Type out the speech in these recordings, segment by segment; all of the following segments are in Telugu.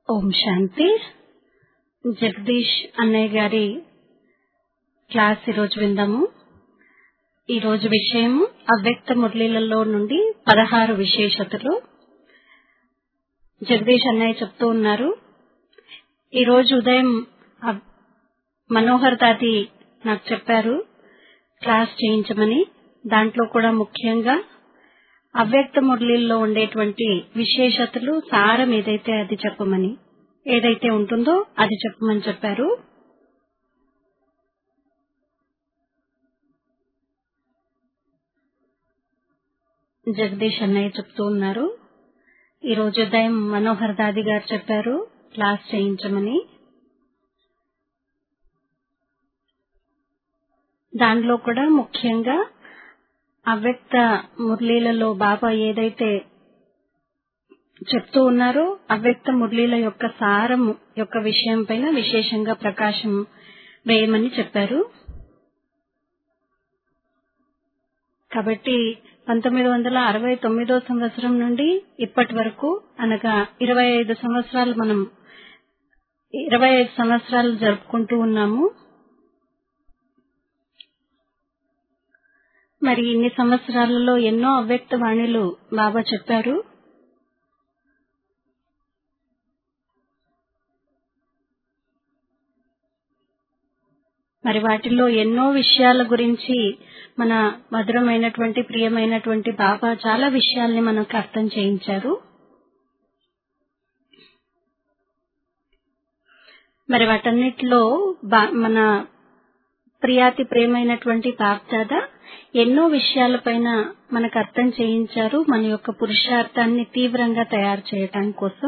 ఓం శాంతి జగదీష్ అన్నయ్య గారి క్లాస్ ఈరోజు విందాము ఈరోజు విషయము అవ్యక్త మురళీలలో నుండి పదహారు విశేషతలు జగదీష్ అన్నయ్య చెప్తూ ఉన్నారు ఈరోజు ఉదయం అవ్- మనోహర్ దాది నాకు చెప్పారు క్లాస్ చేయించమని దాంట్లో కూడా ముఖ్యంగా అవ్యక్త మురళీల్లో ఉండేటువంటి విశేషతలు సారం ఏదైతే అది చెప్పమని ఏదైతే ఉంటుందో అది చెప్పమని చెప్పారు జగదీష్ అన్నయ్య చెప్తూ ఉన్నారు ఈ రోజు ఉదయం మనోహర్ దాది గారు చెప్పారు క్లాస్ చేయించమని దానిలో కూడా ముఖ్యంగా అవ్యక్త మురళీలలో బాబా ఏదైతే చెప్తూ ఉన్నారో అవ్యక్త మురళీల యొక్క సారం యొక్క విషయం పైన విశేషంగా ప్రకాశం వేయమని చెప్పారు కాబట్టి పంతొమ్మిది వందల అరవై తొమ్మిదో సంవత్సరం నుండి ఇప్పటి వరకు అనగా ఇరవై ఐదు సంవత్సరాలు మనం ఇరవై ఐదు సంవత్సరాలు జరుపుకుంటూ ఉన్నాము మరి ఇన్ని సంవత్సరాలలో ఎన్నో అవ్యక్త వాణిలు బాబా చెప్పారు మరి వాటిల్లో ఎన్నో విషయాల గురించి మన మధురమైనటువంటి ప్రియమైనటువంటి బాబా చాలా విషయాల్ని మనకు అర్థం చేయించారు మరి వాటన్నిటిలో బా- మన ప్రియాతి ప్రేమైనటువంటి బాప్దాద ఎన్నో విషయాలపైన మనకు అర్థం చేయించారు మన యొక్క పురుషార్థాన్ని తీవ్రంగా తయారు చేయటం కోసం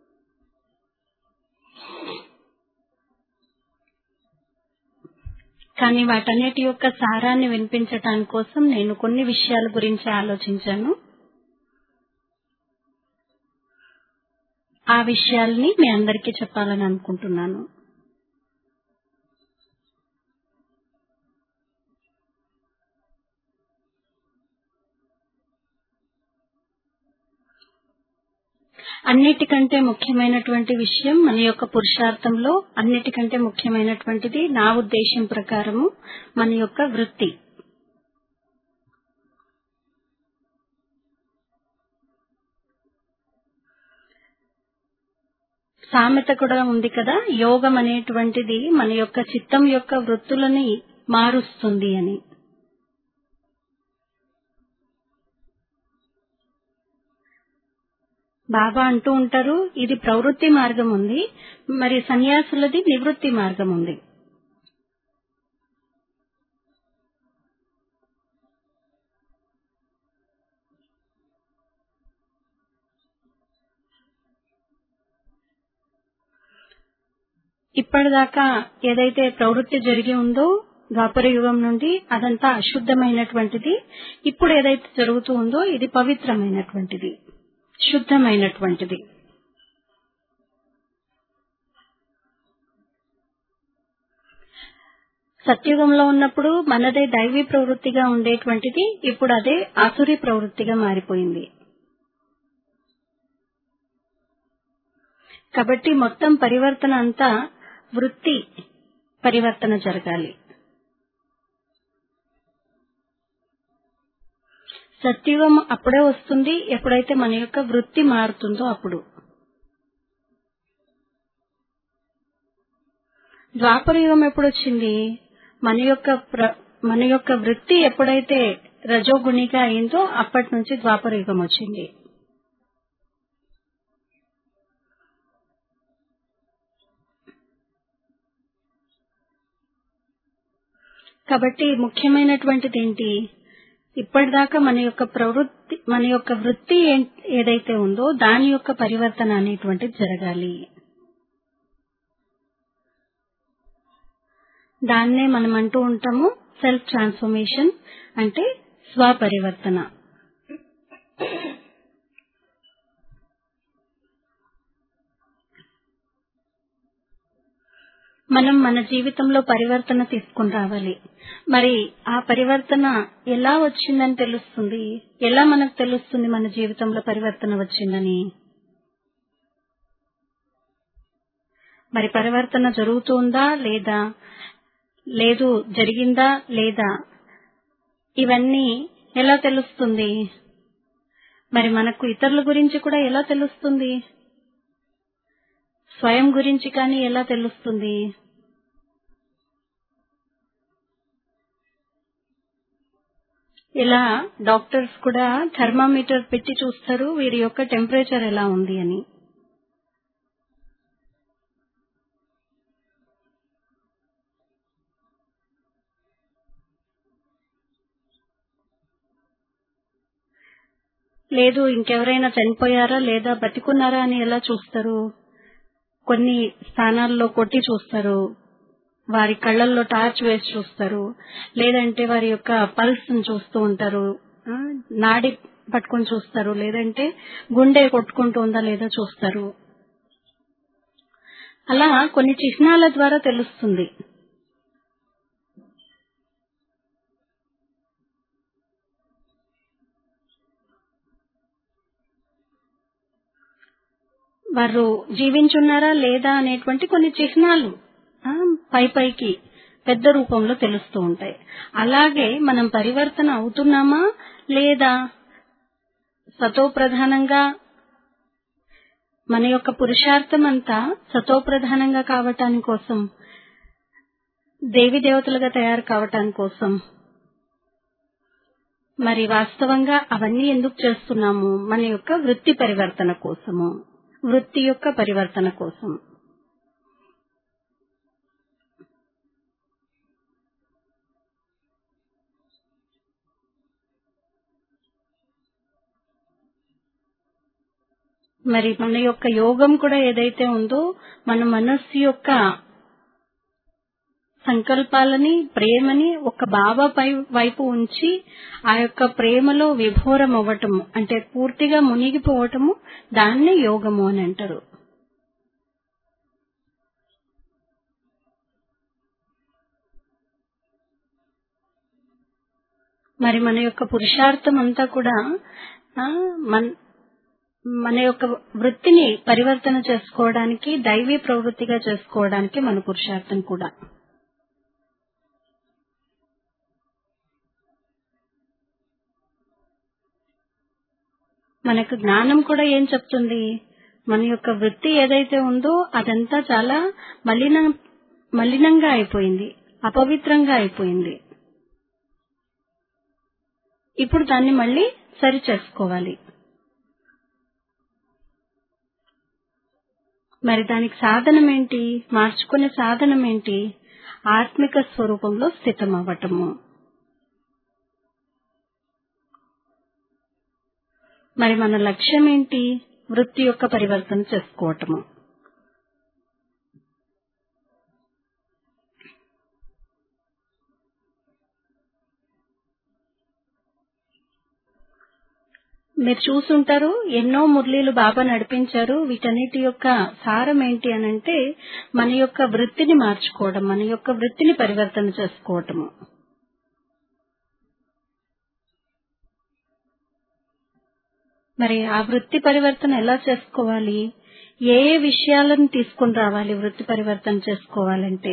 కానీ వాటన్నిటి యొక్క సారాన్ని వినిపించటాని కోసం నేను కొన్ని విషయాల గురించి ఆలోచించాను ఆ విషయాల్ని మీ అందరికీ చెప్పాలని అనుకుంటున్నాను అన్నిటికంటే ముఖ్యమైనటువంటి విషయం మన యొక్క పురుషార్థంలో అన్నిటికంటే ముఖ్యమైనటువంటిది నా ఉద్దేశం ప్రకారము మన యొక్క వృత్తి సామెత కూడా ఉంది కదా యోగం అనేటువంటిది మన యొక్క చిత్తం యొక్క వృత్తులని మారుస్తుంది అని బాబా అంటూ ఉంటారు ఇది ప్రవృత్తి మార్గం ఉంది మరి సన్యాసులది నివృత్తి మార్గం ఉంది ఇప్పటిదాకా ఏదైతే ప్రవృత్తి జరిగి ఉందో ద్వాపర యుగం నుండి అదంతా అశుద్ధమైనటువంటిది ఇప్పుడు ఏదైతే జరుగుతూ ఉందో ఇది పవిత్రమైనటువంటిది శుద్ధమైనటువంటిది సత్యుగంలో ఉన్నప్పుడు మనదే దైవీ ప్రవృత్తిగా ఉండేటువంటిది ఇప్పుడు అదే ఆసురి ప్రవృత్తిగా మారిపోయింది కాబట్టి మొత్తం పరివర్తన అంతా వృత్తి పరివర్తన జరగాలి సత్యుగం అప్పుడే వస్తుంది ఎప్పుడైతే మన యొక్క వృత్తి మారుతుందో అప్పుడు ద్వాపర యుగం ఎప్పుడు వచ్చింది మన యొక్క ప్ర- మన యొక్క వృత్తి ఎప్పుడైతే రజోగుణిగా అయిందో అప్పటి నుంచి ద్వాపర యుగం వచ్చింది కాబట్టి ముఖ్యమైనటువంటిది ఏంటి ఇప్పటిదాకా మన యొక్క ప్రవృత్తి మన యొక్క వృత్తి ఏం- ఏదైతే ఉందో దాని యొక్క పరివర్తన అనేటువంటిది జరగాలి దాన్నే మనం అంటూ ఉంటాము సెల్ఫ్ ట్రాన్స్ఫర్మేషన్ అంటే స్వపరివర్తన మనం మన జీవితంలో పరివర్తన తీసుకుని రావాలి మరి ఆ పరివర్తన ఎలా వచ్చిందని తెలుస్తుంది ఎలా మనకు తెలుస్తుంది మన జీవితంలో పరివర్తన వచ్చిందని మరి పరివర్తన జరుగుతుందా లేదా లేదు జరిగిందా లేదా ఇవన్నీ ఎలా తెలుస్తుంది మరి మనకు ఇతరుల గురించి కూడా ఎలా తెలుస్తుంది స్వయం గురించి కానీ ఎలా తెలుస్తుంది ఇలా డాక్టర్స్ కూడా థర్మామీటర్ పెట్టి చూస్తారు వీరి యొక్క టెంపరేచర్ ఎలా ఉంది అని లేదు ఇంకెవరైనా చనిపోయారా లేదా బతికున్నారా అని ఎలా చూస్తారు కొన్ని స్థానాల్లో కొట్టి చూస్తారు వారి కళ్ళల్లో టార్చ్ వేసి చూస్తారు లేదంటే వారి యొక్క పల్స్ చూస్తూ ఉంటారు ఆ, నాడి పట్టుకొని చూస్తారు లేదంటే గుండె కొట్టుకుంటూ ఉందా లేదా చూస్తారు అలా కొన్ని చిహ్నాల ద్వారా తెలుస్తుంది వారు జీవించున్నారా లేదా అనేటువంటి కొన్ని చిహ్నాలు ఆ, పై పైకి పెద్ద రూపంలో తెలుస్తూ ఉంటాయి అలాగే మనం పరివర్తన అవుతున్నామా లేదా సతో ప్రధానంగా మన యొక్క పురుషార్థం అంతా సతో ప్రధానంగా కావటాని కోసం దేవి దేవతలుగా తయారు కావటాని కోసం మరి వాస్తవంగా అవన్నీ ఎందుకు చేస్తున్నాము మన యొక్క వృత్తి పరివర్తన కోసము వృత్తి యొక్క పరివర్తన కోసం మరి మన యొక్క యోగం కూడా ఏదైతే ఉందో మన మనస్సు యొక్క సంకల్పాలని ప్రేమని ఒక బాబా పై వైపు ఉంచి ఆ యొక్క ప్రేమలో విభోరం అవ్వటము అంటే పూర్తిగా మునిగిపోవటము దాన్నే యోగము అని అంటారు మరి మన యొక్క పురుషార్థం అంతా కూడా ఆ, మన మన యొక్క వృత్తిని పరివర్తన చేసుకోవడానికి దైవీ ప్రవృత్తిగా చేసుకోవడానికి మన పురుషార్థం కూడా మనకు జ్ఞానం కూడా ఏం చెప్తుంది మన యొక్క వృత్తి ఏదైతే ఉందో అదంతా చాలా మలిన మలినంగా అయిపోయింది అపవిత్రంగా అయిపోయింది ఇప్పుడు దాన్ని మళ్ళీ సరి చేసుకోవాలి మరి దానికి సాధనం ఏంటి మార్చుకునే సాధనం ఏంటి ఆత్మిక స్వరూపంలో స్థితం అవ్వటము మరి మన లక్ష్యం ఏంటి వృత్తి యొక్క పరివర్తన చేసుకోవటము మీరు చూసుంటారు ఎన్నో మురళీలు బాబా నడిపించారు వీటన్నిటి యొక్క సారం ఏంటి అనంటే మన యొక్క వృత్తిని మార్చుకోవడం మన యొక్క వృత్తిని పరివర్తన చేసుకోవటము మరి ఆ వృత్తి పరివర్తన ఎలా చేసుకోవాలి ఏ ఏ విషయాలను తీసుకుని రావాలి వృత్తి పరివర్తన చేసుకోవాలంటే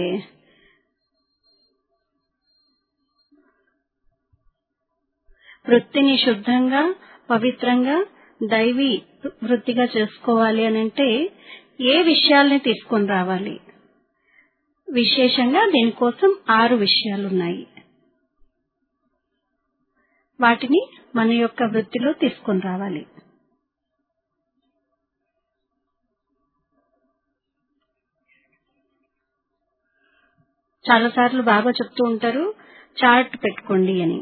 వృత్తిని శుద్ధంగా పవిత్రంగా దైవీ వృత్తిగా చేసుకోవాలి అని అంటే ఏ విషయాల్ని తీసుకొని రావాలి విశేషంగా దీనికోసం ఆరు విషయాలున్నాయి వాటిని మన యొక్క వృత్తిలో తీసుకొని రావాలి చాలాసార్లు బాగా చెప్తూ ఉంటారు చార్ట్ పెట్టుకోండి అని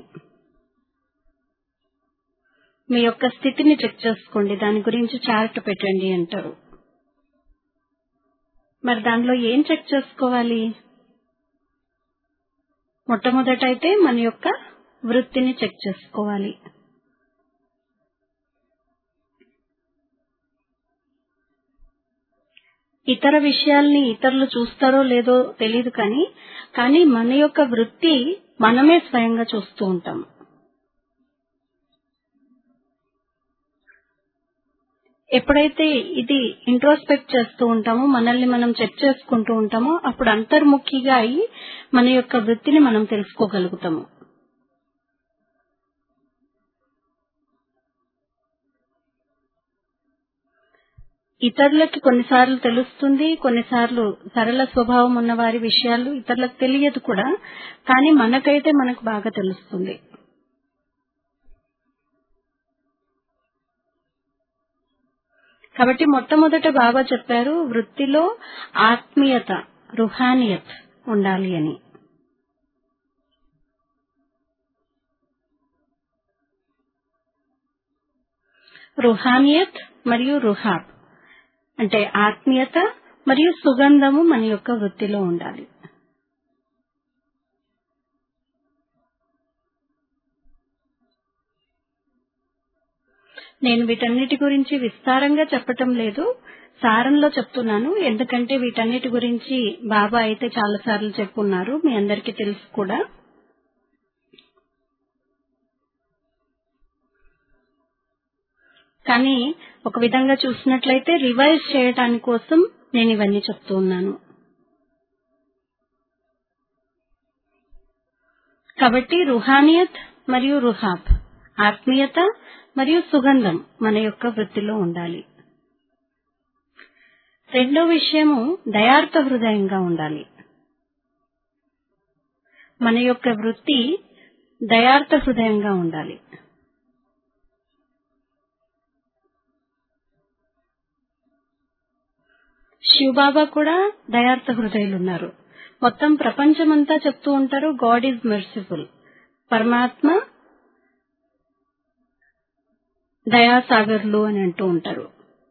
మీ యొక్క స్థితిని చెక్ చేసుకోండి దాని గురించి చార్ట్ పెట్టండి అంటారు మరి దానిలో ఏం చెక్ చేసుకోవాలి మొట్టమొదట అయితే మన యొక్క వృత్తిని చెక్ చేసుకోవాలి ఇతర విషయాల్ని ఇతరులు చూస్తారో లేదో తెలియదు కానీ కానీ మన యొక్క వృత్తి మనమే స్వయంగా చూస్తూ ఉంటాం ఎప్పుడైతే ఇది ఇంట్రోస్పెక్ట్ చేస్తూ ఉంటామో మనల్ని మనం చెక్ చేసుకుంటూ ఉంటామో అప్పుడు అంతర్ముఖిగా అయి మన యొక్క వృత్తిని మనం తెలుసుకోగలుగుతాము ఇతరులకి కొన్నిసార్లు తెలుస్తుంది కొన్నిసార్లు సరళ స్వభావం ఉన్న వారి విషయాలు ఇతరులకు తెలియదు కూడా కానీ మనకైతే మనకు బాగా తెలుస్తుంది కాబట్టి మొట్టమొదట బాబా చెప్పారు వృత్తిలో ఆత్మీయత రుహానియత్ ఉండాలి అని రుహానియత్ మరియు రుహాబ్ అంటే ఆత్మీయత మరియు సుగంధము మన యొక్క వృత్తిలో ఉండాలి నేను వీటన్నిటి గురించి విస్తారంగా చెప్పటం లేదు సారంలో చెప్తున్నాను ఎందుకంటే వీటన్నిటి గురించి బాబా అయితే చాలా సార్లు చెప్పున్నారు మీ అందరికీ తెలుసు కూడా కానీ ఒక విధంగా చూసినట్లయితే రివైజ్ చేయటాని కోసం నేను ఇవన్నీ చెప్తూ ఉన్నాను కాబట్టి రుహానియత్ మరియు రుహాబ్ ఆత్మీయత మరియు సుగంధం మన యొక్క వృత్తిలో ఉండాలి రెండో విషయము దయార్థ హృదయంగా ఉండాలి మన యొక్క వృత్తి దయార్థ హృదయంగా ఉండాలి శివబాబా కూడా దయార్థ హృదయులు ఉన్నారు మొత్తం ప్రపంచమంతా చెప్తూ ఉంటారు గాడ్ ఈజ్ మెర్సిఫుల్ పరమాత్మ దయాసాగర్లు అని అంటూ ఉంటారు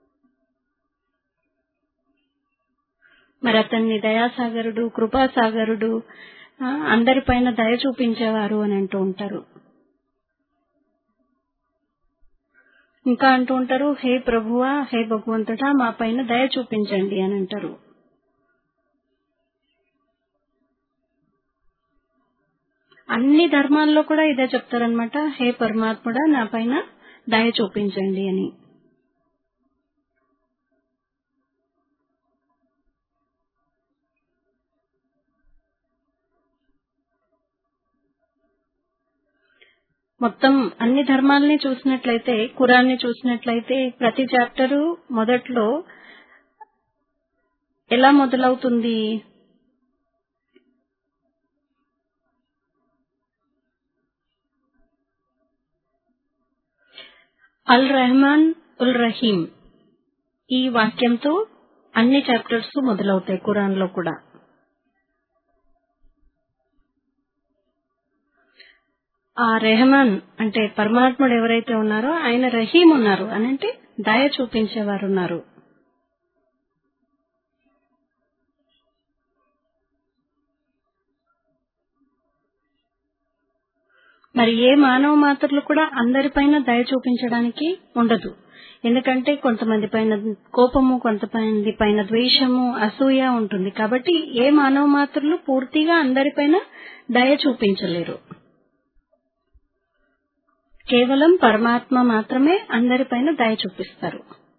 మరి అతన్ని దయాసాగరుడు కృపాసాగరుడు అందరిపైన దయ చూపించేవారు అని అంటూ ఉంటారు ఇంకా అంటూ ఉంటారు హే ప్రభువా హే భగవంతుడా మా పైన దయ చూపించండి అని అంటారు అన్ని ధర్మాల్లో కూడా ఇదే చెప్తారనమాట హే పరమాత్ముడా నా పైన దయ చూపించండి అని మొత్తం అన్ని ధర్మాలని చూసినట్లయితే కురాన్ని చూసినట్లయితే ప్రతి చాప్టరు మొదట్లో ఎలా మొదలవుతుంది అల్ రెహమాన్ ఉల్ రహీం ఈ వాక్యంతో అన్ని చాప్టర్స్ మొదలవుతాయి ఖురాన్ లో కూడా ఆ రెహమాన్ అంటే పరమాత్ముడు ఎవరైతే ఉన్నారో ఆయన రహీం ఉన్నారు అని అంటే దయ చూపించేవారు ఉన్నారు మరి ఏ మానవ మాత్రలు కూడా అందరిపైన దయ చూపించడానికి ఉండదు ఎందుకంటే కొంతమంది పైన కోపము కొంతమంది పైన ద్వేషము అసూయ ఉంటుంది కాబట్టి ఏ మానవ మాత్రలు పూర్తిగా అందరిపైన దయ చూపించలేరు కేవలం పరమాత్మ మాత్రమే అందరిపైన దయ చూపిస్తారు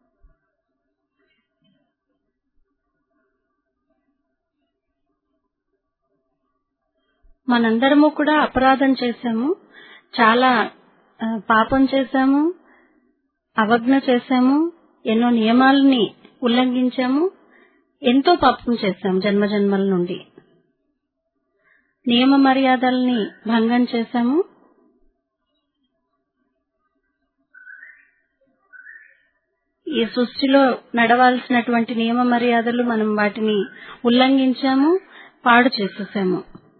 మనందరము కూడా అపరాధం చేశాము చాలా పాపం చేశాము అవజ్ఞ చేశాము ఎన్నో నియమాలని ఉల్లంఘించాము ఎంతో పాపం చేశాము జన్మ జన్మల నుండి నియమ మర్యాదల్ని భంగం చేశాము ఈ సృష్టిలో నడవాల్సినటువంటి నియమ మర్యాదలు మనం వాటిని ఉల్లంఘించాము పాడు చేసేసాము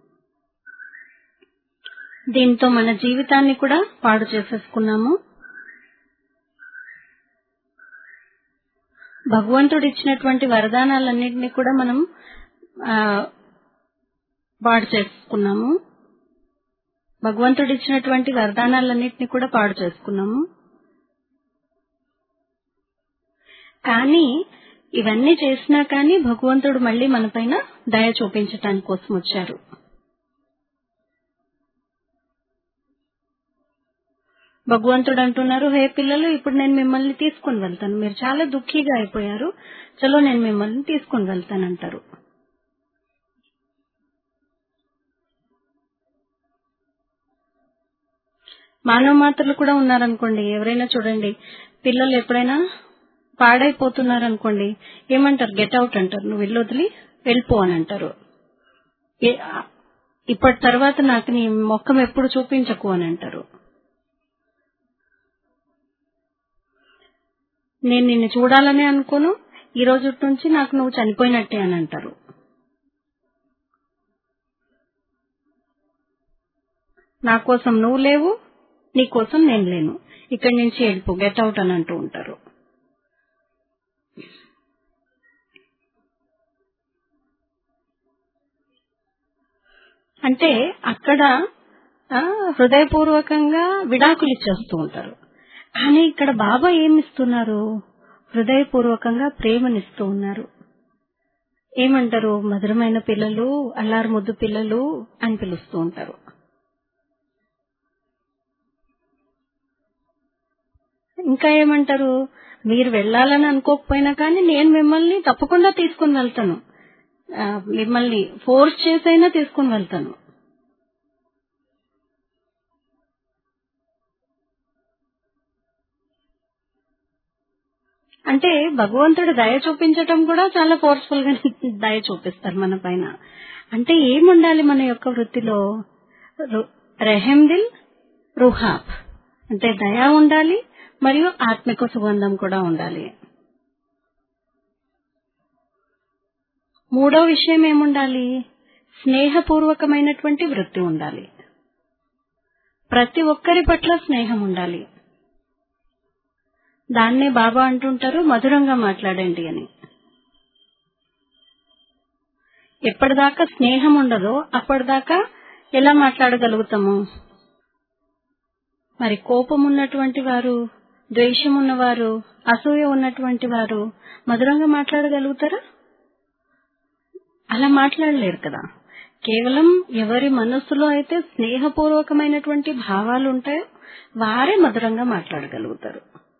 దీంతో మన జీవితాన్ని కూడా పాడు చేసేసుకున్నాము భగవంతుడు ఇచ్చినటువంటి వరదానాలన్నింటినీ కూడా మనం పాడు చేసుకున్నాము భగవంతుడు ఇచ్చినటువంటి వరదానాలన్నింటినీ కూడా పాడు చేసుకున్నాము కానీ ఇవన్నీ చేసినా కానీ భగవంతుడు మళ్ళీ మన పైన దయ చూపించటానికి కోసం వచ్చారు భగవంతుడు అంటున్నారు హే పిల్లలు ఇప్పుడు నేను మిమ్మల్ని తీసుకుని వెళ్తాను మీరు చాలా దుఃఖీగా అయిపోయారు చలో నేను మిమ్మల్ని తీసుకుని వెళ్తానంటారు మానవ మాత్రలు కూడా ఉన్నారనుకోండి ఎవరైనా చూడండి పిల్లలు ఎప్పుడైనా పాడైపోతున్నారనుకోండి ఏమంటారు గెట్ అవుట్ అంటారు నువ్వు వెళ్ళి వదిలి వెళ్ళిపో అని అంటారు ఏ- ఇప్పటి తర్వాత నాకు నీ మొక్కం ఎప్పుడు చూపించకు అని అంటారు నేను నిన్ను చూడాలని అనుకోను ఈ రోజు నుంచి నాకు నువ్వు చనిపోయినట్టే అని అంటారు నా కోసం నువ్వు లేవు నీ కోసం నేను లేను ఇక్కడి నుంచి వెళ్ళిపో గెట్ అవుట్ అని అంటూ ఉంటారు అంటే అక్కడ ఆ, హృదయపూర్వకంగా విడాకులు ఇచ్చేస్తూ ఉంటారు కానీ ఇక్కడ బాబా ఏమిస్తున్నారు హృదయపూర్వకంగా ప్రేమనిస్తూ ఉన్నారు ఏమంటారు మధురమైన పిల్లలు అల్లారు ముద్దు పిల్లలు అని పిలుస్తూ ఉంటారు ఇంకా ఏమంటారు మీరు వెళ్ళాలని అనుకోకపోయినా కానీ నేను మిమ్మల్ని తప్పకుండా తీసుకుని వెళ్తాను ఆ, మిమ్మల్ని ఫోర్స్ చేసైనా తీసుకుని వెళ్తాను అంటే భగవంతుడు దయ చూపించటం కూడా చాలా ఫోర్స్ఫుల్ గా దయ చూపిస్తారు మన పైన అంటే ఏముండాలి మన యొక్క వృత్తిలో రు- రెహెం దిల్ రుహాబ్ అంటే దయ ఉండాలి మరియు ఆత్మిక సుగంధం కూడా ఉండాలి మూడో విషయం ఏముండాలి స్నేహపూర్వకమైనటువంటి వృత్తి ఉండాలి ప్రతి ఒక్కరి పట్ల స్నేహం ఉండాలి దాన్నే బాబా అంటుంటారు మధురంగా మాట్లాడండి అని ఎప్పటిదాకా స్నేహం ఉండదో అప్పటిదాకా ఎలా మాట్లాడగలుగుతాము మరి కోపం ఉన్నటువంటి వారు ద్వేషం ఉన్నవారు అసూయ ఉన్నటువంటి వారు మధురంగా మాట్లాడగలుగుతారా అలా మాట్లాడలేరు కదా కేవలం ఎవరి మనస్సులో అయితే స్నేహపూర్వకమైనటువంటి భావాలు ఉంటాయో వారే మధురంగా మాట్లాడగలుగుతారు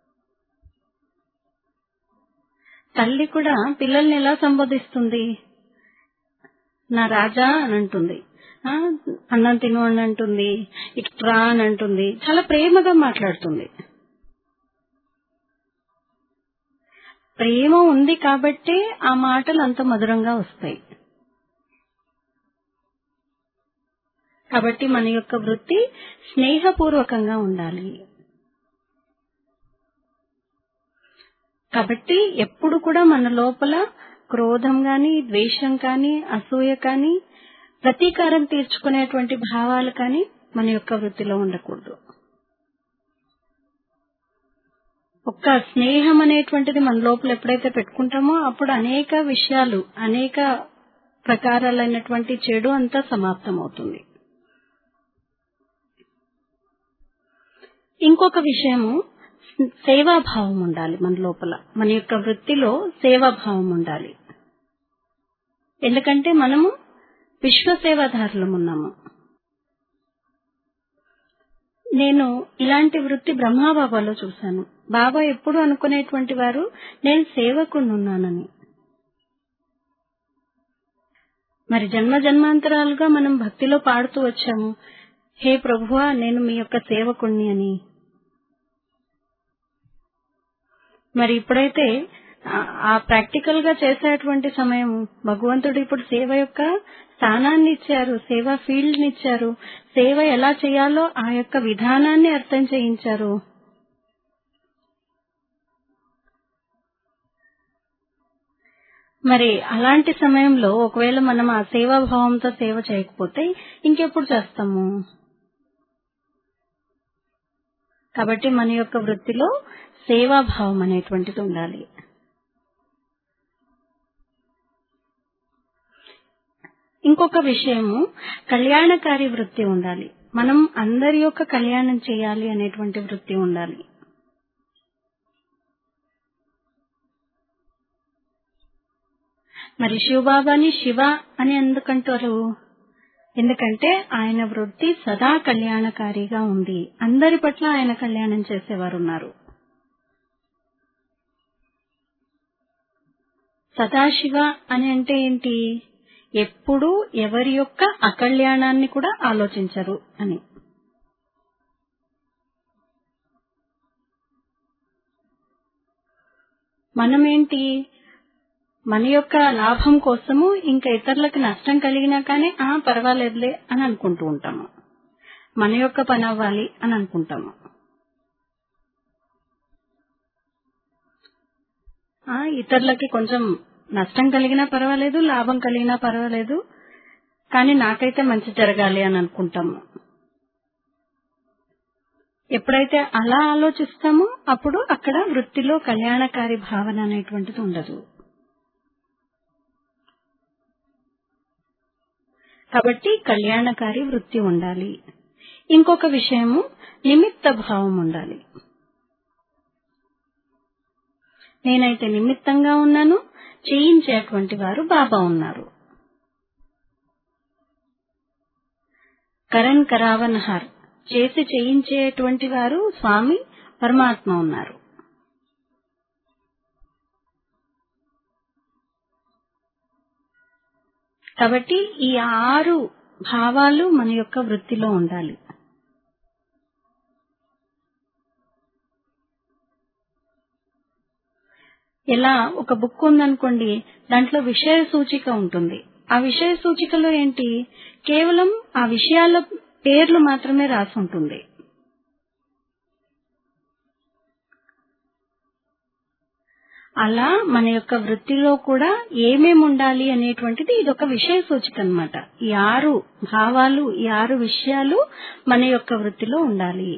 తల్లి కూడా పిల్లల్ని ఎలా సంబోధిస్తుంది నా రాజా అని అంటుంది ఆ, అన్నం తిను అని అంటుంది ఇట్రా అని అంటుంది చాలా ప్రేమగా మాట్లాడుతుంది ప్రేమ ఉంది కాబట్టే ఆ మాటలు అంత మధురంగా వస్తాయి కాబట్టి మన యొక్క వృత్తి స్నేహపూర్వకంగా ఉండాలి కాబట్టి ఎప్పుడు కూడా మన లోపల క్రోధం గాని ద్వేషం కానీ అసూయ కానీ ప్రతీకారం తీర్చుకునేటువంటి భావాలు కానీ మన యొక్క వృత్తిలో ఉండకూడదు ఒక్క స్నేహం అనేటువంటిది మన లోపల ఎప్పుడైతే పెట్టుకుంటామో అప్పుడు అనేక విషయాలు అనేక ప్రకారాలైనటువంటి చెడు అంతా సమాప్తం అవుతుంది ఇంకొక విషయము సేవాభావం ఉండాలి మన లోపల మన యొక్క వృత్తిలో సేవాభావం ఉండాలి ఎందుకంటే మనము విశ్వ సేవాదారులం ఉన్నాము నేను ఇలాంటి వృత్తి బ్రహ్మాబాబాలో చూశాను బాబా ఎప్పుడు అనుకునేటువంటి వారు నేను సేవకుడున్నానని మరి జన్మ జన్మాంతరాలుగా మనం భక్తిలో పాడుతూ వచ్చాము హే ప్రభువా నేను మీ యొక్క సేవకుణ్ణి అని మరి ఇప్పుడైతే ఆ- ఆ ప్రాక్టికల్ గా చేసేటువంటి సమయం భగవంతుడు ఇప్పుడు సేవ యొక్క స్థానాన్ని ఇచ్చారు సేవ ఫీల్డ్ ని ఇచ్చారు సేవ ఎలా చేయాలో ఆ యొక్క విధానాన్ని అర్థం చేయించారు మరి అలాంటి సమయంలో ఒకవేళ మనం ఆ సేవాభావంతో సేవ చేయకపోతే ఇంకెప్పుడు చేస్తాము కాబట్టి మన యొక్క వృత్తిలో సేవాభావం అనేటువంటిది ఉండాలి ఇంకొక విషయము కళ్యాణకారి వృత్తి ఉండాలి మనం అందరి యొక్క కళ్యాణం చేయాలి అనేటువంటి వృత్తి ఉండాలి మరి శివబాబాని శివ అని ఎందుకంటారు ఎందుకంటే ఆయన వృత్తి సదా కళ్యాణకారిగా ఉంది అందరి పట్ల ఆయన కళ్యాణం చేసేవారు ఉన్నారు సదాశివ అని అంటే ఏంటి ఎప్పుడూ ఎవరి యొక్క అకళ్యాణాన్ని కూడా ఆలోచించరు అని మనమేంటి మన యొక్క లాభం కోసము ఇంకా ఇతరులకు నష్టం కలిగినా కానీ ఆ పర్వాలేదులే అని అనుకుంటూ ఉంటాము మన యొక్క పని అవ్వాలి అని అనుకుంటాము ఆ ఇతరులకి కొంచెం నష్టం కలిగినా పర్వాలేదు లాభం కలిగినా పర్వాలేదు కానీ నాకైతే మంచి జరగాలి అని అనుకుంటాము ఎప్పుడైతే అలా ఆలోచిస్తామో అప్పుడు అక్కడ వృత్తిలో కళ్యాణకారి భావన అనేటువంటిది ఉండదు కాబట్టి కళ్యాణకారి వృత్తి ఉండాలి ఇంకొక విషయము నిమిత్త భావం ఉండాలి నేనైతే నిమిత్తంగా ఉన్నాను చేయించేటువంటి వారు బాబా ఉన్నారు కరణ్ కరావన్ హర్ చేసి చేయించేటువంటి వారు స్వామి పరమాత్మ ఉన్నారు కాబట్టి ఈ ఆరు భావాలు మన యొక్క వృత్తిలో ఉండాలి ఎలా ఒక బుక్ ఉందనుకోండి దాంట్లో విషయ సూచిక ఉంటుంది ఆ విషయ సూచికలో ఏంటి కేవలం ఆ విషయాల పేర్లు మాత్రమే రాసి ఉంటుంది అలా మన యొక్క వృత్తిలో కూడా ఏమేమి ఉండాలి అనేటువంటిది ఇది ఒక విషయ సూచిక అనమాట ఈ ఆరు భావాలు ఈ ఆరు విషయాలు మన యొక్క వృత్తిలో ఉండాలి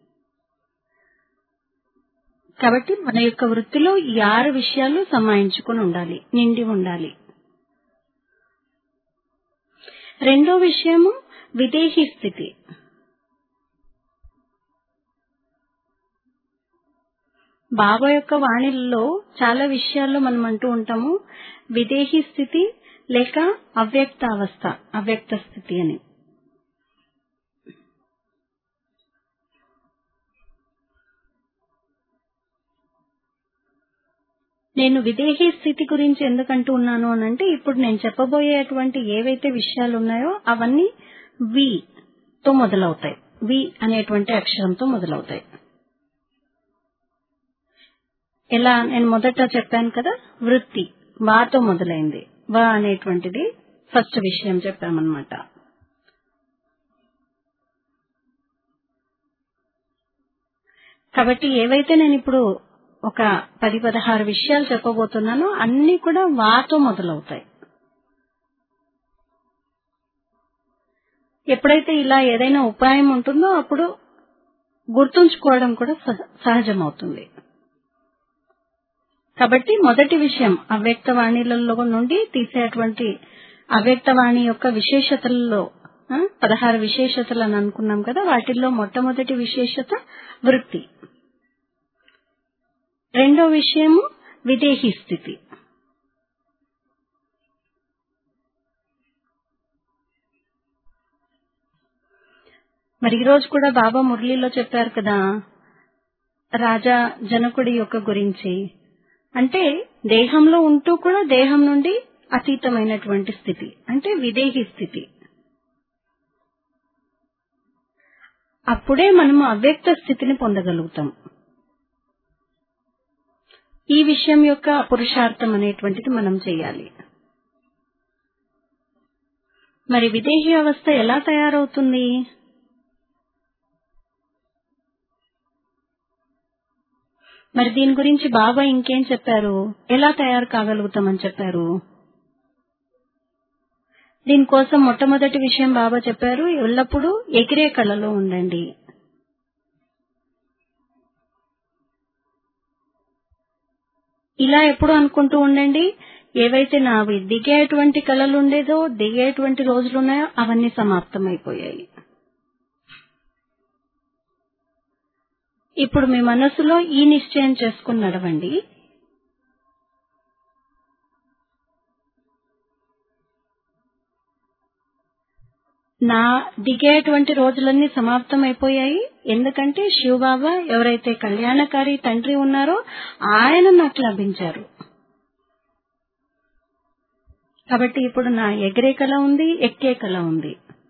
కాబట్టి మన యొక్క వృత్తిలో ఈ ఆరు విషయాలు సమాయించుకొని ఉండాలి నిండి ఉండాలి రెండో విషయము విదేహీ స్థితి బాబా యొక్క వాణిల్లో చాలా విషయాల్లో మనం అంటూ ఉంటాము విదేహీ స్థితి లేక అవ్యక్త అవస్థ అవ్యక్త స్థితి అని నేను విదేహీ స్థితి గురించి ఎందుకంటూ ఉన్నాను అనంటే ఇప్పుడు నేను చెప్పబోయేటువంటి ఏవైతే విషయాలు ఉన్నాయో అవన్నీ వి తో మొదలవుతాయి వి అనేటువంటి అక్షరంతో మొదలవుతాయి ఎలా నేను మొదట చెప్పాను కదా వృత్తి వాతో మొదలైంది వా అనేటువంటిది ఫస్ట్ విషయం చెప్పామన్నమాట కాబట్టి ఏవైతే నేను ఇప్పుడు ఒక పది పదహారు విషయాలు చెప్పబోతున్నానో అన్ని కూడా వాతో మొదలవుతాయి ఎప్పుడైతే ఇలా ఏదైనా ఉపాయం ఉంటుందో అప్పుడు గుర్తుంచుకోవడం కూడా సహజమవుతుంది కాబట్టి మొదటి విషయం అవ్యక్తవాణిలలో నుండి తీసేటువంటి అవ్యక్తవాణి యొక్క విశేషతలలో పదహారు విశేషతలు అని అనుకున్నాం కదా వాటిల్లో మొట్టమొదటి విశేషత వృత్తి రెండో విషయము విదేహీ స్థితి మరి ఈరోజు కూడా బాబా మురళీలో చెప్పారు కదా రాజా జనకుడి యొక్క గురించి అంటే దేహంలో ఉంటూ కూడా దేహం నుండి అతీతమైనటువంటి స్థితి అంటే విదేహీ స్థితి అప్పుడే మనము అవ్యక్త స్థితిని పొందగలుగుతాం ఈ విషయం యొక్క పురుషార్థం అనేటువంటిది మనం చేయాలి మరి విదేహీ అవస్థ ఎలా తయారవుతుంది మరి దీని గురించి బాబా ఇంకేం చెప్పారు ఎలా తయారు కాగలుగుతామని చెప్పారు దీనికోసం మొట్టమొదటి విషయం బాబా చెప్పారు ఎల్లప్పుడూ ఎగిరే కళలో ఉండండి ఇలా ఎప్పుడు అనుకుంటూ ఉండండి ఏవైతే నావి దిగేటువంటి కళలు ఉండేదో దిగేటువంటి రోజులు ఉన్నాయో అవన్నీ సమాప్తమైపోయాయి ఇప్పుడు మీ మనసులో ఈ నిశ్చయం చేసుకుని నడవండి నా దిగేటువంటి రోజులన్నీ సమాప్తం అయిపోయాయి ఎందుకంటే శివబాబా ఎవరైతే కళ్యాణకారి తండ్రి ఉన్నారో ఆయన నాకు లభించారు కాబట్టి ఇప్పుడు నా ఎగిరే కళ ఉంది ఎక్కే కళ ఉంది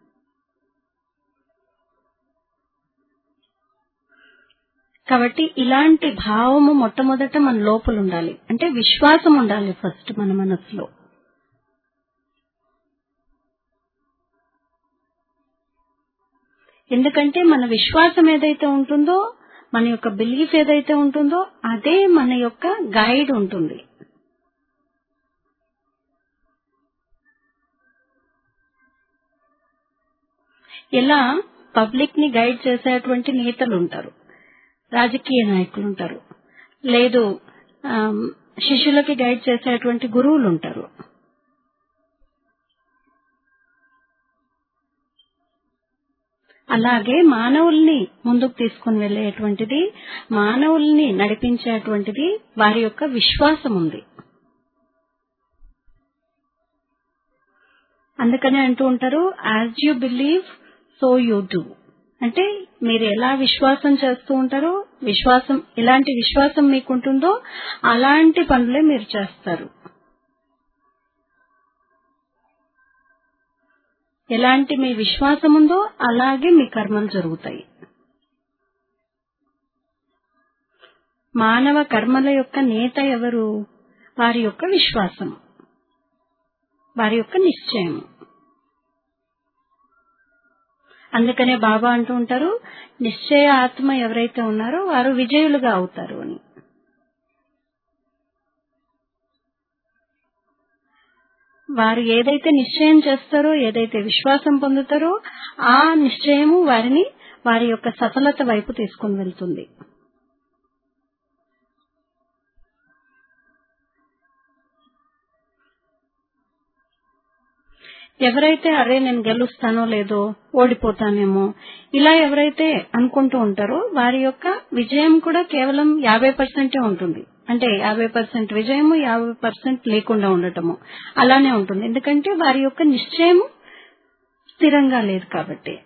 కాబట్టి ఇలాంటి భావము మొట్టమొదట మన లోపల ఉండాలి అంటే విశ్వాసం ఉండాలి ఫస్ట్ మన మనసులో ఎందుకంటే మన విశ్వాసం ఏదైతే ఉంటుందో మన యొక్క బిలీఫ్ ఏదైతే ఉంటుందో అదే మన యొక్క గైడ్ ఉంటుంది ఇలా పబ్లిక్ ని గైడ్ చేసేటువంటి నేతలు ఉంటారు రాజకీయ నాయకులు ఉంటారు లేదు ఆమ్, శిష్యులకి గైడ్ చేసేటువంటి గురువులు ఉంటారు అలాగే మానవుల్ని ముందుకు తీసుకుని వెళ్ళేటువంటిది మానవుల్ని నడిపించేటువంటిది వారి యొక్క విశ్వాసం ఉంది అందుకనే అంటూ ఉంటారు as you believe so you do అంటే మీరు ఎలా విశ్వాసం చేస్తూ ఉంటారో విశ్వాసం ఎలాంటి విశ్వాసం మీకుంటుందో అలాంటి పనులే మీరు చేస్తారు ఎలాంటి మీ విశ్వాసం ఉందో అలాగే మీ కర్మలు జరుగుతాయి మానవ కర్మల యొక్క నేత ఎవరు వారి యొక్క విశ్వాసం వారి యొక్క నిశ్చయం అందుకనే బాబా అంటూ ఉంటారు నిశ్చయ ఆత్మ ఎవరైతే ఉన్నారో వారు విజయులుగా అవుతారు అని వారు ఏదైతే నిశ్చయం చేస్తారో ఏదైతే విశ్వాసం పొందుతారో ఆ నిశ్చయము వారిని వారి యొక్క సఫలత వైపు తీసుకుని వెళ్తుంది ఎవరైతే అరే నేను గెలుస్తానో లేదో ఓడిపోతానేమో ఇలా ఎవరైతే అనుకుంటూ ఉంటారో వారి యొక్క విజయం కూడా కేవలం యాభై పర్సెంటే ఉంటుంది అంటే యాభై పర్సెంట్ విజయము యాభై పర్సెంట్ లేకుండా ఉండటము అలానే ఉంటుంది ఎందుకంటే వారి యొక్క నిశ్చయము స్థిరంగా లేదు కాబట్టి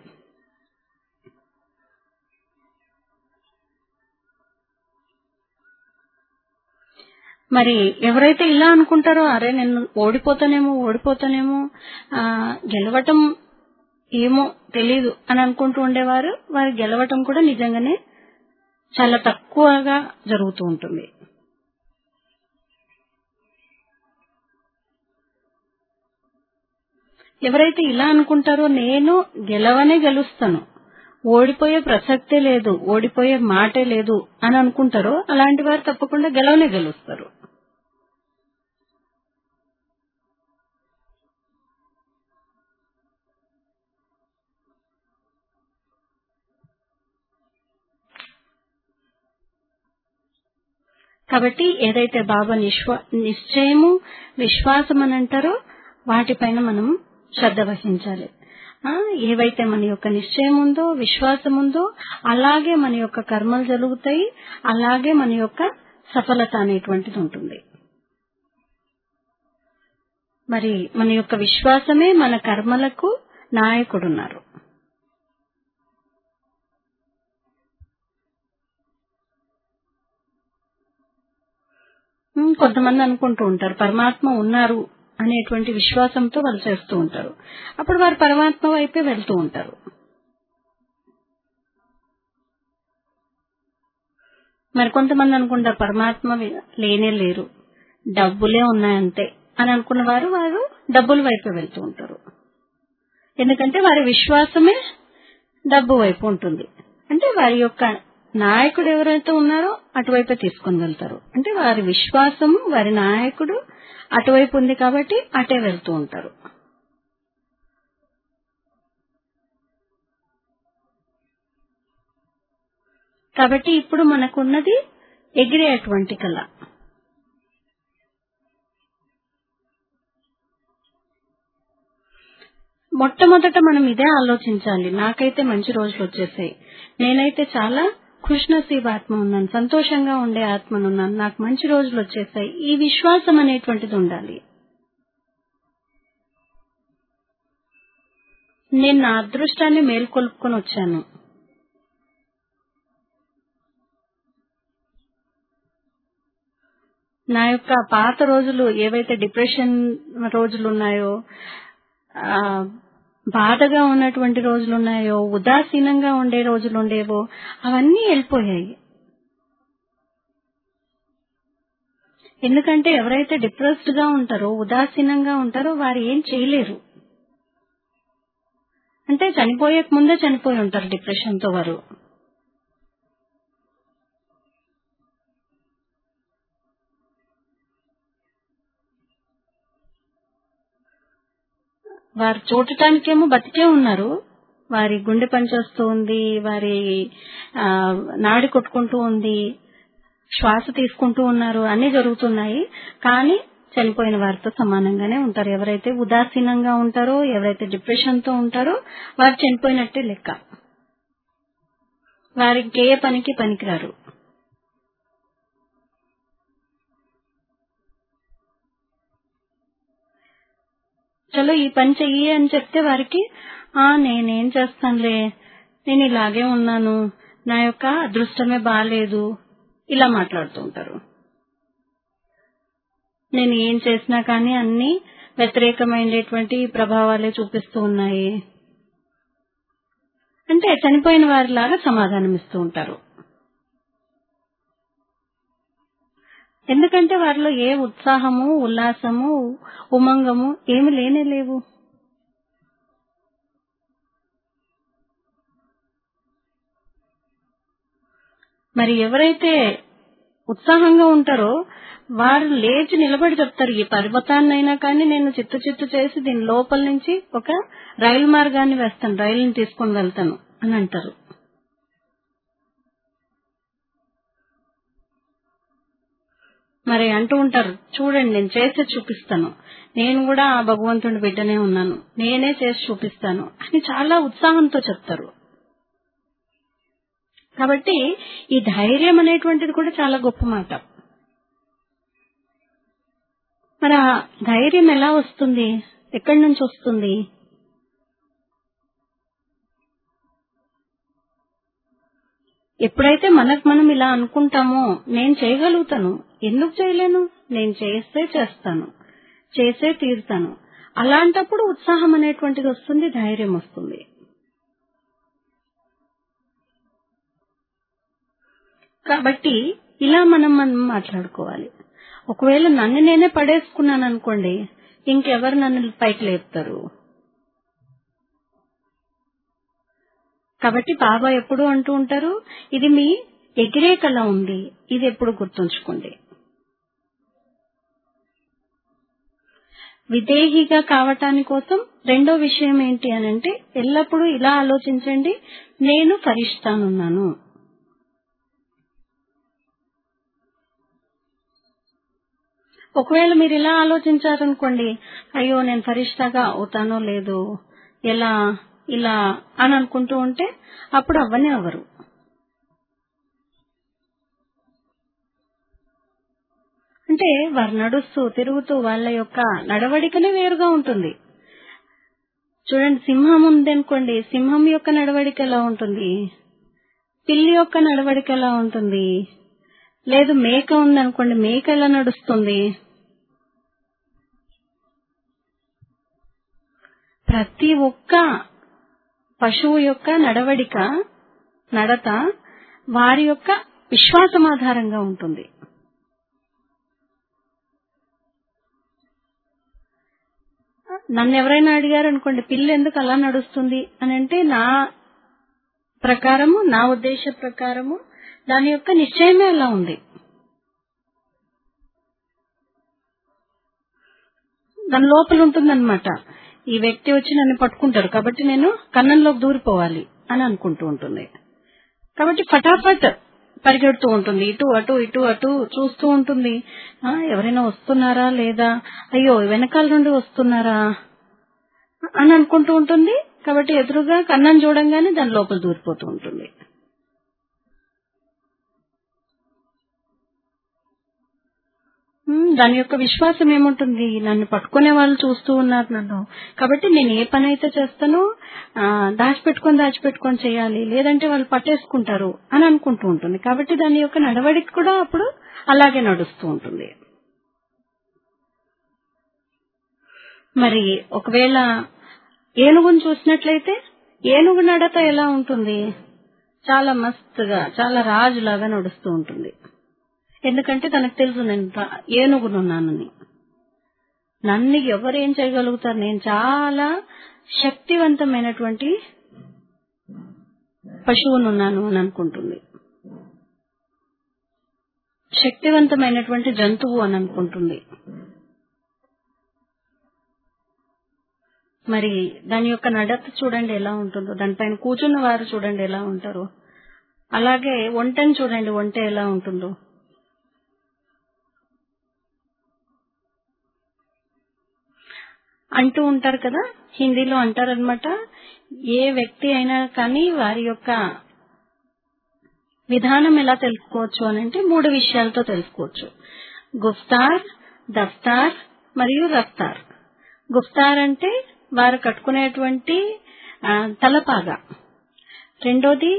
మరి ఎవరైతే ఇలా అనుకుంటారో అరే నేను ఓడిపోతానేమో ఓడిపోతానేమో ఆ, గెలవటం ఏమో తెలీదు అని అనుకుంటూ ఉండేవారు వారు గెలవటం కూడా నిజంగానే చాలా తక్కువగా జరుగుతూ ఉంటుంది ఎవరైతే ఇలా అనుకుంటారో నేను గెలవనే గెలుస్తాను ఓడిపోయే ప్రసక్తే లేదు ఓడిపోయే మాటే లేదు అని అనుకుంటారో అలాంటి వారు తప్పకుండా గెలవనే గెలుస్తారు కాబట్టి ఏదైతే బాబా నిశ్వ నిశ్చయము విశ్వాసం అని అంటారో వాటిపైన మనం శ్రద్ధ వహించాలి ఆ, ఏవైతే మన యొక్క నిశ్చయం ఉందో విశ్వాసం ఉందో అలాగే మన యొక్క కర్మలు జరుగుతాయి అలాగే మన యొక్క సఫలత అనేటువంటిది ఉంటుంది మరి మన యొక్క విశ్వాసమే మన కర్మలకు నాయకుడున్నారు ఉమ్, కొంతమంది అనుకుంటూ ఉంటారు పరమాత్మ ఉన్నారు అనేటువంటి విశ్వాసంతో వాళ్ళు చేస్తూ ఉంటారు అప్పుడు వారు పరమాత్మ వైపే వెళ్తూ ఉంటారు మరి కొంతమంది అనుకుంటారు పరమాత్మ వి- లేనే లేరు డబ్బులే ఉన్నాయంతే అని అనుకున్న వారు వారు డబ్బుల వైపే వెళ్తూ ఉంటారు ఎందుకంటే వారి విశ్వాసమే డబ్బు వైపు ఉంటుంది అంటే వారి యొక్క నాయకుడు ఎవరైతే ఉన్నారో అటువైపే తీసుకొని వెళ్తారు అంటే వారి విశ్వాసము వారి నాయకుడు అటువైపు ఉంది కాబట్టి అటే వెళ్తూ ఉంటారు కాబట్టి ఇప్పుడు మనకున్నది ఎగిరేటువంటి కళ మొట్టమొదట మనం ఇదే ఆలోచించాలి నాకైతే మంచి రోజులు వచ్చేసాయి నేనైతే చాలా ఖుష్ నసీబ్ ఆత్మ ఉన్నాను సంతోషంగా ఉండే ఆత్మనున్నాను నాకు మంచి రోజులు వచ్చేసాయి ఈ విశ్వాసం అనేటువంటిది ఉండాలి నేను నా అదృష్టాన్ని మేల్కొల్పుకొని వచ్చాను నా యొక్క పాత రోజులు ఏవైతే డిప్రెషన్ రోజులు ఉన్నాయో ఆ, బాధగా ఉన్నటువంటి రోజులు ఉన్నాయో ఉదాసీనంగా ఉండే రోజులు ఉండేవో అవన్నీ వెళ్ళిపోయాయి ఎందుకంటే ఎవరైతే డిప్రెస్డ్ గా ఉంటారో ఉదాసీనంగా ఉంటారో వారు ఏం చేయలేరు అంటే చనిపోయే ముందే చనిపోయి ఉంటారు డిప్రెషన్ తో వారు వారు చూడటానికేమో బతికే ఉన్నారు వారి గుండె పనిచేస్తూ ఉంది వారి ఆ, నాడి కొట్టుకుంటూ ఉంది శ్వాస తీసుకుంటూ ఉన్నారు అన్ని జరుగుతున్నాయి కానీ చనిపోయిన వారితో సమానంగానే ఉంటారు ఎవరైతే ఉదాసీనంగా ఉంటారో ఎవరైతే డిప్రెషన్ తో ఉంటారో వారు చనిపోయినట్టే లెక్క వారికి ఏ పనికి పనికిరారు చలో ఈ పని చెయ్యి అని చెప్తే వారికి ఆ నేనేం చేస్తానులే నేను ఇలాగే ఉన్నాను నా యొక్క అదృష్టమే బాలేదు ఇలా మాట్లాడుతూ ఉంటారు నేను ఏం చేసినా కానీ అన్ని వ్యతిరేకమైనటువంటి ప్రభావాలే చూపిస్తూ ఉన్నాయి అంటే చనిపోయిన వారిలాగా సమాధానం ఇస్తూ ఉంటారు ఎందుకంటే వారిలో ఏ ఉత్సాహము ఉల్లాసము ఉమంగము ఏమి లేనే లేవు మరి ఎవరైతే ఉత్సాహంగా ఉంటారో వారు లేచి నిలబడి చెప్తారు ఈ పర్వతాన్నైనా కానీ నేను చిత్తు చిత్తు చేసి దీని లోపల నుంచి ఒక రైలు మార్గాన్ని వేస్తాను రైలుని తీసుకొని వెళ్తాను అని అంటారు మరి అంటూ ఉంటారు చూడండి నేను చేసి చూపిస్తాను నేను కూడా ఆ భగవంతుడి బిడ్డనే ఉన్నాను నేనే చేసి చూపిస్తాను అని చాలా ఉత్సాహంతో చెప్తారు కాబట్టి ఈ ధైర్యం అనేటువంటిది కూడా చాలా గొప్ప మాట మరి ఆ ధైర్యం ఎలా వస్తుంది ఎక్కడి నుంచి వస్తుంది ఎప్పుడైతే మనకు మనం ఇలా అనుకుంటామో నేను చేయగలుగుతాను ఎందుకు చేయలేను నేను చేస్తే చేస్తాను చేసే తీరుతాను అలాంటప్పుడు ఉత్సాహం అనేటువంటిది వస్తుంది ధైర్యం వస్తుంది కాబట్టి ఇలా మనం మనం మాట్లాడుకోవాలి ఒకవేళ నన్ను నేనే పడేసుకున్నాను అనుకోండి ఇంకెవరు నన్ను పైకి లేపుతారు కాబట్టి బాబా ఎప్పుడు అంటూ ఉంటారు ఇది మీ ఎగిరే కళ ఉంది ఇది ఎప్పుడు గుర్తుంచుకోండి విదేహిగా కావటాని కోసం రెండో విషయం ఏంటి అనంటే ఎల్లప్పుడూ ఇలా ఆలోచించండి నేను ఫరిష్టానున్నాను ఒకవేళ మీరు ఇలా ఆలోచించారనుకోండి అయ్యో నేను ఫరిష్టాగా అవుతానో లేదో ఎలా ఇలా అని అనుకుంటూ ఉంటే అప్పుడు అవ్వనే అవ్వరు అంటే వారు నడుస్తూ తిరుగుతూ వాళ్ళ యొక్క నడవడికనే వేరుగా ఉంటుంది చూడండి సింహం ఉందనుకోండి సింహం యొక్క నడవడిక ఎలా ఉంటుంది పిల్లి యొక్క నడవడిక ఎలా ఉంటుంది లేదు మేక ఉందనుకోండి మేక ఎలా నడుస్తుంది ప్రతి ఒక్క పశువు యొక్క నడవడిక నడత వారి యొక్క విశ్వాసం ఆధారంగా ఉంటుంది నన్ను ఎవరైనా అడిగారు అనుకోండి పిల్ల ఎందుకు అలా నడుస్తుంది అని అంటే నా ప్రకారము నా ఉద్దేశ ప్రకారము దాని యొక్క నిశ్చయమే అలా ఉంది దాని లోపల ఉంటుందన్నమాట ఈ వ్యక్తి వచ్చి నన్ను పట్టుకుంటారు కాబట్టి నేను కన్నంలోకి దూరిపోవాలి అని అనుకుంటూ ఉంటుంది కాబట్టి ఫటాఫట్ పరిగెడుతూ ఉంటుంది ఇటు అటు ఇటు అటు చూస్తూ ఉంటుంది ఆ, ఎవరైనా వస్తున్నారా లేదా అయ్యో వెనకాల నుండి వస్తున్నారా అని అనుకుంటూ ఉంటుంది కాబట్టి ఎదురుగా కన్నం చూడంగానే దాని లోపల దూరిపోతూ ఉంటుంది ఉమ్, దాని యొక్క విశ్వాసం ఏముంటుంది నన్ను పట్టుకునే వాళ్ళు చూస్తూ ఉన్నారు నన్ను కాబట్టి నేను ఏ పని అయితే చేస్తానో ఆ, దాచిపెట్టుకొని దాచిపెట్టుకొని చేయాలి లేదంటే వాళ్ళు పట్టేసుకుంటారు అని అనుకుంటూ ఉంటుంది కాబట్టి దాని యొక్క నడవడిక కూడా అప్పుడు అలాగే నడుస్తూ ఉంటుంది మరి ఒకవేళ ఏనుగును చూసినట్లయితే ఏనుగు నడత ఎలా ఉంటుంది చాలా మస్తుగా చాలా రాజులాగా నడుస్తూ ఉంటుంది ఎందుకంటే తనకు తెలుసు నేను రా- ఏనుగునున్నానని నన్ను ఎవరేం చేయగలుగుతారు నేను చాలా శక్తివంతమైనటువంటి పశువునున్నాను అని అనుకుంటుంది శక్తివంతమైనటువంటి జంతువు అని అనుకుంటుంది మరి దాని యొక్క నడత చూడండి ఎలా ఉంటుందో దానిపైన కూర్చున్న వారు చూడండి ఎలా ఉంటారు అలాగే ఒంటని చూడండి ఒంట ఎలా ఉంటుందో అంటూ ఉంటారు కదా హిందీలో అంటారనమాట ఏ వ్యక్తి అయినా కానీ వారి యొక్క విధానం ఎలా తెలుసుకోవచ్చు అని అంటే మూడు విషయాలతో తెలుసుకోవచ్చు గుఫ్తార్ దఫ్తార్ మరియు రఫ్తార్ గుఫ్తార్ అంటే వారు కట్టుకునేటువంటి ఆ, తలపాగా రెండోది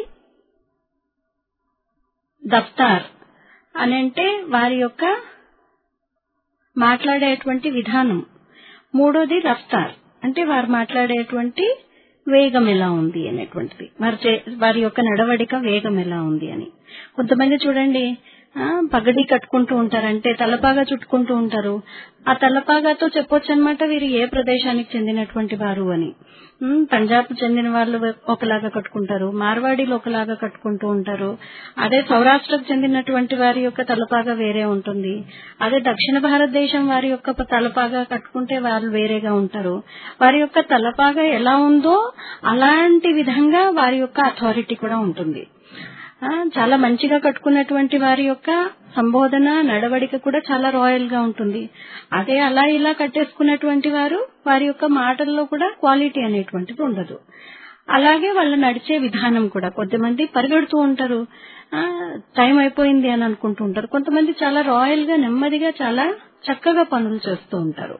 దఫ్తార్ అని అంటే వారి యొక్క మాట్లాడేటువంటి విధానం మూడోది రఫ్తార్ అంటే వారు మాట్లాడేటువంటి వేగం ఎలా ఉంది అనేటువంటిది వారి చే- వారి యొక్క నడవడిక వేగం ఎలా ఉంది అని కొంతమంది చూడండి ఆ, పగడి కట్టుకుంటూ ఉంటారు అంటే తలపాగా చుట్టుకుంటూ ఉంటారు ఆ తలపాగాతో చెప్పొచ్చు అనమాట వీరు ఏ ప్రదేశానికి చెందినటువంటి వారు అని ఉమ్, పంజాబ్ చెందిన వాళ్ళు ఒకలాగా కట్టుకుంటారు మార్వాడీలు ఒకలాగా కట్టుకుంటూ ఉంటారు అదే సౌరాష్ట్రకు చెందినటువంటి వారి యొక్క తలపాగా వేరే ఉంటుంది అదే దక్షిణ భారతదేశం వారి యొక్క తలపాగా కట్టుకుంటే వారు వేరేగా ఉంటారు వారి యొక్క తలపాగా ఎలా ఉందో అలాంటి విధంగా వారి యొక్క అథారిటీ కూడా ఉంటుంది ఆ, చాలా మంచిగా కట్టుకున్నటువంటి వారి యొక్క సంబోధన నడవడిక కూడా చాలా రాయల్ గా ఉంటుంది అదే అలా ఇలా కట్టేసుకున్నటువంటి వారు వారి యొక్క మాటల్లో కూడా క్వాలిటీ అనేటువంటిది ఉండదు అలాగే వాళ్ళు నడిచే విధానం కూడా కొంతమంది పరిగెడుతూ ఉంటారు ఆ, టైం అయిపోయింది అని అనుకుంటూ ఉంటారు కొంతమంది చాలా రాయల్ గా నెమ్మదిగా చాలా చక్కగా పనులు చేస్తూ ఉంటారు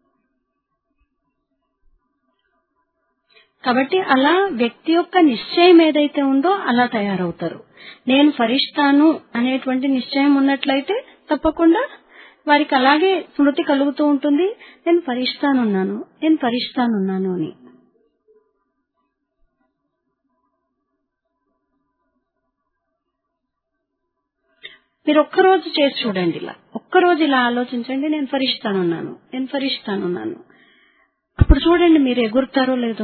కాబట్టి అలా వ్యక్తి యొక్క నిశ్చయం ఏదైతే ఉందో అలా తయారవుతారు నేను ఫరిస్తాను అనేటువంటి నిశ్చయం ఉన్నట్లయితే తప్పకుండా వారికి అలాగే స్మృతి కలుగుతూ ఉంటుంది నేను ఫరిస్తానున్నాను నేను ఫరిస్తానున్నాను అని మీరు ఒక్కరోజు చేసి చూడండి ఇలా ఒక్కరోజు ఇలా ఆలోచించండి నేను ఫరిస్తానున్నాను నేను ఫరిస్తానున్నాను అప్పుడు చూడండి మీరు ఎగురుతారో లేదో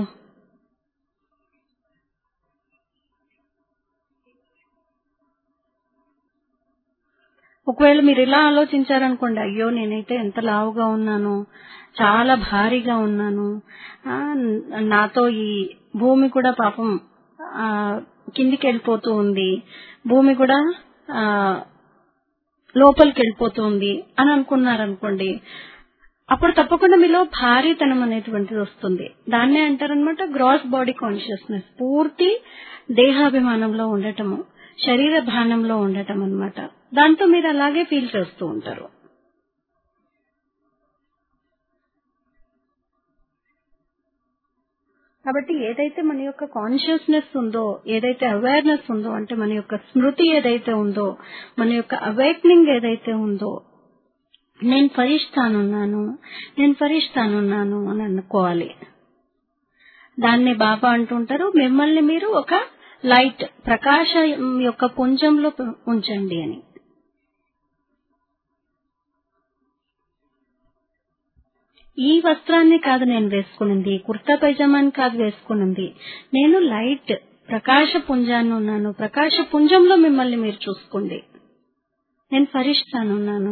ఒకవేళ మీరు ఇలా ఆలోచించారనుకోండి అయ్యో నేనైతే ఎంత లావుగా ఉన్నాను చాలా భారీగా ఉన్నాను ఆ, నాతో ఈ భూమి కూడా పాపం ఆ, కిందికి వెళ్ళిపోతూ ఉంది భూమి కూడా ఆ, లోపలికి వెళ్ళిపోతుంది అని అనుకున్నారనుకోండి అప్పుడు తప్పకుండా మీలో భారీతనం అనేటువంటిది వస్తుంది దాన్నే అంటారనమాట గ్రాస్ బాడీ కాన్షియస్నెస్ పూర్తి దేహాభిమానంలో ఉండటము శరీర భానంలో ఉండటం అన్నమాట దాంతో మీరు అలాగే ఫీల్ చేస్తూ ఉంటారు కాబట్టి ఏదైతే మన యొక్క కాన్షియస్నెస్ ఉందో ఏదైతే అవేర్నెస్ ఉందో అంటే మన యొక్క స్మృతి ఏదైతే ఉందో మన యొక్క అవేక్నింగ్ ఏదైతే ఉందో నేను ఫరిస్తానున్నాను నేను ఫరిస్తానున్నాను అని అనుకోవాలి దాన్ని బాబా అంటుంటారు మిమ్మల్ని మీరు ఒక లైట్ ప్రకాశం యొక్క పుంజంలో ఉంచండి అని ఈ వస్త్రాన్ని కాదు నేను వేసుకునింది కుర్తా పైజామాని కాదు వేసుకునింది నేను లైట్ ప్రకాశ పుంజాన్ని ఉన్నాను ప్రకాశ పుంజంలో మిమ్మల్ని మీరు చూసుకోండి నేను ఫరిస్తానున్నాను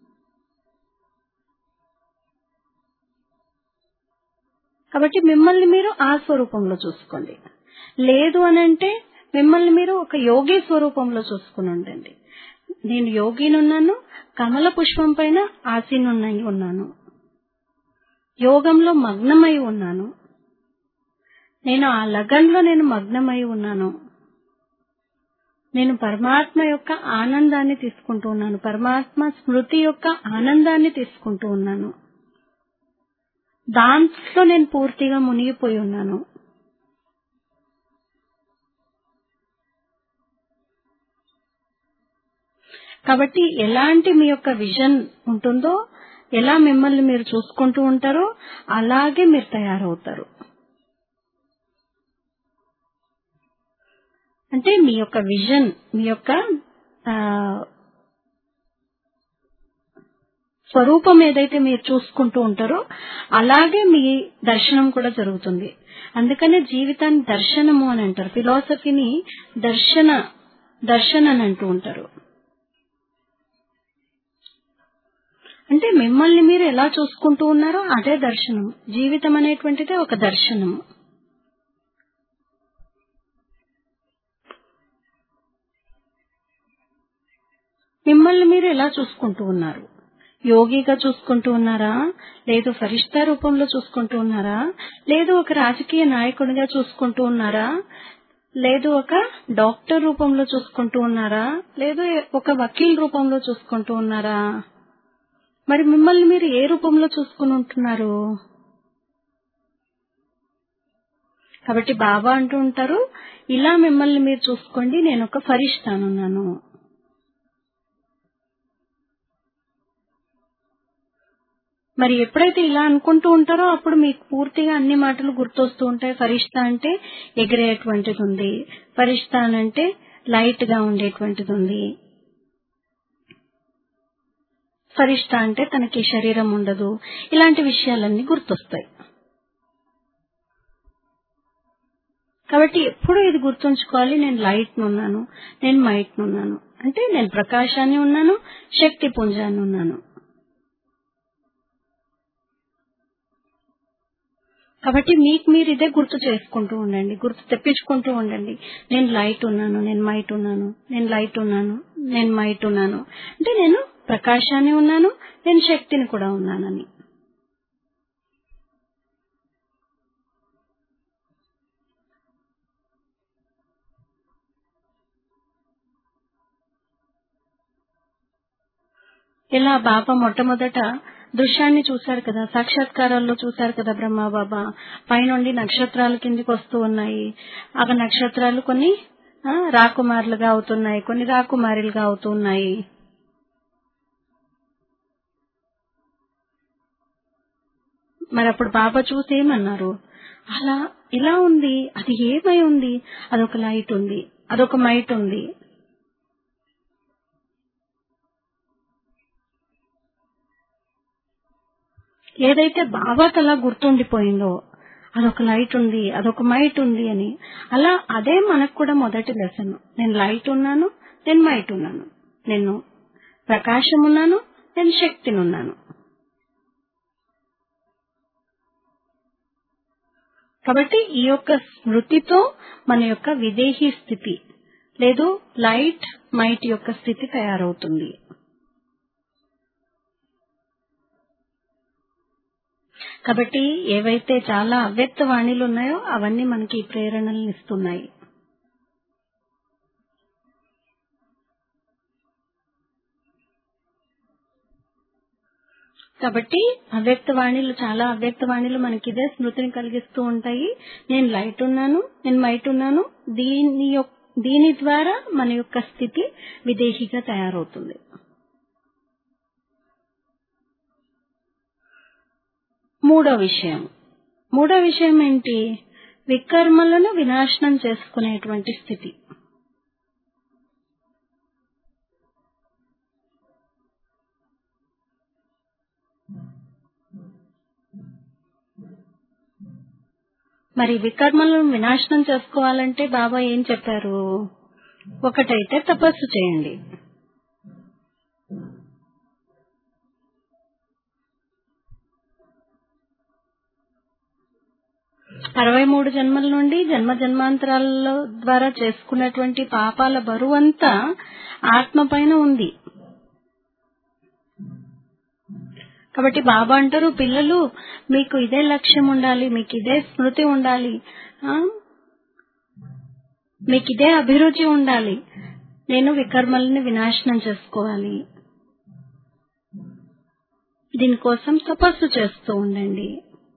కాబట్టి మిమ్మల్ని మీరు ఆ స్వరూపంలో చూసుకోండి లేదు అని అంటే మిమ్మల్ని మీరు ఒక యోగి స్వరూపంలో చూసుకుని ఉండండి నేను యోగినున్నాను కమల పుష్పం పైన ఆసీనున్నై ఉన్నాను యోగంలో మగ్నమై ఉన్నాను నేను ఆ లగన్లో నేను మగ్నమై ఉన్నాను నేను పరమాత్మ యొక్క ఆనందాన్ని తీసుకుంటూ ఉన్నాను పరమాత్మ స్మృతి యొక్క ఆనందాన్ని తీసుకుంటూ ఉన్నాను దాంట్లో నేను పూర్తిగా మునిగిపోయి ఉన్నాను కాబట్టి ఎలాంటి మీ యొక్క విజన్ ఉంటుందో ఎలా మిమ్మల్ని మీరు చూసుకుంటూ ఉంటారో అలాగే మీరు తయారవుతారు అంటే మీ యొక్క విజన్ మీ యొక్క ఆ, స్వరూపం ఏదైతే మీరు చూసుకుంటూ ఉంటారో అలాగే మీ దర్శనం కూడా జరుగుతుంది అందుకనే జీవితాన్ని దర్శనము అని అంటారు ఫిలాసఫీని దర్శన దర్శన అని అంటూ ఉంటారు అంటే మిమ్మల్ని మీరు ఎలా చూసుకుంటూ ఉన్నారో అదే దర్శనం జీవితం అనేటువంటిది ఒక దర్శనము మిమ్మల్ని మీరు ఎలా చూసుకుంటూ ఉన్నారు యోగిగా చూసుకుంటూ ఉన్నారా లేదు ఫరిష్తా రూపంలో చూసుకుంటూ ఉన్నారా లేదు ఒక రాజకీయ నాయకుడిగా చూసుకుంటూ ఉన్నారా లేదు ఒక డాక్టర్ రూపంలో చూసుకుంటూ ఉన్నారా లేదు ఒక వకీల్ రూపంలో చూసుకుంటూ ఉన్నారా మరి మిమ్మల్ని మీరు ఏ రూపంలో చూసుకుని ఉంటున్నారు కాబట్టి బాబా అంటూ ఉంటారు ఇలా మిమ్మల్ని మీరు చూసుకోండి నేను ఒక ఫరిష్తానున్నాను మరి ఎప్పుడైతే ఇలా అనుకుంటూ ఉంటారో అప్పుడు మీకు పూర్తిగా అన్ని మాటలు గుర్తొస్తూ ఉంటాయి ఫరిష్తా అంటే ఎగిరేటువంటిది ఉంది ఫరిష్తా అంటే లైట్ గా ఉండేటువంటిది ఉంది ఫరిష్తా అంటే తనకి శరీరం ఉండదు ఇలాంటి విషయాలన్నీ గుర్తొస్తాయి కాబట్టి ఎప్పుడు ఇది గుర్తుంచుకోవాలి నేను లైట్ ఉన్నాను నేను మైట్ ఉన్నాను అంటే నేను ప్రకాశాన్ని ఉన్నాను శక్తి పుంజాన్ని ఉన్నాను కాబట్టి మీకు మీరు ఇదే గుర్తు చేసుకుంటూ ఉండండి గుర్తు తెప్పించుకుంటూ ఉండండి నేను లైట్ ఉన్నాను నేను మైట్ ఉన్నాను నేను లైట్ ఉన్నాను నేను మైట్ ఉన్నాను అంటే నేను ప్రకాశాన్ని ఉన్నాను నేను శక్తిని కూడా ఉన్నానని ఇలా బాబా మొట్టమొదట దృశ్యాన్ని చూశారు కదా సాక్షాత్కారాల్లో చూశారు కదా బ్రహ్మ బాబా పైనుండి నక్షత్రాలు కిందికి వస్తూ ఉన్నాయి ఆ నక్షత్రాలు కొన్ని ఆ, రాకుమారులుగా అవుతున్నాయి కొన్ని రాకుమారులుగా అవుతున్నాయి మరి అప్పుడు బాబా చూసి ఏమన్నారు అలా ఇలా ఉంది అది ఏమై ఉంది అదొక లైట్ ఉంది అదొక మైట్ ఉంది ఏదైతే బాబాకి అలా గుర్తుండిపోయిందో అదొక లైట్ ఉంది అదొక మైట్ ఉంది అని అలా అదే మనకు కూడా మొదటి లెసన్ నేను లైట్ ఉన్నాను నేను మైట్ ఉన్నాను నేను ప్రకాశం ఉన్నాను నేను శక్తిని ఉన్నాను కాబట్టి ఈ యొక్క స్మృతితో మన యొక్క విదేహీ స్థితి లేదు లైట్ మైట్ యొక్క స్థితి తయారవుతుంది కాబట్టి ఏవైతే చాలా అవ్యక్త వాణిలు ఉన్నాయో అవన్నీ మనకి ప్రేరణలు ఇస్తున్నాయి కాబట్టి అవ్యక్త వాణిలు చాలా అవ్యక్త వాణిలు మనకి ఇదే స్మృతిని కలిగిస్తూ ఉంటాయి నేను లైట్ ఉన్నాను నేను మైట్ ఉన్నాను దీని యొక్- దీని ద్వారా మన యొక్క స్థితి విదేశీగా తయారవుతుంది మూడో విషయం మూడో విషయం ఏంటి వికర్మలను వినాశనం చేసుకునేటువంటి స్థితి మరి వికర్మలను వినాశనం చేసుకోవాలంటే బాబా ఏం చెప్పారు ఒకటైతే తపస్సు చేయండి అరవై మూడు జన్మల నుండి జన్మ జన్మాంతరాల ద్వారా చేసుకున్నటువంటి పాపాల బరువంతా ఆత్మ పైన ఉంది కాబట్టి బాబా అంటారు పిల్లలు మీకు ఇదే లక్ష్యం ఉండాలి మీకు ఇదే స్మృతి ఉండాలి ఆ? మీకు ఇదే అభిరుచి ఉండాలి నేను వికర్మల్ని వినాశనం చేసుకోవాలి దీనికోసం తపస్సు చేస్తూ ఉండండి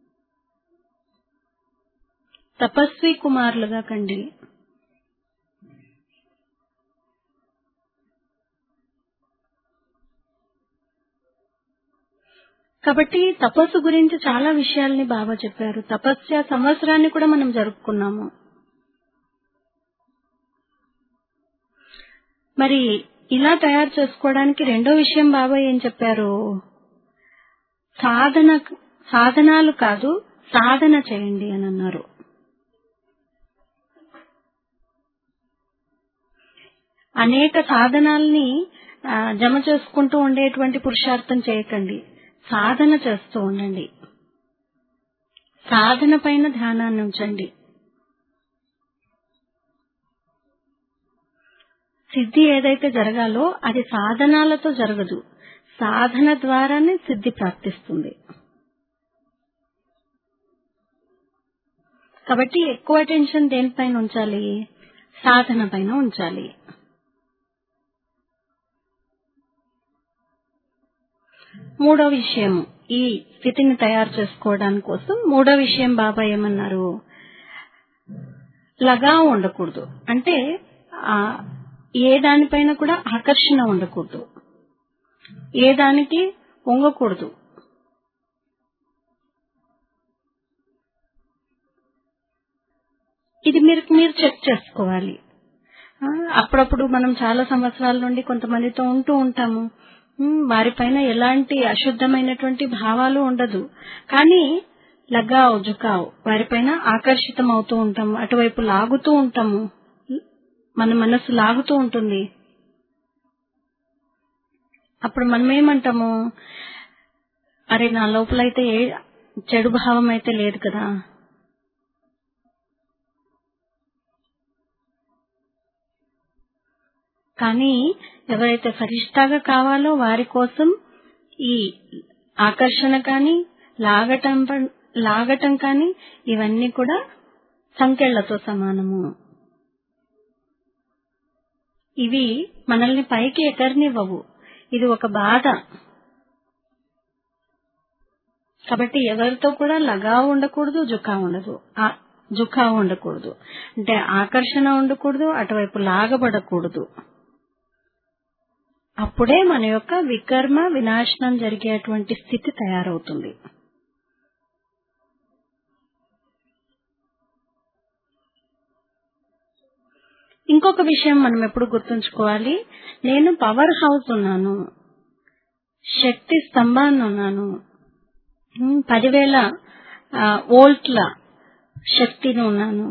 తపస్వి కుమారులుగా కండి కాబట్టి తపస్సు గురించి చాలా విషయాల్ని బాబా చెప్పారు తపస్య సంవత్సరాన్ని కూడా మనం జరుపుకున్నాము మరి ఇలా తయారు చేసుకోవడానికి రెండో విషయం బాబా ఏం చెప్పారు సాధన సాధనాలు కాదు సాధన చేయండి అని అన్నారు అనేక సాధనాల్ని ఆ, జమ చేసుకుంటూ ఉండేటువంటి పురుషార్థం చేయకండి సాధన చేస్తూ ఉండండి సాధన పైన ధ్యానాన్ని ఉంచండి సిద్ధి ఏదైతే జరగాలో అది సాధనాలతో జరగదు సాధన ద్వారానే సిద్ధి ప్రాప్తిస్తుంది కాబట్టి ఎక్కువ అటెన్షన్ దేనిపైన ఉంచాలి సాధన పైన ఉంచాలి మూడో విషయం ఈ స్థితిని తయారు చేసుకోవడానికి కోసం మూడో విషయం బాబా ఏమన్నారు లగా ఉండకూడదు అంటే ఆ ఏ దానిపైన కూడా ఆకర్షణ ఉండకూడదు ఏ దానికి వంగకూడదు ఇది మీరు మీరు చెక్ చేసుకోవాలి ఆ, అప్పుడప్పుడు మనం చాలా సంవత్సరాల నుండి కొంతమందితో ఉంటూ ఉంటాము ఉమ్, వారిపైన ఎలాంటి అశుద్ధమైనటువంటి భావాలు ఉండదు కానీ లగావ్ జుకావ్ వారిపైన ఆకర్షితం అవుతూ ఉంటాము అటువైపు లాగుతూ ఉంటాము మన మనసు లాగుతూ ఉంటుంది అప్పుడు మనం ఏమంటాము అరే నా లోపలైతే ఏ చెడు భావం అయితే లేదు కదా కానీ ఎవరైతే ఫరిష్టాగా కావాలో వారి కోసం ఈ ఆకర్షణ కానీ లాగటం ప- లాగటం కానీ ఇవన్నీ కూడా సంకెళ్లతో సమానము ఇవి మనల్ని పైకి ఎకరనివ్వవు ఇది ఒక బాధ కాబట్టి ఎవరితో కూడా లగా ఉండకూడదు జుకా ఉండదు ఆ జుకా ఉండకూడదు అంటే ఆకర్షణ ఉండకూడదు అటువైపు లాగబడకూడదు అప్పుడే మన యొక్క వికర్మ వినాశనం జరిగేటువంటి స్థితి తయారవుతుంది ఇంకొక విషయం మనం ఎప్పుడు గుర్తుంచుకోవాలి నేను పవర్ హౌస్ ఉన్నాను శక్తి స్తంభాన్ని ఉన్నాను ఉమ్, పదివేల ఆ, వోల్ట్ల శక్తిని ఉన్నాను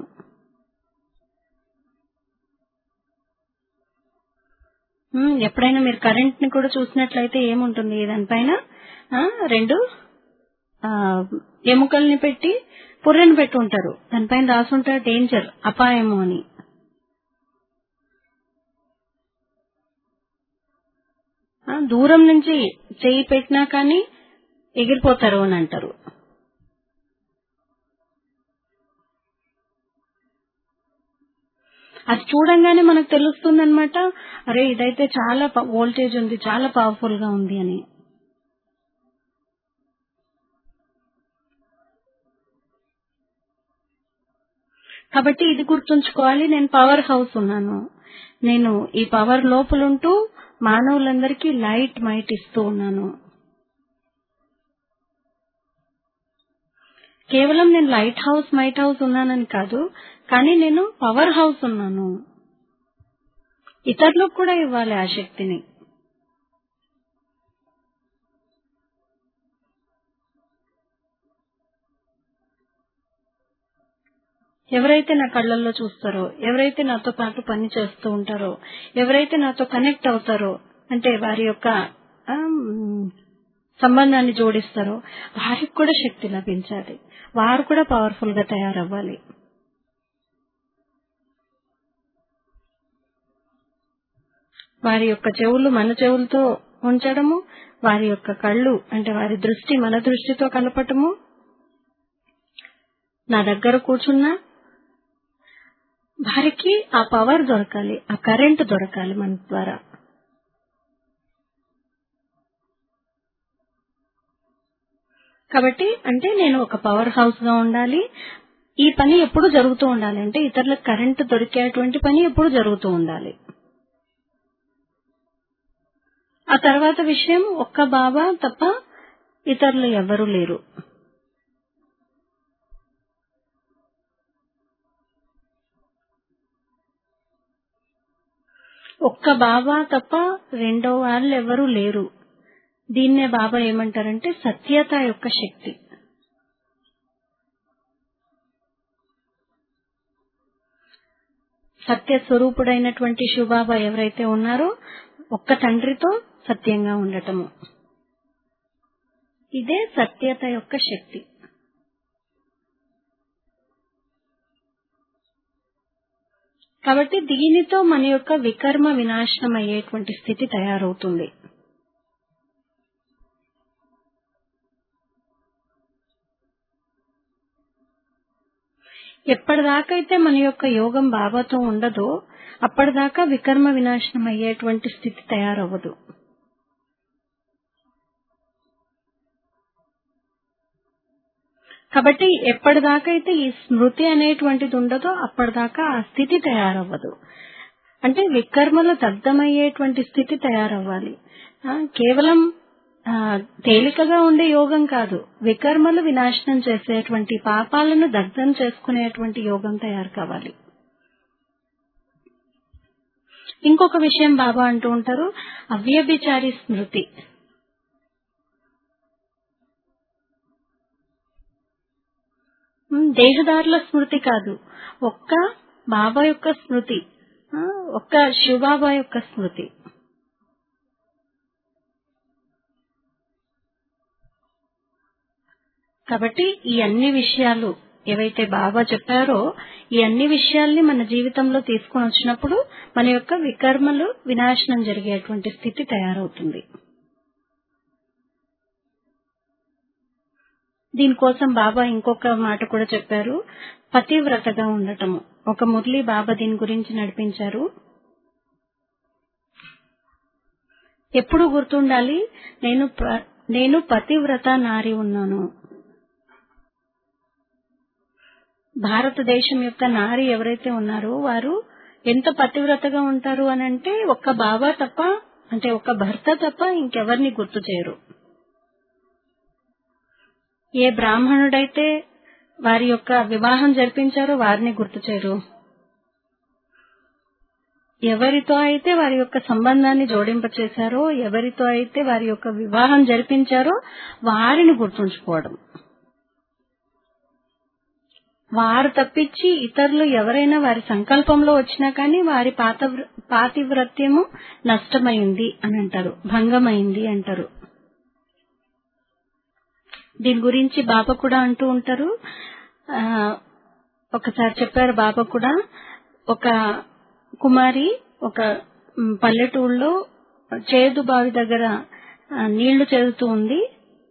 ఉమ్, ఎప్పుడైనా మీరు కరెంట్ ని కూడా చూసినట్లయితే ఏముంటుంది దానిపైన ఆ, రెండు ఆ, ఎముకల్ని పెట్టి పుర్రెని పెట్టి ఉంటారు దానిపైన రాసుంటారు డేంజర్ అపాయము అని ఆ, దూరం నుంచి చెయ్యి పెట్టినా కానీ ఎగిరిపోతారు అని అంటారు అది చూడంగానే మనకు తెలుస్తుంది అనమాట అరే ఇదైతే చాలా వోల్టేజ్ ఉంది చాలా పవర్ఫుల్ గా ఉంది అని కాబట్టి ఇది గుర్తుంచుకోవాలి నేను పవర్ హౌస్ ఉన్నాను నేను ఈ పవర్ లోపలుంటూ మానవులందరికీ లైట్ మైట్ ఇస్తూ ఉన్నాను కేవలం నేను లైట్ హౌస్ మైట్ హౌస్ ఉన్నానని కాదు కానీ నేను పవర్ హౌస్ ఉన్నాను ఇతరులకు కూడా ఇవ్వాలి ఆ శక్తిని ఎవరైతే నా కళ్ళల్లో చూస్తారో ఎవరైతే నాతో పాటు పని చేస్తూ ఉంటారో ఎవరైతే నాతో కనెక్ట్ అవుతారో అంటే వారి యొక్క ఆమ్, సంబంధాన్ని జోడిస్తారో వారికి కూడా శక్తి లభించాలి వారు కూడా పవర్ఫుల్ గా తయారవ్వాలి వారి యొక్క చెవులు మన చెవులతో ఉంచడము వారి యొక్క కళ్ళు అంటే వారి దృష్టి మన దృష్టితో కలపటము నా దగ్గర కూర్చున్నా వారికి ఆ పవర్ దొరకాలి ఆ కరెంట్ దొరకాలి మన ద్వారా కాబట్టి అంటే నేను ఒక పవర్ హౌస్ గా ఉండాలి ఈ పని ఎప్పుడు జరుగుతూ ఉండాలి అంటే ఇతరులకు కరెంటు దొరికేటువంటి పని ఎప్పుడు జరుగుతూ ఉండాలి ఆ తర్వాత విషయం ఒక్క బాబా తప్ప ఇతరులు ఎవరూ లేరు ఒక్క బాబా తప్ప రెండో వాళ్ళు ఎవరూ లేరు దీన్నే బాబా ఏమంటారంటే సత్యత యొక్క శక్తి సత్య స్వరూపుడైనటువంటి శివబాబా ఎవరైతే ఉన్నారో ఒక్క తండ్రితో సత్యంగా ఉండటము ఇదే సత్యత యొక్క శక్తి కాబట్టి దీనితో మన యొక్క వికర్మ వినాశనం అయ్యేటువంటి స్థితి తయారవుతుంది ఎప్పటిదాకైతే మన యొక్క యోగం బాబాతో ఉండదో అప్పటిదాకా వికర్మ వినాశనం అయ్యేటువంటి స్థితి తయారవ్వదు కాబట్టి ఎప్పటిదాకైతే ఈ స్మృతి అనేటువంటిది ఉండదో అప్పటిదాకా ఆ స్థితి తయారవ్వదు అంటే వికర్మలు దగ్ధమయ్యేటువంటి స్థితి తయారవ్వాలి ఆ, కేవలం ఆ, తేలికగా ఉండే యోగం కాదు వికర్మలు వినాశనం చేసేటువంటి పాపాలను దగ్ధం చేసుకునేటువంటి యోగం తయారు కావాలి ఇంకొక విషయం బాబా అంటూ ఉంటారు అవ్యభిచారి స్మృతి ఉమ్, దేహదారుల స్మృతి కాదు ఒక్క బాబా యొక్క స్మృతి ఆ, ఒక్క శివబాబా యొక్క స్మృతి కాబట్టి ఈ అన్ని విషయాలు ఏవైతే బాబా చెప్పారో ఈ అన్ని విషయాల్ని మన జీవితంలో తీసుకొని వచ్చినప్పుడు మన యొక్క వికర్మలు వినాశనం జరిగేటువంటి స్థితి తయారవుతుంది దీనికోసం బాబా ఇంకొక మాట కూడా చెప్పారు పతివ్రతగా ఉండటము ఒక మురళి బాబా దీని గురించి నడిపించారు ఎప్పుడు గుర్తుండాలి నేను ప్ర- నేను పతివ్రత నారి ఉన్నాను భారతదేశం యొక్క నారి ఎవరైతే ఉన్నారో వారు ఎంత పతివ్రతగా ఉంటారు అని అంటే ఒక్క బాబా తప్ప అంటే ఒక్క భర్త తప్ప ఇంకెవరిని గుర్తు చేయరు ఏ బ్రాహ్మణుడైతే వారి యొక్క వివాహం జరిపించారో వారిని గుర్తు చేయరు ఎవరితో అయితే వారి యొక్క సంబంధాన్ని జోడింపచేశారో ఎవరితో అయితే వారి యొక్క వివాహం జరిపించారో వారిని గుర్తుంచుకోవడం వారు తప్పించి ఇతరులు ఎవరైనా వారి సంకల్పంలో వచ్చినా కానీ వారి పాత పాతివ్రత్యము నష్టమైంది అని అంటారు భంగమైంది అంటారు దీని గురించి బాబా కూడా అంటూ ఉంటారు ఆ, ఒకసారి చెప్పారు బాబా కూడా ఒక కుమారి ఒక మ్, పల్లెటూరులో చేదు బావి దగ్గర ఆ, నీళ్లు చేదుతూ ఉంది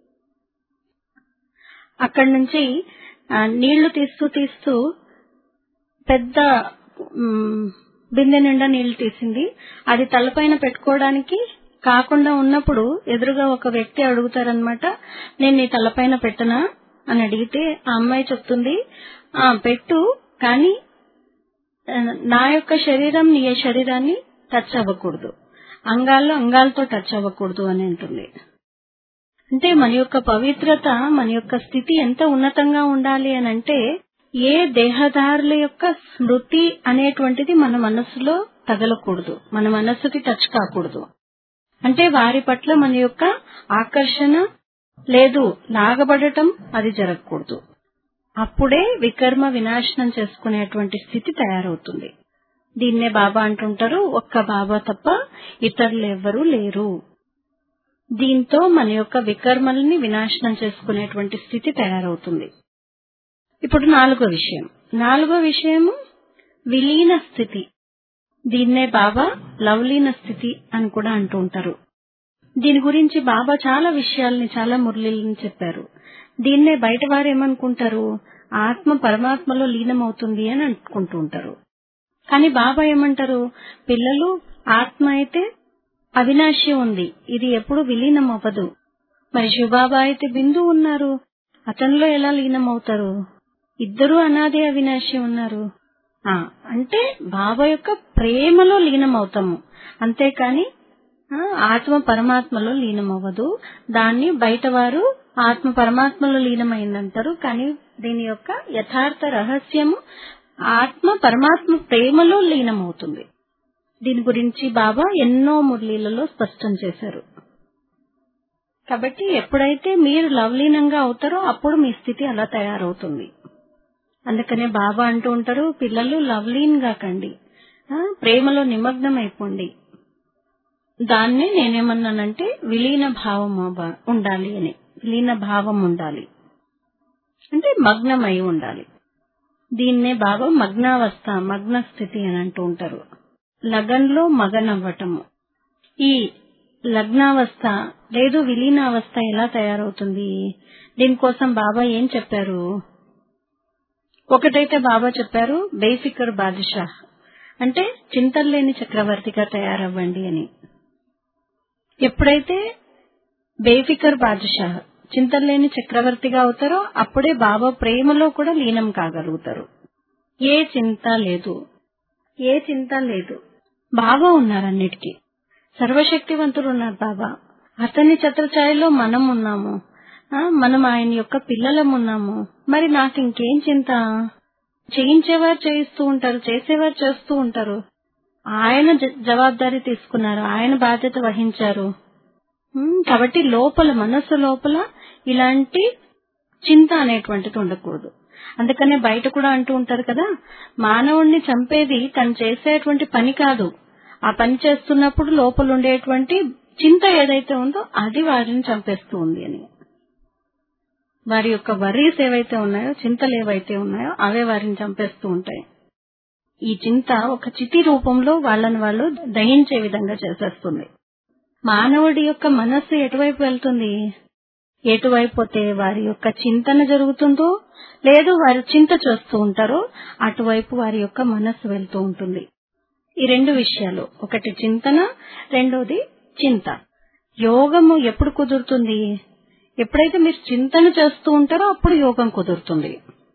అక్కడి నుంచి ఆ, నీళ్లు తీస్తూ తీస్తూ పెద్ద మ్, బిందె నిండా నీళ్లు తీసింది అది తలపైన పెట్టుకోవడానికి కాకుండా ఉన్నప్పుడు ఎదురుగా ఒక వ్యక్తి అడుగుతారనమాట నేను నీ తలపైన పెట్టనా అని అడిగితే ఆ అమ్మాయి చెప్తుంది ఆ పెట్టు కానీ ఆ, నా యొక్క శరీరం నీ శరీరాన్ని టచ్ అవ్వకూడదు అంగాల్లో అంగాలతో టచ్ అవ్వకూడదు అని అంటుంది అంటే మన యొక్క పవిత్రత మన యొక్క స్థితి ఎంత ఉన్నతంగా ఉండాలి అని అంటే ఏ దేహదారుల యొక్క స్మృతి అనేటువంటిది మన మనసులో తగలకూడదు మన మనస్సుకి టచ్ కాకూడదు అంటే వారి పట్ల మన యొక్క ఆకర్షణ లేదు లాగబడటం అది జరగకూడదు అప్పుడే వికర్మ వినాశనం చేసుకునేటువంటి స్థితి తయారవుతుంది దీన్నే బాబా అంటుంటారు ఒక్క బాబా తప్ప ఇతరులు ఎవ్వరూ లేరు దీంతో మన యొక్క వికర్మల్ని వినాశనం చేసుకునేటువంటి స్థితి తయారవుతుంది ఇప్పుడు నాలుగో విషయం నాలుగో విషయము విలీన స్థితి దీన్నే బాబా లవలీన స్థితి అని కూడా అంటూ ఉంటారు దీని గురించి బాబా చాలా విషయాల్ని చాలా మురళీలను చెప్పారు దీన్నే బయట వారు ఏమనుకుంటారు ఆత్మ పరమాత్మలో లీనమవుతుంది అని అనుకుంటూ ఉంటారు కానీ బాబా ఏమంటారు పిల్లలు ఆత్మ అయితే అవినాశి ఉంది ఇది ఎప్పుడు విలీనం అవ్వదు మరి శివబాబా అయితే బిందు ఉన్నారు అతనిలో ఎలా లీనం అవుతారు ఇద్దరు అనాది అవినాశి ఉన్నారు ఆ అంటే బాబా యొక్క ప్రేమలో లీనం అవుతాము అంతేకాని ఆ, ఆత్మ పరమాత్మలో లీనం అవ్వదు దాన్ని బయట వారు ఆత్మ పరమాత్మలో లీనమైందంటారు కానీ దీని యొక్క యథార్థ రహస్యము ఆత్మ పరమాత్మ ప్రేమలో లీనమవుతుంది దీని గురించి బాబా ఎన్నో మురళీలలో స్పష్టం చేశారు కాబట్టి ఎప్పుడైతే మీరు లవలీనంగా అవుతారో అప్పుడు మీ స్థితి అలా తయారవుతుంది అందుకనే బాబా అంటూ ఉంటారు పిల్లలు లవ్లీన్ గా కండి ఆ, ప్రేమలో నిమగ్నం అయిపోండి దాన్నే నేనేమన్నానంటే విలీన భావం అవ- ఉండాలి అని విలీన భావం ఉండాలి అంటే మగ్నమై ఉండాలి దీన్నే బాబా మగ్నావస్థ మగ్న స్థితి అని అంటూ ఉంటారు లగన్లో మగనవ్వటము ఈ లగ్నావస్థ లేదు విలీనావస్థ ఎలా తయారవుతుంది దీనికోసం బాబా ఏం చెప్పారు ఒకటైతే బాబా చెప్పారు బేఫికర్ బాదుషా అంటే చింతల్లేని చక్రవర్తిగా తయారవ్వండి అని ఎప్పుడైతే బేఫికర్ బాదుషా చింతల్లేని చక్రవర్తిగా అవుతారో అప్పుడే బాబా ప్రేమలో కూడా లీనం కాగలుగుతారు ఏ చింత లేదు ఏ చింత లేదు బాబా ఉన్నారన్నిటికీ సర్వశక్తివంతుడు ఉన్నారు బాబా అతని ఛత్రఛాయలో మనం ఉన్నాము ఆ, మనం ఆయన యొక్క పిల్లలం ఉన్నాము మరి నాకు ఇంకేం చింత చేయించేవారు చేయిస్తూ ఉంటారు చేసేవారు చేస్తూ ఉంటారు ఆయన జ- జవాబారి తీసుకున్నారు ఆయన బాధ్యత వహించారు ఉమ్, కాబట్టి లోపల మనస్సు లోపల ఇలాంటి చింత అనేటువంటిది ఉండకూడదు అందుకనే బయట కూడా అంటూ ఉంటారు కదా మానవుణ్ణి చంపేది తను చేసేటువంటి పని కాదు ఆ పని చేస్తున్నప్పుడు లోపల ఉండేటువంటి చింత ఏదైతే ఉందో అది వారిని చంపేస్తూ ఉంది అని వారి యొక్క వర్రీస్ ఏవైతే ఉన్నాయో చింతలు ఏవైతే ఉన్నాయో అవే వారిని చంపేస్తూ ఉంటాయి ఈ చింత ఒక చితి రూపంలో వాళ్ళని వాళ్ళు దహించే విధంగా చేసేస్తుంది మానవుడి యొక్క మనస్సు ఎటువైపు వెళ్తుంది ఎటువైపు పోతే వారి యొక్క చింతన జరుగుతుందో లేదు వారు చింత చేస్తూ ఉంటారో అటువైపు వారి యొక్క మనస్సు వెళ్తూ ఉంటుంది ఈ రెండు విషయాలు ఒకటి చింతన రెండోది చింత యోగము ఎప్పుడు కుదురుతుంది ఎప్పుడైతే మీరు చింతన చేస్తూ ఉంటారో అప్పుడు యోగం కుదురుతుంది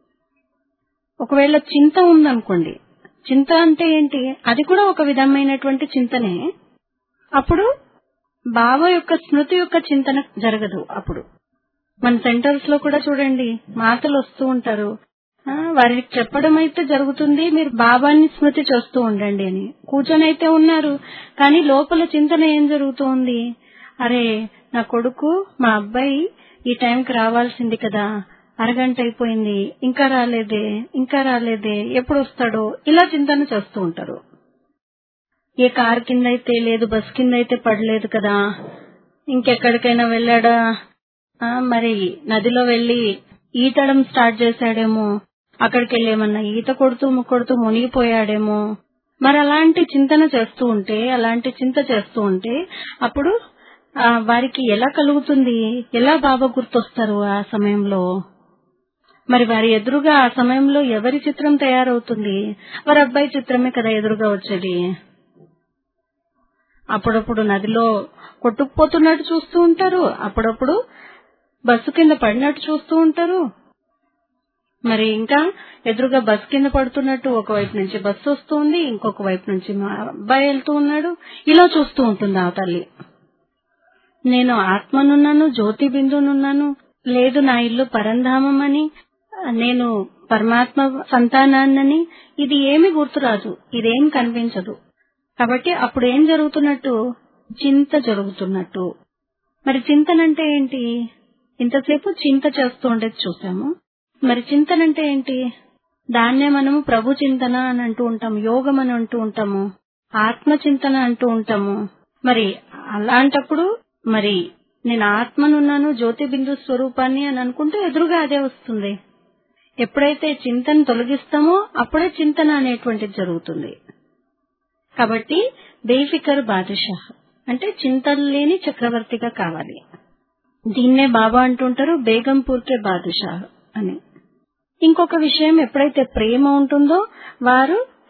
ఒకవేళ చింత ఉందనుకోండి చింత అంటే ఏంటి అది కూడా ఒక విధమైనటువంటి చింతనే అప్పుడు భావ యొక్క స్మృతి యొక్క చింతన జరగదు అప్పుడు మన సెంటర్స్ లో కూడా చూడండి మాటలు వస్తూ ఉంటారు ఆ, వారికి చెప్పడం అయితే జరుగుతుంది మీరు బాబాని స్మృతి చేస్తూ ఉండండి అని కూర్చొని అయితే ఉన్నారు కానీ లోపల చింతన ఏం జరుగుతోంది అరే నా కొడుకు మా అబ్బాయి ఈ టైంకి రావాల్సింది కదా అరగంట అయిపోయింది ఇంకా రాలేదే ఇంకా రాలేదే ఎప్పుడు వస్తాడో ఇలా చింతన చేస్తూ ఉంటారు ఏ కార్ కింద అయితే లేదు బస్ కింద అయితే పడలేదు కదా ఇంకెక్కడికైనా వెళ్ళాడా ఆ, మరి నదిలో వెళ్లి ఈతడం స్టార్ట్ చేశాడేమో అక్కడికి వెళ్ళి ఏమన్నా ఈత కొడుతూ కొడుతూ మునిగిపోయాడేమో మరి అలాంటి చింతన చేస్తూ ఉంటే అలాంటి చింత చేస్తూ ఉంటే అప్పుడు ఆ, వారికి ఎలా కలుగుతుంది ఎలా బాబా గుర్తొస్తారు ఆ సమయంలో మరి వారి ఎదురుగా ఆ సమయంలో ఎవరి చిత్రం తయారవుతుంది వారి అబ్బాయి చిత్రమే కదా ఎదురుగా వచ్చేది అప్పుడప్పుడు నదిలో కొట్టుకుపోతున్నట్టు చూస్తూ ఉంటారు అప్పుడప్పుడు బస్సు కింద పడినట్టు చూస్తూ ఉంటారు మరి ఇంకా ఎదురుగా బస్సు కింద పడుతున్నట్టు ఒకవైపు నుంచి బస్సు వస్తుంది ఇంకొక వైపు నుంచి మా అబ్బాయి వెళ్తూ ఉన్నాడు ఇలా చూస్తూ ఉంటుంది ఆ తల్లి నేను ఆత్మనున్నాను జ్యోతి బిందునున్నాను లేదు నా ఇల్లు పరంధామం అని నేను పరమాత్మ సంతానాన్నని ఇది ఏమి గుర్తురాదు ఇదేం కనిపించదు కాబట్టి అప్పుడు ఏం జరుగుతున్నట్టు చింత జరుగుతున్నట్టు మరి చింతనంటే ఏంటి ఇంతసేపు చింత చేస్తూ ఉండేది చూసాము మరి చింతనంటే ఏంటి దాన్నే మనము ప్రభు చింతన అని అంటూ ఉంటాము యోగం అని అంటూ ఉంటాము ఆత్మ చింతన అంటూ ఉంటాము మరి అలాంటప్పుడు మరి నేను ఆత్మనున్నాను జ్యోతి బిందు స్వరూపాన్ని అని అనుకుంటే ఎదురుగా అదే వస్తుంది ఎప్పుడైతే చింతన తొలగిస్తామో అప్పుడే చింతన అనేటువంటిది జరుగుతుంది కాబట్టి బేఫికర్ బాదుషా అంటే చింతలు లేని చక్రవర్తిగా కావాలి దీన్నే బాబా అంటుంటారు బేగంపూర్కే బాదుషా అని ఇంకొక విషయం ఎప్పుడైతే ప్రేమ ఉంటుందో వారు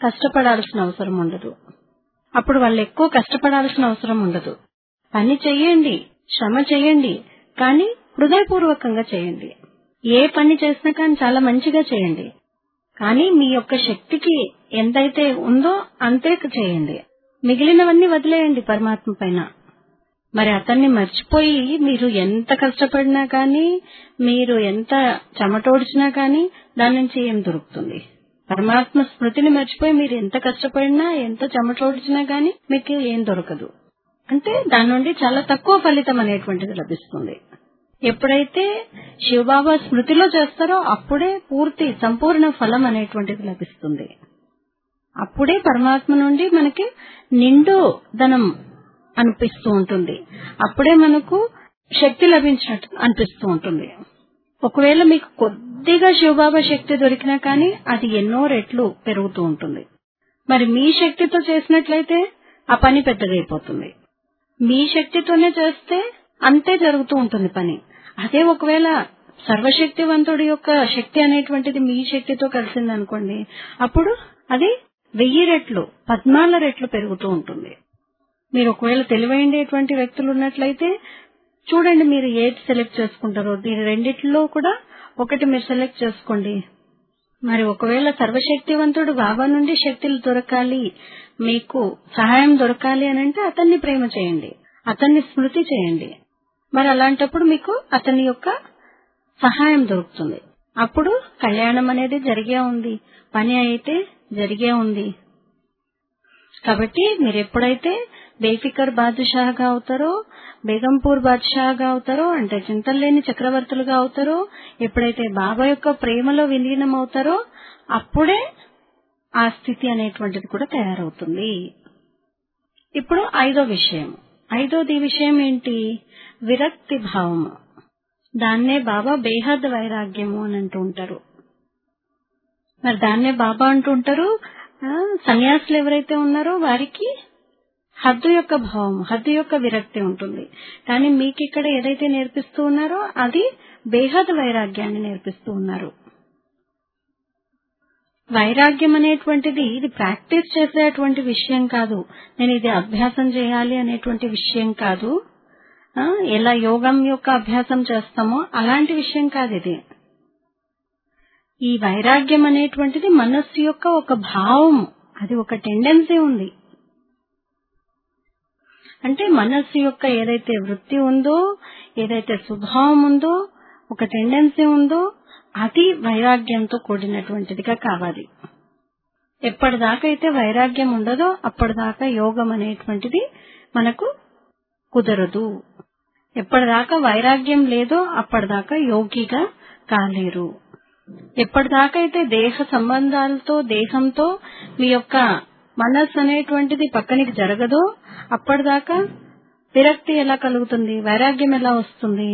కష్టపడాల్సిన అవసరం ఉండదు అప్పుడు వాళ్ళు ఎక్కువ కష్టపడాల్సిన అవసరం ఉండదు పని చెయ్యండి శ్రమ చేయండి కానీ హృదయపూర్వకంగా చేయండి ఏ పని చేసినా కానీ చాలా మంచిగా చేయండి కానీ మీ యొక్క శక్తికి ఎంతైతే ఉందో అంతే చేయండి మిగిలినవన్నీ వదిలేయండి పరమాత్మ పైన మరి అతన్ని మర్చిపోయి మీరు ఎంత కష్టపడినా కానీ మీరు ఎంత చెమటోడ్చినా కానీ దాని నుంచి ఏం దొరుకుతుంది పరమాత్మ స్మృతిని మర్చిపోయి మీరు ఎంత కష్టపడినా ఎంత చెమటోడ్చినా కానీ మీకు ఏం దొరకదు అంటే దాని నుండి చాలా తక్కువ ఫలితం అనేటువంటిది లభిస్తుంది ఎప్పుడైతే శివబాబా స్మృతిలో చేస్తారో అప్పుడే పూర్తి సంపూర్ణ ఫలం అనేటువంటిది లభిస్తుంది అప్పుడే పరమాత్మ నుండి మనకి నిండు ధనం అనిపిస్తూ ఉంటుంది అప్పుడే మనకు శక్తి లభించినట్టు అనిపిస్తూ ఉంటుంది ఒకవేళ మీకు కొద్దిగా శివబాబా శక్తి దొరికినా కానీ అది ఎన్నో రెట్లు పెరుగుతూ ఉంటుంది మరి మీ శక్తితో చేసినట్లయితే ఆ పని పెద్దగా అయిపోతుంది మీ శక్తితోనే చేస్తే అంతే జరుగుతూ ఉంటుంది పని అదే ఒకవేళ సర్వశక్తివంతుడి యొక్క శక్తి అనేటువంటిది మీ శక్తితో కలిసిందనుకోండి అప్పుడు అది వెయ్యి రెట్లు పద్నాలుగు రెట్లు పెరుగుతూ ఉంటుంది మీరు ఒకవేళ తెలివైండేటువంటి వ్యక్తులు ఉన్నట్లయితే చూడండి మీరు ఏది సెలెక్ట్ చేసుకుంటారో దీని రెండిట్లో కూడా ఒకటి మీరు సెలెక్ట్ చేసుకోండి మరి ఒకవేళ సర్వశక్తివంతుడు బాబా నుండి శక్తులు దొరకాలి మీకు సహాయం దొరకాలి అని అంటే అతన్ని ప్రేమ చేయండి అతన్ని స్మృతి చేయండి మరి అలాంటప్పుడు మీకు అతని యొక్క సహాయం దొరుకుతుంది అప్పుడు కళ్యాణం అనేది జరిగే ఉంది పని అయితే జరిగే ఉంది కాబట్టి మీరు ఎప్పుడైతే బేఫికర్ బాదుషాగా అవుతారో బేగంపూర్ బాద్షాగా అవుతారో అంటే చింతలేని చక్రవర్తులుగా అవుతారో ఎప్పుడైతే బాబా యొక్క ప్రేమలో విలీనం అవుతారో అప్పుడే ఆ స్థితి అనేటువంటిది కూడా తయారవుతుంది ఇప్పుడు ఐదో విషయం ఐదోది విషయం ఏంటి విరక్తి భావము దాన్నే బాబా బేహద్ వైరాగ్యము అని అంటూ ఉంటారు మరి దాన్నే బాబా అంటూ ఉంటారు సన్యాసులు ఎవరైతే ఉన్నారో వారికి హద్దు యొక్క భావం హద్దు యొక్క విరక్తి ఉంటుంది కానీ మీకు ఇక్కడ ఏదైతే నేర్పిస్తూ ఉన్నారో అది బేహద్ వైరాగ్యాన్ని నేర్పిస్తూ ఉన్నారు వైరాగ్యం అనేటువంటిది ఇది ప్రాక్టీస్ చేసేటువంటి విషయం కాదు నేను ఇది అభ్యాసం చేయాలి అనేటువంటి విషయం కాదు ఎలా యోగం యొక్క అభ్యాసం చేస్తామో అలాంటి విషయం కాదు ఇది ఈ వైరాగ్యం అనేటువంటిది మనస్సు యొక్క ఒక భావం అది ఒక టెండెన్సీ ఉంది అంటే మనస్సు యొక్క ఏదైతే వృత్తి ఉందో ఏదైతే స్వభావం ఉందో ఒక టెండెన్సీ ఉందో అది వైరాగ్యంతో కూడినటువంటిదిగా కావాలి ఎప్పటిదాకా అయితే వైరాగ్యం ఉండదో అప్పటిదాకా యోగం అనేటువంటిది మనకు కుదరదు ఎప్పటిదాకా వైరాగ్యం లేదో అప్పటిదాకా యోగిగా కాలేరు ఎప్పటిదాకా అయితే దేహ సంబంధాలతో దేహంతో మీ యొక్క మనస్సు అనేటువంటిది పక్కనికి జరగదో అప్పటిదాకా విరక్తి ఎలా కలుగుతుంది వైరాగ్యం ఎలా వస్తుంది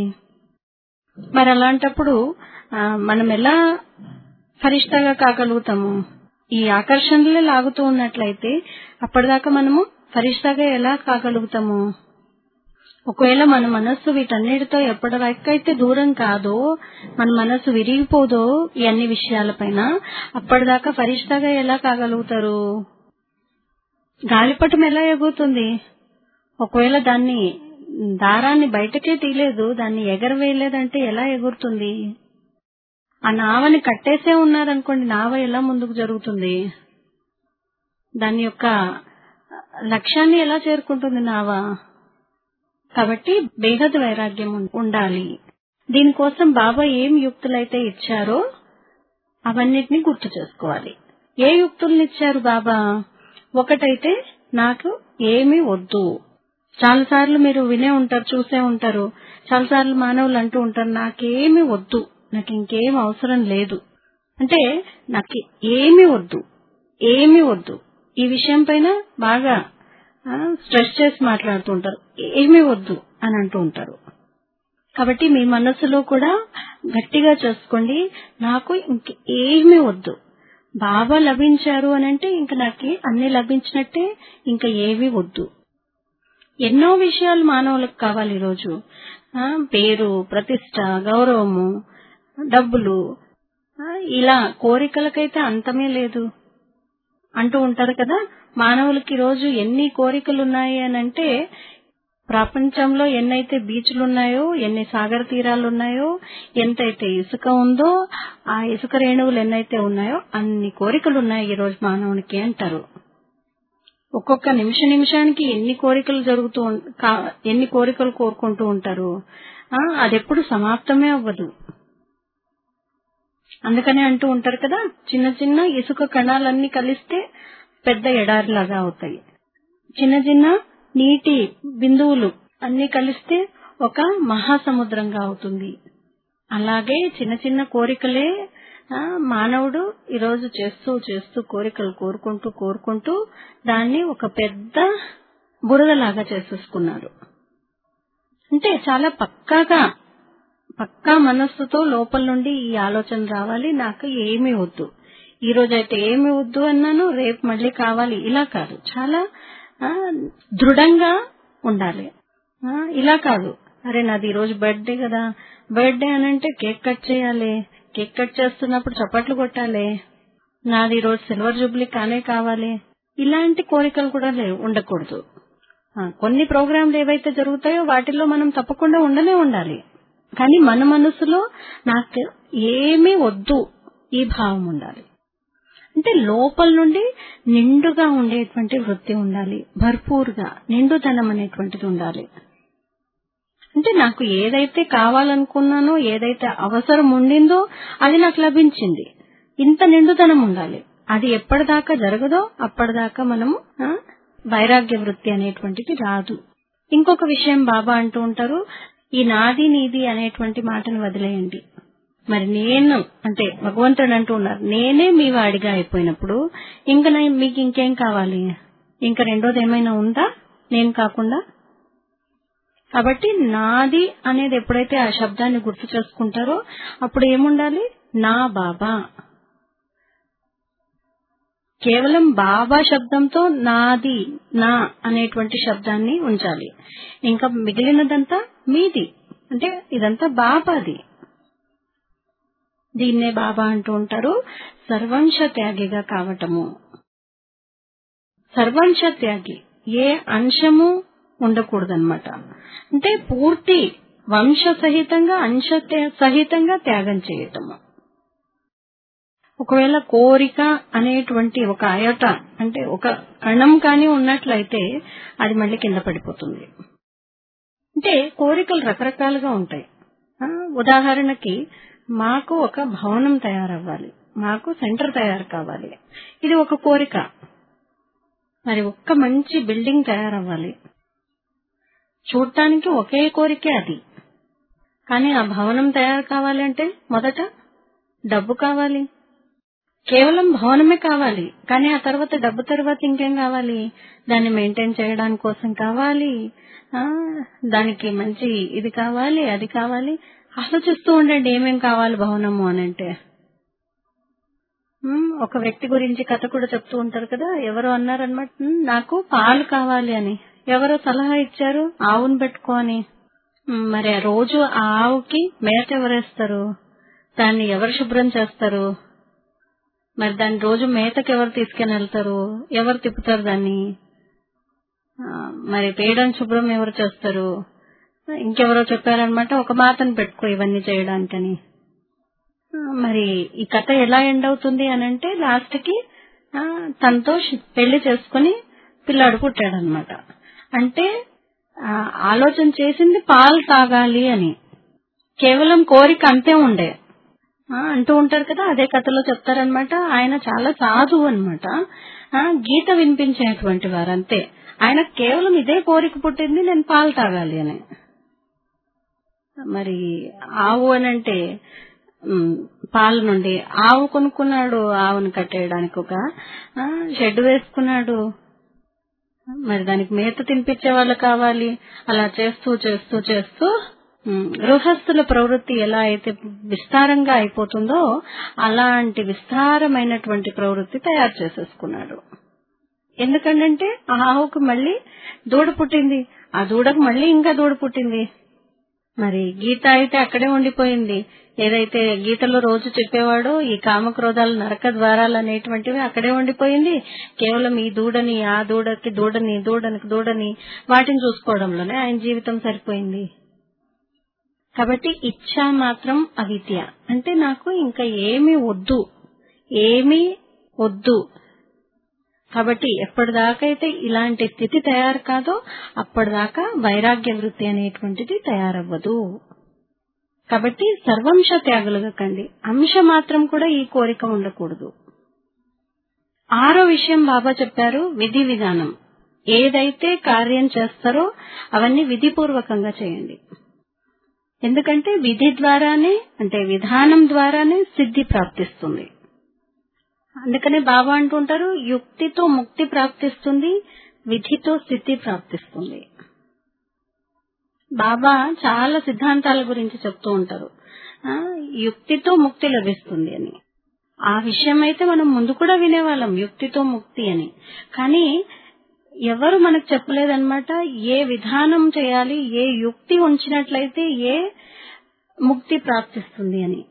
మరి అలాంటప్పుడు మనం ఎలా ఫరిష్టగా కాగలుగుతాము ఈ ఆకర్షణలే లాగుతూ ఉన్నట్లయితే అప్పటిదాకా మనము ఫరిష్టగా ఎలా కాగలుగుతాము ఒకవేళ మన మనస్సు వీటన్నిటితో ఎప్పటివరకైతే దూరం కాదో మన మనస్సు విరిగిపోదో ఈ అన్ని విషయాలపైన అప్పటిదాకా ఫరిష్టగా ఎలా కాగలుగుతారు గాలిపటం ఎలా ఎగురుతుంది ఒకవేళ దాన్ని దారాన్ని బయటకే తీయలేదు దాన్ని ఎగరవేయలేదంటే ఎలా ఎగురుతుంది ఆ నావని కట్టేసే ఉన్నారనుకోండి నావ ఎలా ముందుకు జరుగుతుంది దాని యొక్క లక్ష్యాన్ని ఎలా చేరుకుంటుంది నావ కాబట్టి బేహద్ వైరాగ్యం ఉండాలి దీనికోసం బాబా ఏం యుక్తులైతే ఇచ్చారో అవన్నిటిని గుర్తు చేసుకోవాలి ఏ యుక్తుల్ని ఇచ్చారు బాబా ఒకటైతే నాకు ఏమీ వద్దు చాలాసార్లు మీరు వినే ఉంటారు చూసే ఉంటారు చాలాసార్లు మానవులు అంటూ ఉంటారు నాకేమీ వద్దు నాకు ఇంకేం అవసరం లేదు అంటే నాకు ఏమీ వద్దు ఏమీ వద్దు ఈ విషయం పైన బాగా స్ట్రెస్ చేసి మాట్లాడుతూ ఉంటారు ఏమీ వద్దు అని అంటూ ఉంటారు కాబట్టి మీ మనస్సులో కూడా గట్టిగా చేసుకోండి నాకు ఇంక ఏమీ వద్దు బాబా లభించారు అని అంటే ఇంక నాకు అన్ని లభించినట్టే ఇంకా ఏవి వద్దు ఎన్నో విషయాలు మానవులకు కావాలి ఈరోజు పేరు ప్రతిష్ట గౌరవము డబ్బులు ఇలా కోరికలకైతే అంతమే లేదు అంటూ ఉంటారు కదా మానవులకి రోజు ఎన్ని కోరికలు ఉన్నాయి అని అంటే ప్రపంచంలో ఎన్నైతే బీచ్లు ఉన్నాయో ఎన్ని సాగర తీరాలు ఉన్నాయో ఎంతైతే ఇసుక ఉందో ఆ ఇసుక రేణువులు ఎన్నైతే ఉన్నాయో అన్ని కోరికలు ఉన్నాయి ఈ రోజు మానవునికి అంటారు ఒక్కొక్క నిమిష నిమిషానికి ఎన్ని కోరికలు జరుగుతూ ఉం- కా- ఎన్ని కోరికలు కోరుకుంటూ ఉంటారు ఆ, అదెప్పుడు సమాప్తమే అవ్వదు అందుకనే అంటూ ఉంటారు కదా చిన్న చిన్న ఇసుక కణాలన్నీ కలిస్తే పెద్ద ఎడారిలాగా అవుతాయి చిన్న చిన్న నీటి బిందువులు అన్ని కలిస్తే ఒక మహాసముద్రంగా అవుతుంది అలాగే చిన్న చిన్న కోరికలే ఆ, మానవుడు ఈరోజు చేస్తూ చేస్తూ కోరికలు కోరుకుంటూ కోరుకుంటూ దాన్ని ఒక పెద్ద బురదలాగా చేసేసుకున్నాడు అంటే చాలా పక్కాగా పక్కా మనస్సుతో లోపల నుండి ఈ ఆలోచన రావాలి నాకు ఏమీ వద్దు ఈ రోజు అయితే ఏమి వద్దు అన్నాను రేపు మళ్ళీ కావాలి ఇలా కాదు చాలా ఆ, దృఢంగా ఉండాలి ఆ, ఇలా కాదు అరే నాది ఈ రోజు బర్త్డే కదా బర్త్డే అని అంటే కేక్ కట్ చేయాలి కేక్ కట్ చేస్తున్నప్పుడు చప్పట్లు కొట్టాలి నాది ఈ రోజు సిల్వర్ జూబ్లీ కానే కావాలి ఇలాంటి కోరికలు కూడా లేవు ఉండకూడదు ఆ, కొన్ని ప్రోగ్రాంలు ఏవైతే జరుగుతాయో వాటిల్లో మనం తప్పకుండా ఉండనే ఉండాలి కానీ మన మనసులో నాకు ఏమీ వద్దు ఈ భావం ఉండాలి అంటే లోపల నుండి నిండుగా ఉండేటువంటి వృత్తి ఉండాలి భర్పూర్గా నిండుదనం అనేటువంటిది ఉండాలి అంటే నాకు ఏదైతే కావాలనుకున్నానో ఏదైతే అవసరం ఉండిందో అది నాకు లభించింది ఇంత నిండుదనం ఉండాలి అది ఎప్పటిదాకా జరగదో అప్పటిదాకా మనము ఆ, వైరాగ్య వృత్తి అనేటువంటిది రాదు ఇంకొక విషయం బాబా అంటూ ఉంటారు ఈ నాది నీది అనేటువంటి మాటను వదిలేయండి మరి నేను అంటే భగవంతుడు అంటూ ఉన్నారు నేనే మీ వాడిగా అయిపోయినప్పుడు ఇంకా నేను మీకు ఇంకేం కావాలి ఇంకా రెండోది ఏమైనా ఉందా నేను కాకుండా కాబట్టి నాది అనేది ఎప్పుడైతే ఆ శబ్దాన్ని గుర్తు చేసుకుంటారో అప్పుడు ఏముండాలి నా బాబా కేవలం బాబా శబ్దంతో నాది నా అనేటువంటి శబ్దాన్ని ఉంచాలి ఇంకా మిగిలినదంతా మీది అంటే ఇదంతా బాబాది దీన్నే బాబా అంటూ ఉంటారు సర్వంశ త్యాగిగా కావటము సర్వంశ త్యాగి ఏ అంశము ఉండకూడదన్నమాట అంటే పూర్తి వంశ సహితంగా అంశ త్యా- సహితంగా త్యాగం చేయటము ఒకవేళ కోరిక అనేటువంటి ఒక అయట అంటే ఒక కణం కానీ ఉన్నట్లయితే అది మళ్ళీ కింద పడిపోతుంది అంటే కోరికలు రకరకాలుగా ఉంటాయి ఆ, ఉదాహరణకి మాకు ఒక భవనం తయారవ్వాలి మాకు సెంటర్ తయారు కావాలి ఇది ఒక కోరిక మరి ఒక్క మంచి బిల్డింగ్ తయారవ్వాలి చూడటానికి ఒకే కోరికే అది కానీ ఆ భవనం తయారు కావాలంటే మొదట డబ్బు కావాలి కేవలం భవనమే కావాలి కానీ ఆ తర్వాత డబ్బు తర్వాత ఇంకేం కావాలి దాన్ని మెయింటైన్ చేయడానికి కోసం కావాలి ఆ, దానికి మంచి ఇది కావాలి అది కావాలి ఆలోచిస్తూ ఉండండి ఏమేం కావాలి భవనము అని అంటే ఉమ్, ఒక వ్యక్తి గురించి కథ కూడా చెప్తూ ఉంటారు కదా ఎవరో అన్నారనమాట "ఉమ్, నాకు పాలు కావాలి అని ఎవరో సలహా ఇచ్చారు ఆవును పెట్టుకో అని ఉమ్, మరి ఆ రోజు ఆ ఆవుకి మేత ఎవరేస్తారు దాన్ని ఎవరు శుభ్రం చేస్తారు మరి దాన్ని రోజు మేతకి ఎవరు తీసుకెని వెళ్తారు ఎవరు తిప్పుతారు దాన్ని ఆ, మరి పేయడం శుభ్రం ఎవరు చేస్తారు ఇంకెవరో చెప్పారనమాట ఒక మాతను పెట్టుకో ఇవన్నీ చేయడానికని ఆ, మరి ఈ కథ ఎలా ఎండ్ అవుతుంది అని అంటే లాస్ట్ కి ఆ, తనతో షి- పెళ్లి చేసుకుని పిల్లాడు పుట్టాడనమాట అంటే ఆ, ఆలోచన చేసింది పాలు తాగాలి అని కేవలం కోరిక అంతే ఉండే ఆ, అంటూ ఉంటారు కదా అదే కథలో చెప్తారనమాట ఆయన చాలా సాధువు అనమాట గీత వినిపించేటువంటి వారు అంతే ఆయన కేవలం ఇదే కోరిక పుట్టింది నేను పాలు తాగాలి అని మరి ఆవు అని అంటే ఉమ్, పాల నుండి ఆవు కొనుక్కున్నాడు ఆవును కట్టేయడానికి ఒక ఆ, షెడ్ వేసుకున్నాడు మరి దానికి మేత తినిపించే వాళ్ళు కావాలి అలా చేస్తూ చేస్తూ చేస్తూ ఉమ్, గృహస్థుల ప్రవృత్తి ఎలా అయితే విస్తారంగా అయిపోతుందో అలాంటి విస్తారమైనటువంటి ప్రవృత్తి తయారు చేసేసుకున్నాడు ఎందుకంటే ఆ ఆవుకు మళ్ళీ దూడ పుట్టింది ఆ దూడకు మళ్ళీ ఇంకా దూడ పుట్టింది మరి గీత అయితే అక్కడే ఉండిపోయింది ఏదైతే గీతలో రోజు చెప్పేవాడో ఈ కామక్రోధాలు నరక ద్వారాలు అనేటువంటివి అక్కడే ఉండిపోయింది కేవలం ఈ దూడని ఆ దూడకి దూడని దూడనికి దూడని వాటిని చూసుకోవడంలోనే ఆయన జీవితం సరిపోయింది కాబట్టి ఇచ్చా మాత్రం అవిద్య అంటే నాకు ఇంకా ఏమీ వద్దు ఏమీ వద్దు కాబట్టి ఎప్పటిదాకైతే ఇలాంటి స్థితి తయారు కాదో అప్పటిదాకా వైరాగ్య వృత్తి అనేటువంటిది తయారవ్వదు కాబట్టి సర్వంశ త్యాగులుగా కండి అంశ మాత్రం కూడా ఈ కోరిక ఉండకూడదు ఆరో విషయం బాబా చెప్పారు విధి విధానం ఏదైతే కార్యం చేస్తారో అవన్నీ విధిపూర్వకంగా చేయండి ఎందుకంటే విధి ద్వారానే అంటే విధానం ద్వారానే సిద్ధి ప్రాప్తిస్తుంది అందుకనే బాబా అంటుంటారు యుక్తితో ముక్తి ప్రాప్తిస్తుంది విధితో సిద్ధి ప్రాప్తిస్తుంది బాబా చాలా సిద్ధాంతాల గురించి చెప్తూ ఉంటారు ఆ, యుక్తితో ముక్తి లభిస్తుంది అని ఆ విషయం అయితే మనం ముందు కూడా వినేవాళ్ళం యుక్తితో ముక్తి అని కానీ ఎవరు మనకు చెప్పలేదన్నమాట ఏ విధానం చేయాలి ఏ యుక్తి ఉంచినట్లయితే ఏ ముక్తి ప్రాప్తిస్తుంది అని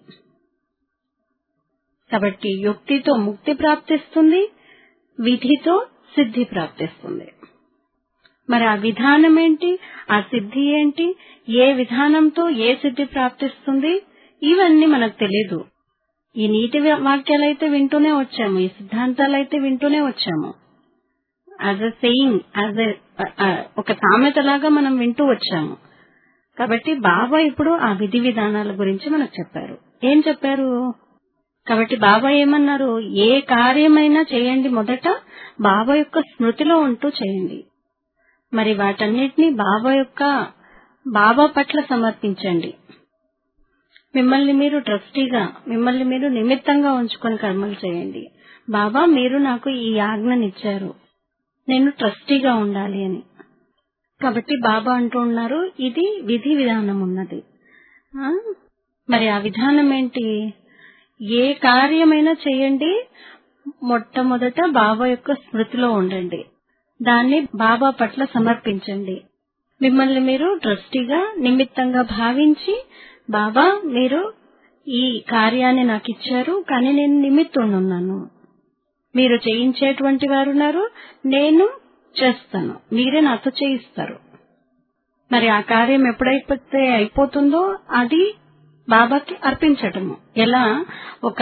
కాబట్టి యుక్తితో ముక్తి ప్రాప్తిస్తుంది విధితో సిద్ధి ప్రాప్తిస్తుంది మరి ఆ విధానం ఏంటి ఆ సిద్ధి ఏంటి ఏ విధానంతో ఏ సిద్ధి ప్రాప్తిస్తుంది ఇవన్నీ మనకు తెలియదు ఈ నీతి వాక్యాలు అయితే వింటూనే వచ్చాము ఈ సిద్ధాంతాలు అయితే వింటూనే వచ్చాము యాజ్ అ సెయింగ్ యాజ్ ఒక సామెతలాగా మనం వింటూ వచ్చాము కాబట్టి బాబా ఇప్పుడు ఆ విధి విధానాల గురించి మనకు చెప్పారు ఏం చెప్పారు కాబట్టి బాబా ఏమన్నారు ఏ కార్యమైనా చేయండి మొదట బాబా యొక్క స్మృతిలో ఉంటూ చేయండి మరి వాటన్నిటిని బాబా యొక్క బాబా పట్ల సమర్పించండి మిమ్మల్ని మీరు ట్రస్టీగా మిమ్మల్ని మీరు నిమిత్తంగా ఉంచుకొని కర్మలు చేయండి బాబా మీరు నాకు ఈ ఆజ్ఞనిచ్చారు నేను ట్రస్టీగా ఉండాలి అని కాబట్టి బాబా అంటూ ఉన్నారు ఇది విధి విధానం ఉన్నది ఆ? మరి ఆ విధానం ఏంటి ఏ కార్యమైనా చేయండి మొట్టమొదట బాబా యొక్క స్మృతిలో ఉండండి దాన్ని బాబా పట్ల సమర్పించండి మిమ్మల్ని మీరు ట్రస్టీగా నిమిత్తంగా భావించి బాబా మీరు ఈ కార్యాన్ని నాకు ఇచ్చారు కానీ నేను నిమిత్తుండున్నాను మీరు చేయించేటువంటి వారు ఉన్నారు నేను చేస్తాను మీరే నాతో చేయిస్తారు మరి ఆ కార్యం ఎప్పుడైపోతే అయిపోతుందో అది బాబాకి అర్పించటము ఎలా ఒక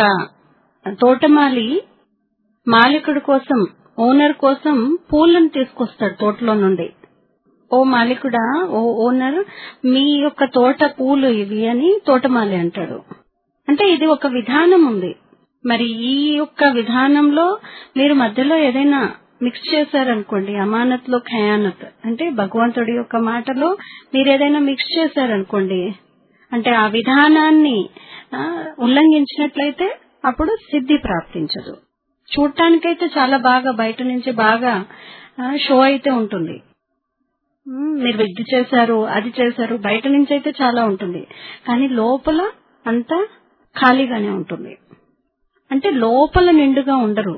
తోటమాలి మాలికుడి కోసం ఓనర్ కోసం పూలను తీసుకొస్తాడు తోటలో నుండి ఓ మాలికుడా ఓ ఓనర్ మీ యొక్క తోట పూలు ఇవి అని తోటమాలి అంటాడు అంటే ఇది ఒక విధానం ఉంది మరి ఈ యొక్క విధానంలో మీరు మధ్యలో ఏదైనా మిక్స్ చేశారనుకోండి అమానత్ లో ఖయానత్ అంటే భగవంతుడి యొక్క మాటలో మీరు ఏదైనా మిక్స్ చేశారనుకోండి అంటే ఆ విధానాన్ని ఆ, ఉల్లంఘించినట్లయితే అప్పుడు సిద్ధి ప్రాప్తించదు చూడటానికైతే చాలా బాగా బయట నుంచి బాగా ఆ, షో అయితే ఉంటుంది ఉమ్, మీరు ఇది చేశారు అది చేశారు బయట నుంచి అయితే చాలా ఉంటుంది కానీ లోపల అంతా ఖాళీగానే ఉంటుంది అంటే లోపల నిండుగా ఉండరు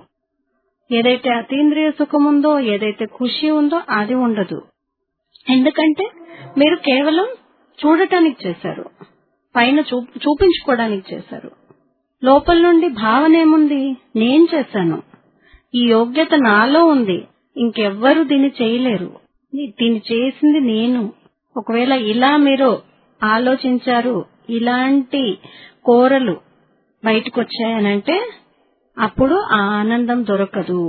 ఏదైతే అతీంద్రియ సుఖం ఉందో ఏదైతే ఖుషి ఉందో అది ఉండదు ఎందుకంటే మీరు కేవలం చూడటానికి చేశారు పైన చూ- చూపించుకోవడానికి చేశారు లోపల నుండి భావన ఏముంది నేను చేశాను ఈ యోగ్యత నాలో ఉంది ఇంకెవ్వరు దీన్ని చేయలేరు దీన్ని చేసింది నేను ఒకవేళ ఇలా మీరు ఆలోచించారు ఇలాంటి కోరలు బయటకు వచ్చాయనంటే అప్పుడు ఆ ఆనందం దొరకదు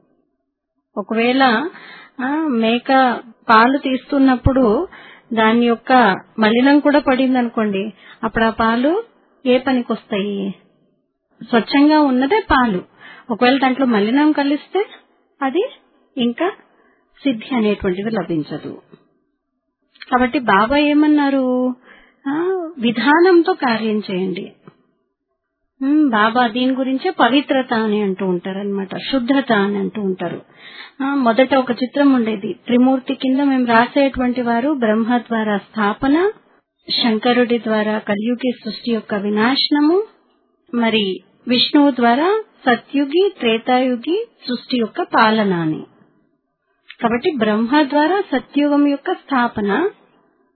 ఒకవేళ ఆ, మేక పాలు తీస్తున్నప్పుడు దాని యొక్క మలినం కూడా పడింది అనుకోండి అప్పుడు ఆ పాలు ఏ పనికి వస్తాయి స్వచ్ఛంగా ఉన్నదే పాలు ఒకవేళ దాంట్లో మలినం కలిస్తే అది ఇంకా సిద్ధి అనేటువంటిది లభించదు కాబట్టి బాబా ఏమన్నారు ఆ, విధానంతో కార్యం చేయండి ఉమ్, బాబా దీని గురించే పవిత్రత అని అంటూ ఉంటారు అనమాట శుద్ధత అని అంటూ ఉంటారు ఆ, మొదట ఒక చిత్రం ఉండేది త్రిమూర్తి కింద మేము రాసేటువంటి వారు బ్రహ్మ ద్వారా స్థాపన శంకరుడి ద్వారా కలియుగి సృష్టి యొక్క వినాశనము మరి విష్ణువు ద్వారా సత్యుగి త్రేతాయుగి సృష్టి యొక్క పాలన అని కాబట్టి బ్రహ్మ ద్వారా సత్యుగం యొక్క స్థాపన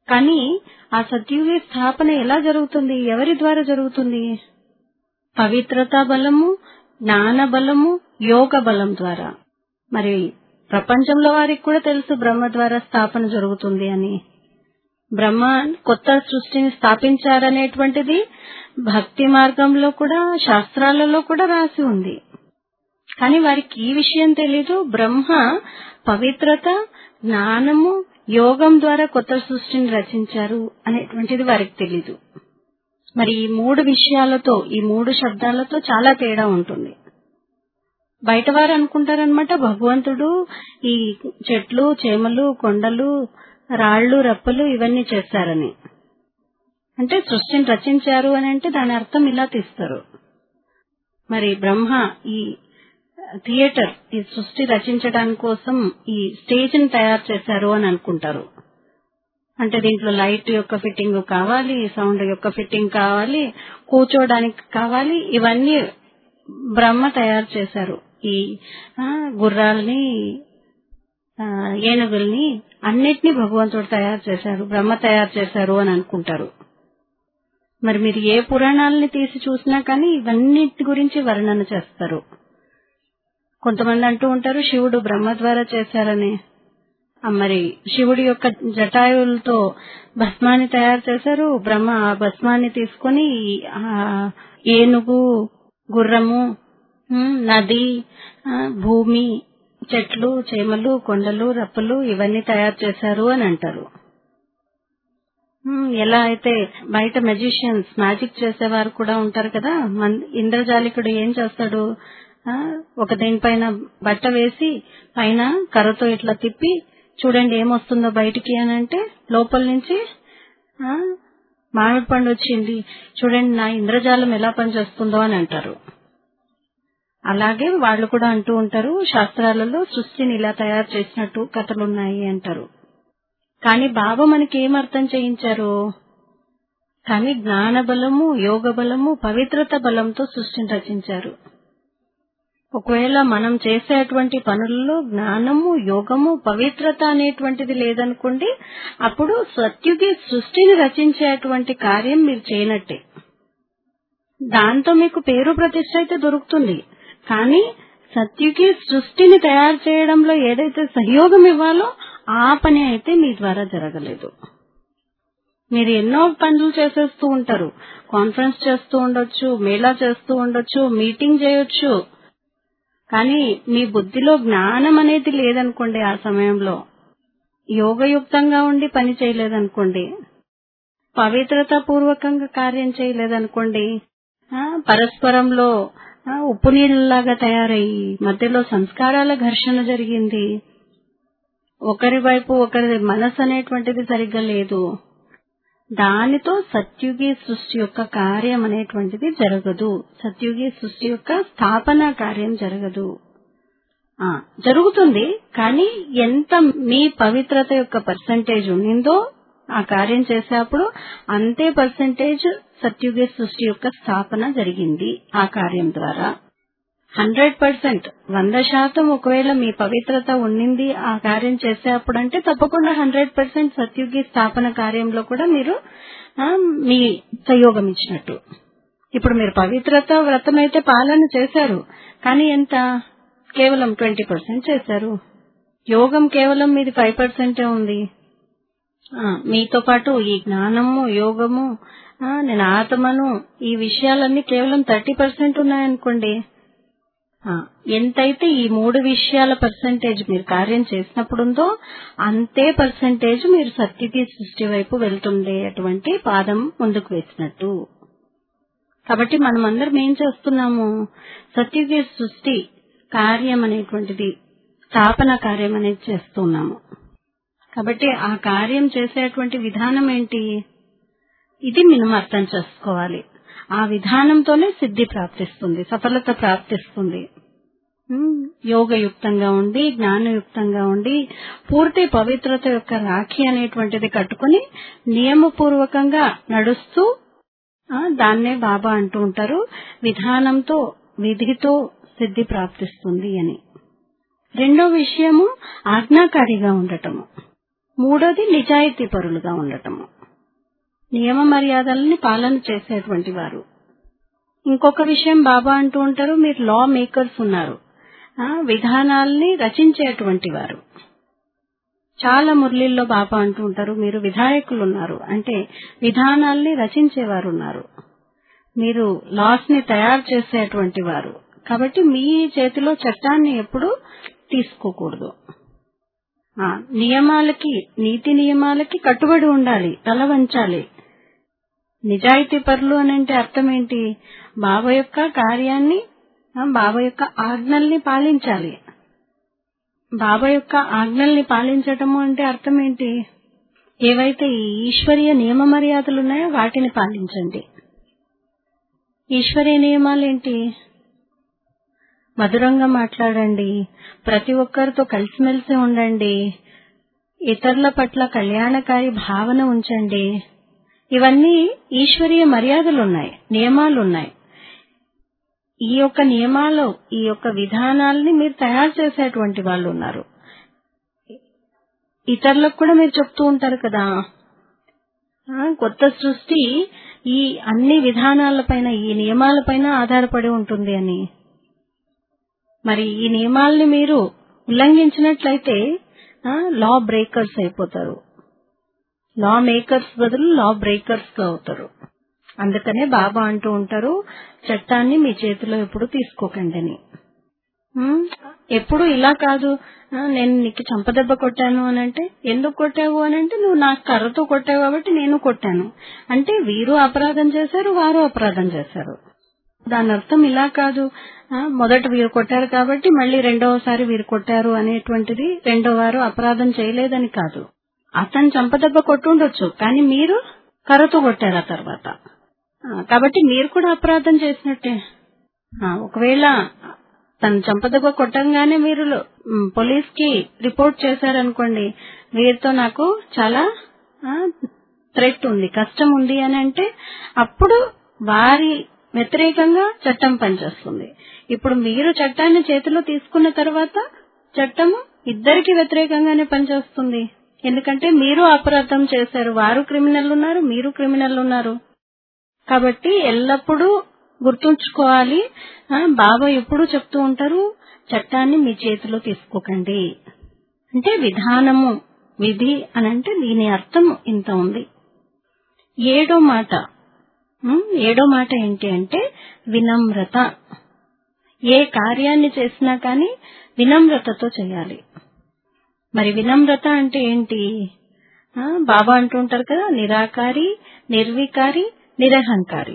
కానీ ఆ సత్యుగి స్థాపన ఎలా జరుగుతుంది ఎవరి ద్వారా జరుగుతుంది పవిత్రత బలము జ్ఞాన బలము యోగ బలం ద్వారా మరి ప్రపంచంలో వారికి కూడా తెలుసు బ్రహ్మ ద్వారా స్థాపన జరుగుతుంది అని బ్రహ్మ కొత్త సృష్టిని స్థాపించారనేటువంటిది భక్తి మార్గంలో కూడా శాస్త్రాలలో కూడా రాసి ఉంది కానీ వారికి ఈ విషయం తెలీదు బ్రహ్మ పవిత్రత జ్ఞానము యోగం ద్వారా కొత్త సృష్టిని రచించారు అనేటువంటిది వారికి తెలీదు మరి ఈ మూడు విషయాలతో ఈ మూడు శబ్దాలతో చాలా తేడా ఉంటుంది బయట వారు అనుకుంటారనమాట భగవంతుడు ఈ చెట్లు చేమలు కొండలు రాళ్లు రప్పలు ఇవన్నీ చేస్తారని అంటే సృష్టిని రచించారు అని అంటే దాని అర్థం ఇలా తీస్తారు మరి బ్రహ్మ ఈ థియేటర్ ఈ సృష్టి రచించడానికి కోసం ఈ స్టేజ్ ని తయారు చేశారు అని అనుకుంటారు అంటే దీంట్లో లైట్ యొక్క ఫిట్టింగ్ కావాలి సౌండ్ యొక్క ఫిట్టింగ్ కావాలి కూర్చోడానికి కావాలి ఇవన్నీ బ్రహ్మ తయారు చేశారు ఈ ఆ, గుర్రాల్ని ఆ, ఏనుగుల్ని అన్నిటినీ భగవంతుడు తయారు చేశారు బ్రహ్మ తయారు చేశారు అని అనుకుంటారు మరి మీరు ఏ పురాణాలని తీసి చూసినా కానీ ఇవన్నిటి గురించి వర్ణన చేస్తారు కొంతమంది అంటూ ఉంటారు శివుడు బ్రహ్మ ద్వారా చేశారని ఆ మరి శివుడి యొక్క జటాయువులతో భస్మాన్ని తయారు చేశారు బ్రహ్మ ఆ భస్మాన్ని తీసుకొని ఆ ఏనుగు గుర్రము ఉమ్, నది ఆ, భూమి చెట్లు చేమలు కొండలు రప్పలు ఇవన్నీ తయారు చేశారు అని అంటారు ఉమ్, ఎలా అయితే బయట మెజిషియన్స్ మ్యాజిక్ చేసేవారు కూడా ఉంటారు కదా మన్- ఇంద్రజాలికుడు ఏం చేస్తాడు ఆ, ఒక దీనిపైన బట్ట వేసి పైన కర్రతో ఇట్లా తిప్పి చూడండి ఏమొస్తుందో బయటికి అని అంటే లోపల నుంచి ఆ, మామిడి పండు వచ్చింది చూడండి నా ఇంద్రజాలం ఎలా పనిచేస్తుందో అని అంటారు అలాగే వాళ్ళు కూడా అంటూ ఉంటారు శాస్త్రాలలో సృష్టిని ఇలా తయారు చేసినట్టు కథలున్నాయి అంటారు కానీ బాబా మనకి ఏం అర్థం చేయించారు కానీ జ్ఞాన బలము యోగ బలము పవిత్రత బలంతో సృష్టిని రచించారు ఒకవేళ మనం చేసేటువంటి పనుల్లో జ్ఞానము యోగము పవిత్రత అనేటువంటిది లేదనుకోండి అప్పుడు సత్యుగి సృష్టిని రచించేటువంటి కార్యం మీరు చేయనట్టే దాంతో మీకు పేరు ప్రతిష్ట అయితే దొరుకుతుంది కానీ సత్యుకి సృష్టిని తయారు చేయడంలో ఏదైతే సహయోగం ఇవ్వాలో ఆ పని అయితే మీ ద్వారా జరగలేదు మీరు ఎన్నో పనులు చేసేస్తూ ఉంటారు కాన్ఫరెన్స్ చేస్తూ ఉండొచ్చు మేళా చేస్తూ ఉండొచ్చు మీటింగ్ చేయొచ్చు కానీ మీ బుద్ధిలో జ్ఞానం అనేది లేదనుకోండి ఆ సమయంలో యోగయుక్తంగా ఉండి పని చేయలేదనుకోండి పవిత్రత పూర్వకంగా కార్యం చేయలేదనుకోండి ఆ, పరస్పరంలో ఆ, ఉప్పు నీళ్ళలాగా తయారయ్యి మధ్యలో సంస్కారాల ఘర్షణ జరిగింది ఒకరి వైపు ఒకరి మనసు అనేటువంటిది సరిగ్గా లేదు దానితో సత్యుగి సృష్టి యొక్క కార్యం అనేటువంటిది జరగదు సత్యుగి సృష్టి యొక్క స్థాపన కార్యం జరగదు ఆ, జరుగుతుంది కానీ ఎంత మీ పవిత్రత యొక్క పర్సంటేజ్ ఉండిందో ఆ కార్యం చేసేప్పుడు అంతే పర్సంటేజ్ సత్యుగ సృష్టి యొక్క స్థాపన జరిగింది ఆ కార్యం ద్వారా హండ్రెడ్ పర్సెంట్ వంద శాతం ఒకవేళ మీ పవిత్రత ఉండింది ఆ కార్యం చేసేప్పుడు అంటే తప్పకుండా హండ్రెడ్ పర్సెంట్ సత్యుగి స్థాపన కార్యంలో కూడా మీరు ఆ, మీ సహయోగం ఇచ్చినట్టు ఇప్పుడు మీరు పవిత్రత వ్రతం అయితే పాలన చేశారు కానీ ఎంత కేవలం ట్వంటీ పర్సెంట్ చేశారు యోగం కేవలం మీది ఫైవ్ పర్సెంటే ఉంది ఆ, మీతో పాటు ఈ జ్ఞానము యోగము ఆ, నేను ఆత్మను ఈ విషయాలన్నీ కేవలం థర్టీ పర్సెంట్ ఉన్నాయనుకోండి ఆ, ఎంతైతే ఈ మూడు విషయాల పర్సెంటేజ్ మీరు కార్యం చేసినప్పుడు ఉందో అంతే పర్సెంటేజ్ మీరు సత్యకి సృష్టి వైపు వెళ్తుండేటువంటి పాదం ముందుకు వేసినట్టు కాబట్టి మనం అందరం ఏం చేస్తున్నాము సత్యుగ సృష్టి కార్యం అనేటువంటిది స్థాపన కార్యం అనేది చేస్తున్నాము కాబట్టి ఆ కార్యం చేసేటువంటి విధానం ఏంటి ఇది మనం అర్థం చేసుకోవాలి ఆ విధానంతోనే సిద్ధి ప్రాప్తిస్తుంది సఫలత ప్రాప్తిస్తుంది ఉమ్, యోగయుక్తంగా ఉండి జ్ఞానయుక్తంగా ఉండి పూర్తి పవిత్రత యొక్క రాఖీ అనేటువంటిది కట్టుకుని నియమపూర్వకంగా నడుస్తూ ఆ, దాన్నే బాబా అంటూ ఉంటారు విధానంతో విధితో సిద్ధి ప్రాప్తిస్తుంది అని రెండో విషయము ఆజ్ఞాకారిగా ఉండటము మూడోది నిజాయితీ పరులుగా ఉండటము నియమ మర్యాదల్ని పాలన చేసేటువంటి వారు ఇంకొక విషయం బాబా అంటూ ఉంటారు మీరు లా మేకర్స్ ఉన్నారు ఆ, విధానాల్ని రచించేటువంటి వారు చాలా మురళిల్లో బాబా అంటూ ఉంటారు మీరు విధాయకులు ఉన్నారు అంటే విధానాల్ని రచించేవారు ఉన్నారు మీరు లాస్ ని తయారు చేసేటువంటి వారు కాబట్టి మీ చేతిలో చట్టాన్ని ఎప్పుడు తీసుకోకూడదు ఆ, నియమాలకి నీతి నియమాలకి కట్టుబడి ఉండాలి తల వంచాలి నిజాయితీ పరులు అని అంటే అర్థం ఏంటి బాబా యొక్క కార్యాన్ని ఆ, బాబా యొక్క ఆజ్ఞల్ని పాలించాలి బాబా యొక్క ఆజ్ఞల్ని పాలించటము అంటే అర్థం ఏంటి ఏవైతే ఈ ఈశ్వరీయ నియమ మర్యాదలు ఉన్నాయో వాటిని పాలించండి ఈశ్వరీయ నియమాలేంటి మధురంగా మాట్లాడండి ప్రతి ఒక్కరితో కలిసిమెలిసి ఉండండి ఇతరుల పట్ల కళ్యాణకారి భావన ఉంచండి ఇవన్నీ ఈశ్వరీయ మర్యాదలు ఉన్నాయి నియమాలు ఉన్నాయి ఈ యొక్క నియమాలు ఈ యొక్క విధానాల్ని మీరు తయారు చేసేటువంటి వాళ్ళు ఉన్నారు ఇతరులకు కూడా మీరు చెప్తూ ఉంటారు కదా ఆ, కొత్త సృష్టి ఈ అన్ని విధానాలపైన ఈ నియమాలపైన ఆధారపడి ఉంటుంది అని మరి ఈ నియమాల్ని మీరు ఉల్లంఘించినట్లయితే లా బ్రేకర్స్ అయిపోతారు లా మేకర్స్ బదులు లా బ్రేకర్స్ గా అవుతారు అందుకనే బాబా అంటూ ఉంటారు చట్టాన్ని మీ చేతిలో ఎప్పుడు తీసుకోకండి అని ఉమ్, ఎప్పుడు ఇలా కాదు ఆ, నేను నీకు చంపదెబ్బ కొట్టాను అని అంటే ఎందుకు కొట్టావు అని అంటే నువ్వు నాకు కర్రతో కొట్టావు కాబట్టి నేను కొట్టాను అంటే వీరు అపరాధం చేశారు వారు అపరాధం చేశారు దాని అర్థం ఇలా కాదు ఆ, మొదట వీరు కొట్టారు కాబట్టి మళ్ళీ రెండవసారి వీరు కొట్టారు అనేటువంటిది రెండో వారు అపరాధం చేయలేదని కాదు అతను చంపదెబ్బ కొట్టుండొచ్చు కానీ మీరు కర్రతో కొట్టారు ఆ తర్వాత ఆ, కాబట్టి మీరు కూడా అపరాధం చేసినట్టే ఆ, ఒకవేళ తను చంపదెబ్బ కొట్టంగానే మీరు పోలీస్ కి రిపోర్ట్ చేశారనుకోండి వీరితో నాకు చాలా థ్రెట్ ఉంది కష్టం ఉంది అని అంటే అప్పుడు వారి వ్యతిరేకంగా చట్టం పనిచేస్తుంది ఇప్పుడు మీరు చట్టాన్ని చేతిలో తీసుకున్న తర్వాత చట్టము ఇద్దరికి వ్యతిరేకంగానే పనిచేస్తుంది ఎందుకంటే మీరు అపరాధం చేశారు వారు క్రిమినల్ ఉన్నారు మీరు క్రిమినల్ ఉన్నారు కాబట్టి ఎల్లప్పుడూ గుర్తుంచుకోవాలి ఆ, బాబా ఎప్పుడూ చెప్తూ ఉంటారు చట్టాన్ని మీ చేతిలో తీసుకోకండి అంటే విధానము విధి అని అంటే దీని అర్థం ఇంత ఉంది ఏడో మాట ఉమ్, ఏడో మాట ఏంటి అంటే వినమ్రత ఏ కార్యాన్ని చేసినా కానీ వినమ్రతతో చేయాలి మరి వినమ్రత అంటే ఏంటి ఆ, బాబా అంటుంటారు కదా నిరాకారి నిర్వికారి నిరహంకారి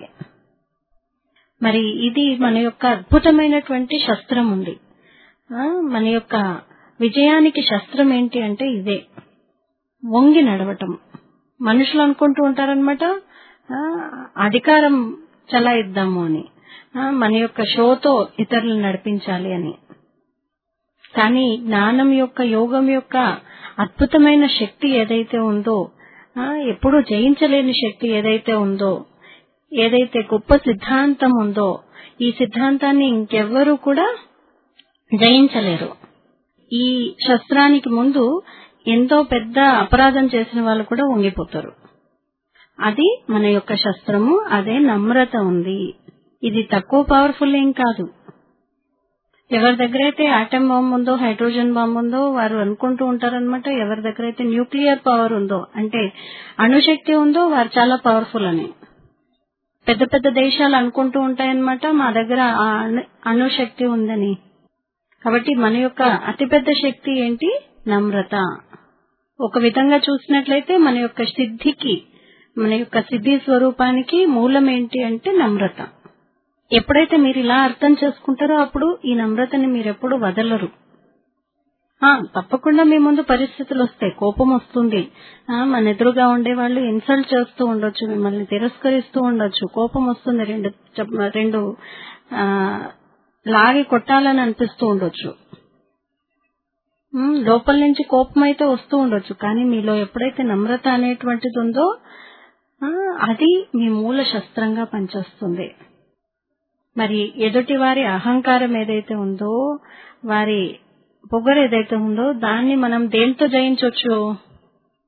మరి ఇది మన యొక్క అద్భుతమైనటువంటి శస్త్రం ఉంది ఆ, మన యొక్క విజయానికి శస్త్రం ఏంటి అంటే ఇదే వంగి నడవటం మనుషులు అనుకుంటూ ఉంటారనమాట అధికారం చలాయిద్దాము అని ఆ, మన యొక్క షోతో ఇతరులను నడిపించాలి అని కానీ జ్ఞానం యొక్క యోగం యొక్క అద్భుతమైన శక్తి ఏదైతే ఉందో ఆ, ఎప్పుడూ జయించలేని శక్తి ఏదైతే ఉందో ఏదైతే గొప్ప సిద్ధాంతం ఉందో ఈ సిద్ధాంతాన్ని ఇంకెవ్వరూ కూడా జయించలేరు ఈ శస్త్రానికి ముందు ఎంతో పెద్ద అపరాధం చేసిన వాళ్ళు కూడా వంగిపోతారు అది మన యొక్క శస్త్రము అదే నమ్రత ఉంది ఇది తక్కువ పవర్ఫుల్ ఏం కాదు ఎవరి దగ్గర అయితే ఆటం బాంబ్ ఉందో హైడ్రోజన్ బాంబ్ ఉందో వారు అనుకుంటూ ఉంటారనమాట ఎవరి దగ్గర అయితే న్యూక్లియర్ పవర్ ఉందో అంటే అణుశక్తి ఉందో వారు చాలా పవర్ఫుల్ అని పెద్ద పెద్ద దేశాలు అనుకుంటూ ఉంటాయన్నమాట మా దగ్గర ఆ అణు- అణుశక్తి ఉందని కాబట్టి మన యొక్క అతిపెద్ద శక్తి ఏంటి నమ్రత ఒక విధంగా చూసినట్లయితే మన యొక్క సిద్ధికి మన యొక్క సిద్ధి స్వరూపానికి మూలం ఏంటి అంటే నమ్రత ఎప్పుడైతే మీరు ఇలా అర్థం చేసుకుంటారో అప్పుడు ఈ నమ్రతని మీరు ఎప్పుడు వదలరు ఆ, తప్పకుండా మీ ముందు పరిస్థితులు వస్తాయి కోపం వస్తుంది ఆ, మన ఎదురుగా ఉండే వాళ్ళు ఇన్సల్ట్ చేస్తూ ఉండొచ్చు మిమ్మల్ని తిరస్కరిస్తూ ఉండొచ్చు కోపం వస్తుంది రెండు చెప్- రెండు ఆ, లాగి కొట్టాలని అనిపిస్తూ ఉండొచ్చు ఉమ్, లోపల నుంచి కోపం అయితే వస్తూ ఉండొచ్చు కానీ మీలో ఎప్పుడైతే నమ్రత అనేటువంటిది ఉందో ఆ, అది మీ మూల శస్త్రంగా పనిచేస్తుంది మరి ఎదుటి వారి అహంకారం ఏదైతే ఉందో వారి పొగరు ఏదైతే ఉందో దాన్ని మనం దేంతో జయించవచ్చు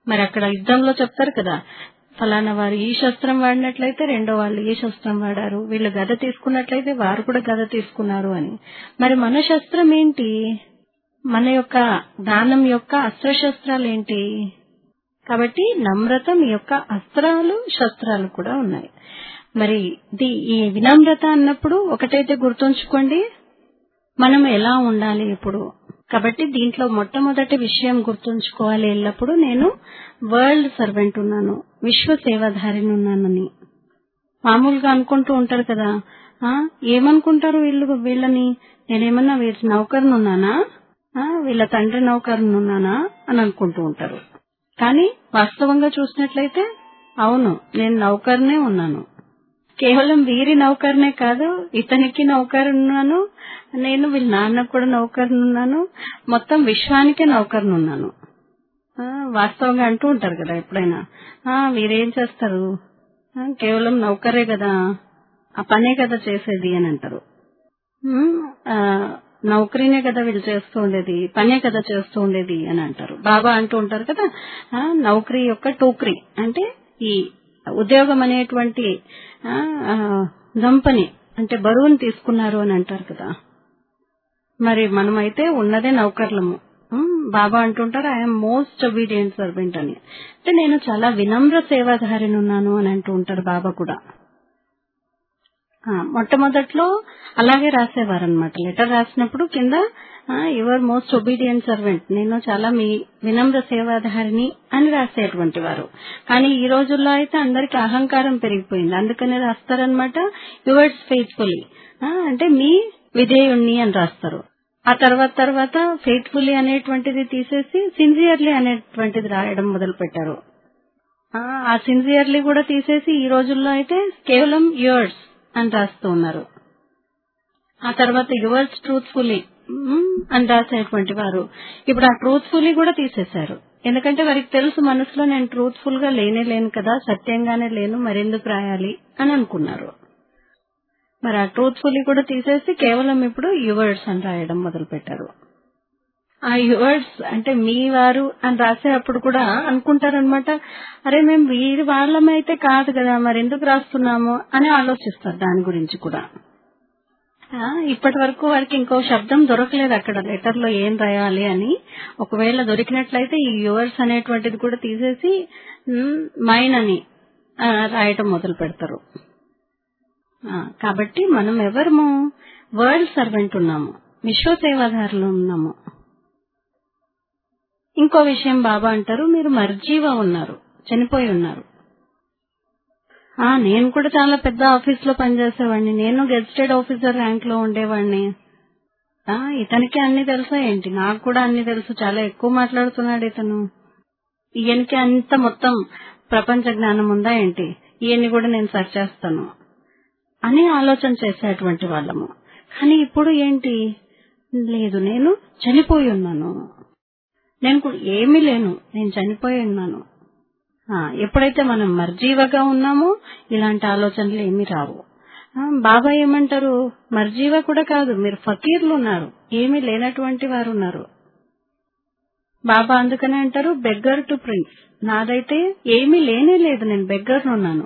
మరి అక్కడ యుద్ధంలో చెప్తారు కదా ఫలానా వారు ఈ శస్త్రం వాడినట్లయితే రెండో వాళ్ళు ఈ శస్త్రం వాడారు వీళ్ళు గద తీసుకున్నట్లయితే వారు కూడా గద తీసుకున్నారు అని మరి మన శస్త్రం ఏంటి మన యొక్క దానం యొక్క అస్త్రశస్త్రాలు ఏంటి కాబట్టి నమ్రత మీ యొక్క అస్త్రాలు శస్త్రాలు కూడా ఉన్నాయి మరి ది- ఈ వినమ్రత అన్నప్పుడు ఒకటైతే గుర్తుంచుకోండి మనం ఎలా ఉండాలి ఇప్పుడు కాబట్టి దీంట్లో మొట్టమొదటి విషయం గుర్తుంచుకోవాలి ఎల్లప్పుడూ నేను వరల్డ్ సర్వెంట్ ఉన్నాను విశ్వ సేవాధారిని ఉన్నానని మామూలుగా అనుకుంటూ ఉంటారు కదా ఆ ఏమనుకుంటారు వీళ్ళు వీళ్ళని నేనేమన్నా వీళ్ళ నౌకర్నున్నానా ఆ, వీళ్ళ తండ్రి నౌకర్నున్నానా అని అనుకుంటూ ఉంటారు కానీ వాస్తవంగా చూసినట్లయితే అవును నేను నౌకర్నే ఉన్నాను కేవలం వీరి నౌకర్నే కాదు ఇతనికి నౌకరున్నాను నేను వీళ్ళ నాన్నకు కూడా నౌకరున్నాను మొత్తం విశ్వానికే నౌకరునున్నాను ఆ, వాస్తవంగా అంటూ ఉంటారు కదా ఎప్పుడైనా ఆ వీరేం చేస్తారు ఆ, కేవలం నౌకరే కదా ఆ పనే కదా చేసేది అని అంటారు ఉమ్, ఆ, నౌకరీనే కదా వీళ్ళు చేస్తూ ఉండేది పనే కదా చేస్తూ ఉండేది అని అంటారు బాబా అంటూ ఉంటారు కదా ఆ, నౌకరీ యొక్క టోకరీ అంటే ఈ ఉద్యోగం అనేటువంటి ఆ, ఆ, దంపని అంటే బరువును తీసుకున్నారు అని అంటారు కదా మరి మనమైతే ఉన్నదే నౌకర్లము ఉమ్, బాబా అంటుంటారు ఐఎమ్ మోస్ట్ ఒబీడియంట్ సర్వెంట్ అని అంటే నేను చాలా వినమ్ర సేవాధారిని ఉన్నాను అని అంటూ ఉంటారు బాబా కూడా ఆ, మొట్టమొదట్లో అలాగే రాసేవారు అనమాట లెటర్ రాసినప్పుడు కింద యువర్ మోస్ట్ ఒబీడియంట్ సర్వెంట్ నేను చాలా మీ వినమ్ర సేవాధారిని అని రాసేటువంటి వారు కానీ ఈ రోజుల్లో అయితే అందరికి అహంకారం పెరిగిపోయింది అందుకనే రాస్తారనమాట యువర్స్ ఫెయిత్ఫుల్లీ అంటే మీ విధేయుణ్ణి అని రాస్తారు ఆ తర్వాత తర్వాత ఫెయిత్ఫుల్లీ అనేటువంటిది తీసేసి సిన్సియర్లీ అనేటువంటిది రాయడం మొదలు పెట్టారు ఆ, ఆ సిన్సియర్లీ కూడా తీసేసి ఈ రోజుల్లో అయితే కేవలం యువర్స్ అని రాస్తూ ఉన్నారు ఆ తర్వాత యువర్స్ ట్రూత్ఫుల్లీ అని రాసేటువంటి వారు ఇప్పుడు ఆ ట్రూత్ఫుల్లీ కూడా తీసేశారు ఎందుకంటే వారికి తెలుసు మనసులో నేను ట్రూత్ఫుల్ గా లేనే లేను కదా సత్యంగానే లేను మరెందుకు రాయాలి అని అనుకున్నారు మరి ఆ ట్రూత్ఫుల్లీ కూడా తీసేసి కేవలం ఇప్పుడు యువర్స్ అని రాయడం మొదలు పెట్టారు ఆ యువర్స్ అంటే మీ వారు అని రాసేటప్పుడు కూడా అనుకుంటారనమాట అరే మేము వీరి వాళ్ళమైతే కాదు కదా మరి ఎందుకు రాస్తున్నాము అని ఆలోచిస్తారు దాని గురించి కూడా ఆ, ఇప్పటి వరకు వారికి ఇంకో శబ్దం దొరకలేదు అక్కడ లెటర్ లో ఏం రాయాలి అని ఒకవేళ దొరికినట్లయితే ఈ యువర్స్ అనేటువంటిది కూడా తీసేసి మ్, మైన్ అని ఆ, రాయటం మొదలు పెడతారు ఆ, కాబట్టి మనం ఎవరము వరల్డ్ సర్వెంట్ ఉన్నాము విశ్వ సేవాదారులు ఉన్నాము ఇంకో విషయం బాబా అంటారు మీరు మర్జీవ ఉన్నారు చనిపోయి ఉన్నారు ఆ నేను కూడా చాలా పెద్ద ఆఫీస్ లో పనిచేసేవాడిని నేను గెజిటెడ్ ఆఫీసర్ ర్యాంక్ లో ఉండేవాడిని ఆ ఇతనికి అన్ని తెలుసా ఏంటి నాకు కూడా అన్ని తెలుసు చాలా ఎక్కువ మాట్లాడుతున్నాడు ఇతను ఈయనకి అంత మొత్తం ప్రపంచ జ్ఞానం ఉందా ఏంటి ఈయన్ని కూడా నేను సర్చ్ చేస్తాను అని ఆలోచన చేసేటువంటి వాళ్ళము కానీ ఇప్పుడు ఏంటి లేదు నేను చనిపోయి ఉన్నాను నేను కూడా ఏమీ లేను నేను చనిపోయి ఉన్నాను ఆ, ఎప్పుడైతే మనం మర్జీవగా ఉన్నామో ఇలాంటి ఆలోచనలు ఏమీ రావు ఆ, బాబా ఏమంటారు మర్జీవ కూడా కాదు మీరు ఫకీర్లు ఉన్నారు ఏమీ లేనటువంటి వారు ఉన్నారు బాబా అందుకనే అంటారు బెగ్గర్ టు ప్రిన్స్ నాదైతే ఏమీ లేనే లేదు నేను బెగ్గర్ ఉన్నాను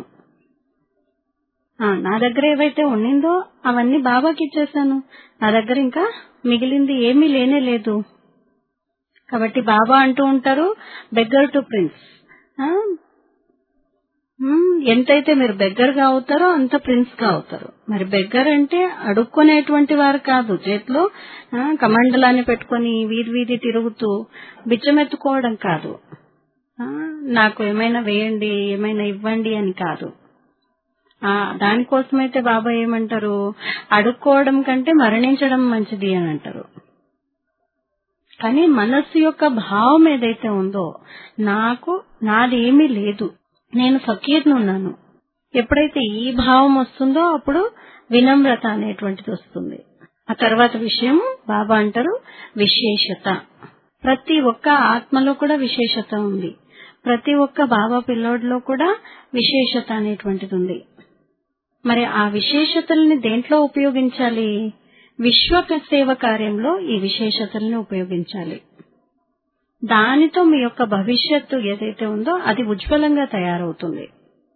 ఆ, నా దగ్గర ఏవైతే ఉండిందో అవన్నీ బాబాకి ఇచ్చేసాను నా దగ్గర ఇంకా మిగిలింది ఏమీ లేనే లేదు కాబట్టి బాబా అంటూ ఉంటారు బెగ్గర్ టు ప్రిన్స్ ఆ? మ్మ్, ఎంతైతే మీరు బెగ్గర్ గా అవుతారో అంత ప్రిన్స్ గా అవుతారు మరి బెగ్గర్ అంటే అడుక్కునేటువంటి వారు కాదు చేతిలో ఆ, కమండలాన్ని పెట్టుకొని వీధి వీధి తిరుగుతూ బిచ్చమెత్తుకోవడం కాదు ఆ, నాకు ఏమైనా వేయండి ఏమైనా ఇవ్వండి అని కాదు ఆ దానికోసమైతే బాబా ఏమంటారు అడుక్కోవడం కంటే మరణించడం మంచిది అని అంటారు కానీ మనస్సు యొక్క భావం ఏదైతే ఉందో నాకు నాది ఏమీ లేదు నేను ఫకీర్నున్నాను ఎప్పుడైతే ఈ భావం వస్తుందో అప్పుడు వినమ్రత అనేటువంటిది వస్తుంది ఆ తర్వాత విషయం బాబా అంటారు విశేషత ప్రతి ఒక్క ఆత్మలో కూడా విశేషత ఉంది ప్రతి ఒక్క బాబా పిల్లోడిలో కూడా విశేషత అనేటువంటిది ఉంది మరి ఆ విశేషతల్ని దేంట్లో ఉపయోగించాలి విశ్వ సేవ కార్యంలో ఈ విశేషతల్ని ఉపయోగించాలి దానితో మీ యొక్క భవిష్యత్తు ఏదైతే ఉందో అది ఉజ్వలంగా తయారవుతుంది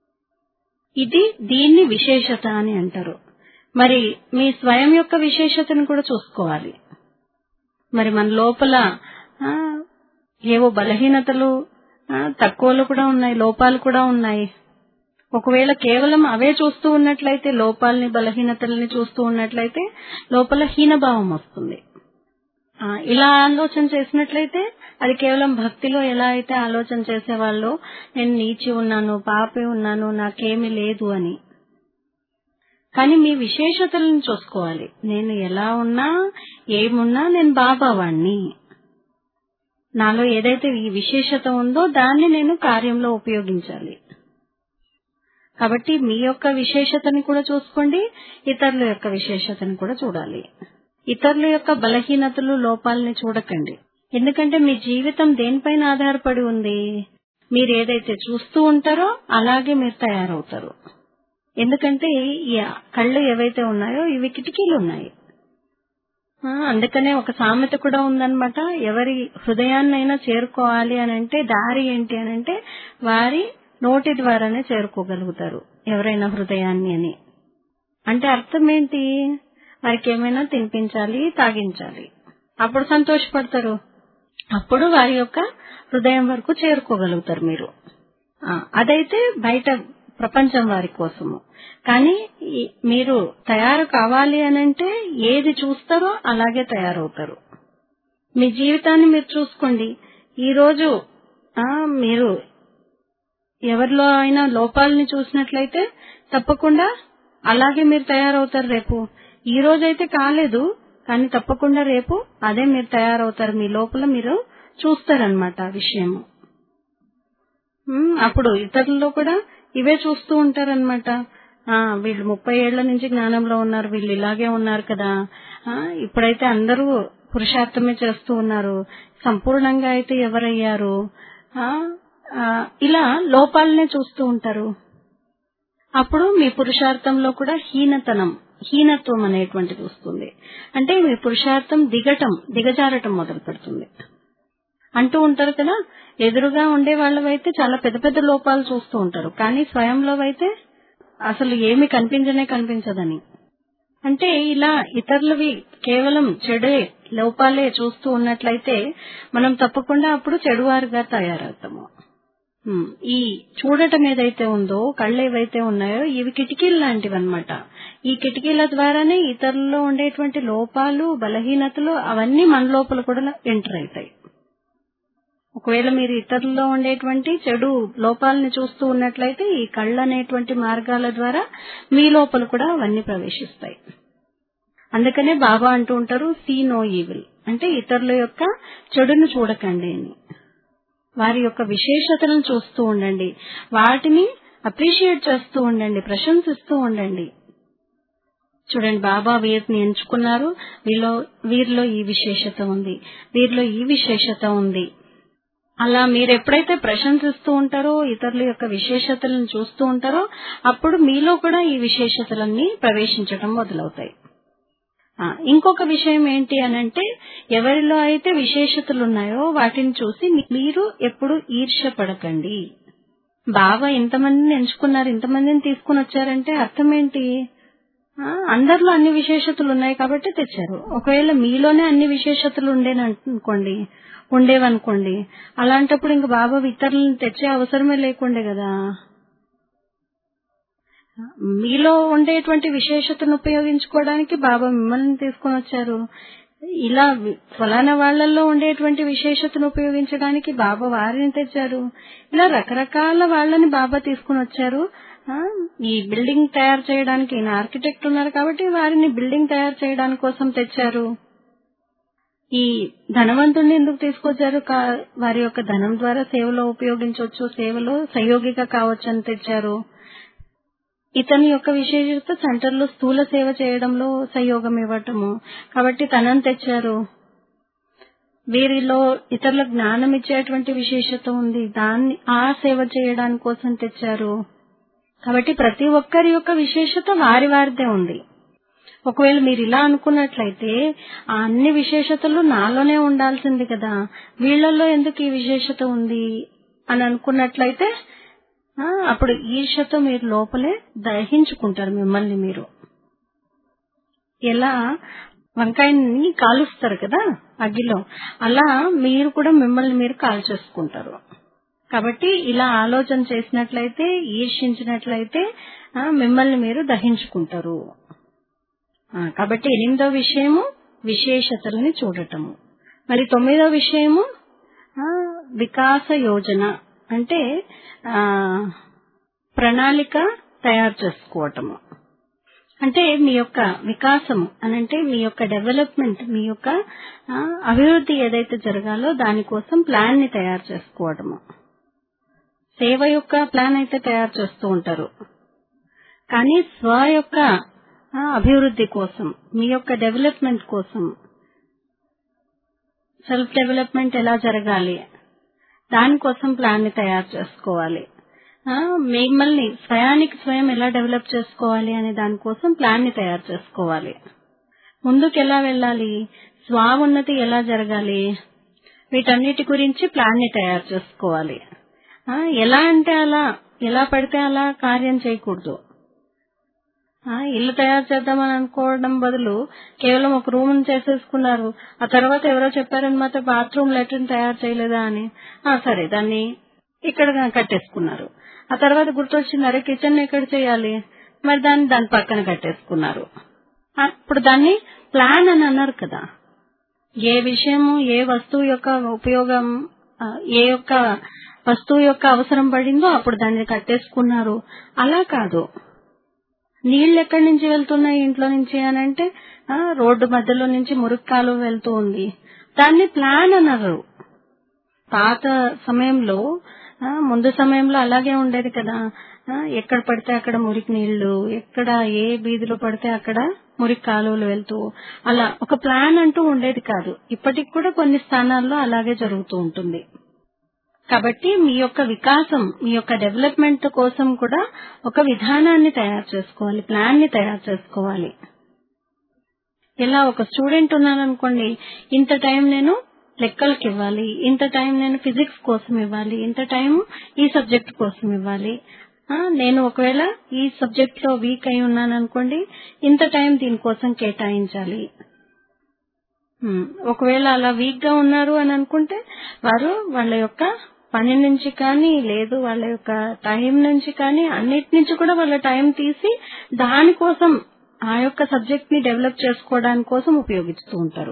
ఇది దీన్ని విశేషత అని అంటారు మరి మీ స్వయం యొక్క విశేషతను కూడా చూసుకోవాలి మరి మన లోపల ఆ, ఏవో బలహీనతలు ఆ, తక్కువలు కూడా ఉన్నాయి లోపాలు కూడా ఉన్నాయి ఒకవేళ కేవలం అవే చూస్తూ ఉన్నట్లయితే లోపాలని బలహీనతల్ని చూస్తూ ఉన్నట్లయితే లోపల హీనభావం వస్తుంది ఆ, ఇలా ఆలోచన చేసినట్లయితే అది కేవలం భక్తిలో ఎలా అయితే ఆలోచన చేసేవాళ్ళు నేను నీచి ఉన్నాను పాపి ఉన్నాను నాకేమీ లేదు అని కానీ మీ విశేషతలను చూసుకోవాలి నేను ఎలా ఉన్నా ఏమున్నా నేను బాబా వాణ్ణి నాలో ఏదైతే ఈ విశేషత ఉందో దాన్ని నేను కార్యంలో ఉపయోగించాలి కాబట్టి మీ యొక్క విశేషతని కూడా చూసుకోండి ఇతరుల యొక్క విశేషతని కూడా చూడాలి ఇతరుల యొక్క బలహీనతలు లోపాలని చూడకండి ఎందుకంటే మీ జీవితం దేనిపైన ఆధారపడి ఉంది మీరు ఏదైతే చూస్తూ ఉంటారో అలాగే మీరు తయారవుతారు ఎందుకంటే ఈ కళ్ళు ఏవైతే ఉన్నాయో ఇవి కిటికీలు ఉన్నాయి ఆ, అందుకనే ఒక సామెత కూడా ఉందన్నమాట ఎవరి హృదయాన్నైనా చేరుకోవాలి అని అంటే దారి ఏంటి అని అంటే వారి నోటి ద్వారానే చేరుకోగలుగుతారు ఎవరైనా హృదయాన్ని అని అంటే అర్థం ఏంటి వారికి ఏమైనా తినిపించాలి తాగించాలి అప్పుడు సంతోషపడతారు అప్పుడు వారి యొక్క హృదయం వరకు చేరుకోగలుగుతారు మీరు ఆ, అదైతే బయట ప్రపంచం వారి కోసము కానీ ఈ- మీరు తయారు కావాలి అని అంటే ఏది చూస్తారో అలాగే తయారవుతారు మీ జీవితాన్ని మీరు చూసుకోండి ఈ రోజు ఆ, మీరు ఎవరిలో అయినా లోపాలని చూసినట్లయితే తప్పకుండా అలాగే మీరు తయారవుతారు రేపు ఈ రోజైతే కాలేదు కానీ తప్పకుండా రేపు అదే మీరు తయారవుతారు మీ లోపల మీరు చూస్తారనమాట ఆ విషయము ఉమ్, అప్పుడు ఇతరుల్లో కూడా ఇవే చూస్తూ ఉంటారనమాట ఆ వీళ్ళు ముప్పై ఏళ్ల నుంచి జ్ఞానంలో ఉన్నారు వీళ్ళు ఇలాగే ఉన్నారు కదా ఆ ఇప్పుడైతే అందరూ పురుషార్థమే చేస్తూ ఉన్నారు సంపూర్ణంగా అయితే ఎవరయ్యారు ఆ ఆ, ఇలా లోపాలనే చూస్తూ ఉంటారు అప్పుడు మీ పురుషార్థంలో కూడా హీనతనం హీనత్వం అనేటువంటిది వస్తుంది అంటే మీ పురుషార్థం దిగటం దిగజారటం మొదలు పెడుతుంది అంటూ ఉంటారు కదా ఎదురుగా ఉండే వాళ్ళవైతే చాలా పెద్ద పెద్ద లోపాలు చూస్తూ ఉంటారు కానీ స్వయంలో అయితే అసలు ఏమి కనిపించనే కనిపించదని అంటే ఇలా ఇతరులవి కేవలం చెడే లోపాలే చూస్తూ ఉన్నట్లయితే మనం తప్పకుండా అప్పుడు చెడువారుగా తయారవుతాము ఉమ్, ఈ చూడటం ఏదైతే ఉందో కళ్ళు ఏవైతే ఉన్నాయో ఇవి కిటికీలు లాంటివి అనమాట ఈ కిటికీల ద్వారానే ఇతరుల్లో ఉండేటువంటి లోపాలు బలహీనతలు అవన్నీ మన లోపల కూడా ఎంటర్ అవుతాయి ఒకవేళ మీరు ఇతరుల్లో ఉండేటువంటి చెడు లోపాలని చూస్తూ ఉన్నట్లయితే ఈ కళ్ళు అనేటువంటి మార్గాల ద్వారా మీ లోపల కూడా అవన్నీ ప్రవేశిస్తాయి అందుకనే బాబా అంటూ ఉంటారు సీ నో ఈవిల్ అంటే ఇతరుల యొక్క చెడును చూడకండి అని వారి యొక్క విశేషతలను చూస్తూ ఉండండి వాటిని అప్రిషియేట్ చేస్తూ ఉండండి ప్రశంసిస్తూ ఉండండి చూడండి బాబా వీరిని ఎంచుకున్నారు వీరిలో వీరిలో ఈ విశేషత ఉంది వీరిలో ఈ విశేషత ఉంది అలా మీరు ఎప్పుడైతే ప్రశంసిస్తూ ఉంటారో ఇతరుల యొక్క విశేషతలను చూస్తూ ఉంటారో అప్పుడు మీలో కూడా ఈ విశేషతలన్నీ ప్రవేశించడం మొదలవుతాయి ఆ, ఇంకొక విషయం ఏంటి అనంటే ఎవరిలో అయితే విశేషతలు ఉన్నాయో వాటిని చూసి మీ- మీరు ఎప్పుడు ఈర్ష్య పడకండి బాబా ఇంతమందిని ఎంచుకున్నారు ఇంతమందిని తీసుకుని వచ్చారంటే అర్థం ఏంటి ఆ, అందరిలో అన్ని విశేషతలు ఉన్నాయి కాబట్టి తెచ్చారు ఒకవేళ మీలోనే అన్ని విశేషతలు ఉండేననుకోండి ఉండేవనుకోండి అలాంటప్పుడు ఇంక బాబా ఇతరులను తెచ్చే అవసరమే లేకుండే కదా మీలో ఉండేటువంటి విశేషతను ఉపయోగించుకోవడానికి బాబా మిమ్మల్ని తీసుకొని వచ్చారు ఇలా వి- ఫలానా వాళ్ళల్లో ఉండేటువంటి విశేషతను ఉపయోగించడానికి బాబా వారిని తెచ్చారు ఇలా రకరకాల వాళ్ళని బాబా తీసుకుని వచ్చారు ఆ, ఈ బిల్డింగ్ తయారు చేయడానికి ఈయన ఆర్కిటెక్ట్ ఉన్నారు కాబట్టి వారిని బిల్డింగ్ తయారు చేయడానికి కోసం తెచ్చారు ఈ ధనవంతుడిని ఎందుకు తీసుకొచ్చారు కా- వారి యొక్క ధనం ద్వారా సేవలో ఉపయోగించవచ్చు సేవలో సహయోగిగా కావచ్చు అని తెచ్చారు ఇతని యొక్క విశేషత సెంటర్లో స్థూల సేవ చేయడంలో సహయోగం ఇవ్వటము కాబట్టి తనని తెచ్చారు వీరిలో ఇతరుల జ్ఞానం ఇచ్చేటువంటి విశేషత ఉంది దాన్ని ఆ సేవ చేయడానికి కోసం తెచ్చారు కాబట్టి ప్రతి ఒక్కరి యొక్క విశేషత వారి వారిదే ఉంది ఒకవేళ మీరు ఇలా అనుకున్నట్లయితే ఆ అన్ని విశేషతలు నాలోనే ఉండాల్సింది కదా వీళ్ళల్లో ఎందుకు ఈ విశేషత ఉంది అని అనుకున్నట్లయితే ఆ, అప్పుడు ఈర్షతో మీరు లోపలే దహించుకుంటారు మిమ్మల్ని మీరు ఎలా వంకాయని కాలుస్తారు కదా అగ్గిలో అలా మీరు కూడా మిమ్మల్ని మీరు కాల్చేసుకుంటారు కాబట్టి ఇలా ఆలోచన చేసినట్లయితే ఈర్షించినట్లయితే ఆ, మిమ్మల్ని మీరు దహించుకుంటారు ఆ, కాబట్టి ఎనిమిదో విషయము విశేషతల్ని చూడటము మరి తొమ్మిదో విషయము ఆ, వికాస యోజన అంటే ఆ, ప్రణాళిక తయారు చేసుకోవటము అంటే మీ యొక్క వికాసం అనంటే మీ యొక్క డెవలప్మెంట్ మీ యొక్క ఆ, అభివృద్ధి ఏదైతే జరగాలో దానికోసం ప్లాన్ ని తయారు చేసుకోవడము సేవ యొక్క ప్లాన్ అయితే తయారు చేస్తూ ఉంటారు కానీ స్వ యొక్క ఆ, అభివృద్ధి కోసం మీ యొక్క డెవలప్మెంట్ కోసం సెల్ఫ్ డెవలప్మెంట్ ఎలా జరగాలి దానికోసం ప్లాన్ ని తయారు చేసుకోవాలి ఆ, మిమ్మల్ని స్వయానికి స్వయం ఎలా డెవలప్ చేసుకోవాలి అనే దానికోసం ప్లాన్ ని తయారు చేసుకోవాలి ముందుకు ఎలా వెళ్ళాలి స్వావున్నతి ఎలా జరగాలి వీటన్నిటి గురించి ప్లాన్ ని తయారు చేసుకోవాలి ఆ, ఎలా అంటే అలా ఎలా పడితే అలా కార్యం చేయకూడదు ఆ, ఇల్లు తయారు చేద్దామని అనుకోవడం బదులు కేవలం ఒక రూమ్ చేసేసుకున్నారు ఆ తర్వాత ఎవరో చెప్పారనమాట బాత్రూమ్ లెట్రిన్ తయారు చేయలేదా అని ఆ సరే దాన్ని ఇక్కడ కట్టేసుకున్నారు ఆ తర్వాత గుర్తొచ్చింది అరే కిచెన్ ఎక్కడ చేయాలి మరి దాన్ని దాని పక్కన కట్టేసుకున్నారు ఆ, ఇప్పుడు దాన్ని ప్లాన్ అని అన్నారు కదా ఏ విషయము ఏ వస్తువు యొక్క ఉపయోగం ఆ, ఏ యొక్క వస్తువు యొక్క అవసరం పడిందో అప్పుడు దాన్ని కట్టేసుకున్నారు అలా కాదు నీళ్లు ఎక్కడి నుంచి వెళ్తున్నాయి ఇంట్లో నుంచి అని అంటే ఆ, రోడ్డు మధ్యలో నుంచి మురికి కాలువ వెళ్తూ ఉంది దాన్ని ప్లాన్ అన్నారు పాత సమయంలో ఆ, ముందు సమయంలో అలాగే ఉండేది కదా ఆ, ఎక్కడ పడితే అక్కడ మురికి నీళ్లు ఎక్కడ ఏ వీధిలో పడితే అక్కడ మురికి కాలువలు వెళ్తూ అలా ఒక ప్లాన్ అంటూ ఉండేది కాదు ఇప్పటికి కూడా కొన్ని స్థానాల్లో అలాగే జరుగుతూ ఉంటుంది కాబట్టి మీ యొక్క వికాసం మీ యొక్క డెవలప్మెంట్ కోసం కూడా ఒక విధానాన్ని తయారు చేసుకోవాలి ప్లాన్ ని తయారు చేసుకోవాలి ఇలా ఒక స్టూడెంట్ ఉన్నాననుకోండి ఇంత టైం నేను లెక్కలకి ఇవ్వాలి ఇంత టైం నేను ఫిజిక్స్ కోసం ఇవ్వాలి ఇంత టైం ఈ సబ్జెక్ట్ కోసం ఇవ్వాలి ఆ, నేను ఒకవేళ ఈ సబ్జెక్ట్ లో వీక్ అయి ఉన్నాను అనుకోండి ఇంత టైం దీనికోసం కేటాయించాలి ఉమ్, ఒకవేళ అలా వీక్ గా ఉన్నారు అని అనుకుంటే వారు వాళ్ళ యొక్క పని నుంచి కానీ లేదు వాళ్ళ యొక్క టైం నుంచి కానీ అన్నిటి నుంచి కూడా వాళ్ళ టైం తీసి దానికోసం ఆ యొక్క సబ్జెక్ట్ ని డెవలప్ చేసుకోవడానికి కోసం ఉపయోగిస్తూ ఉంటారు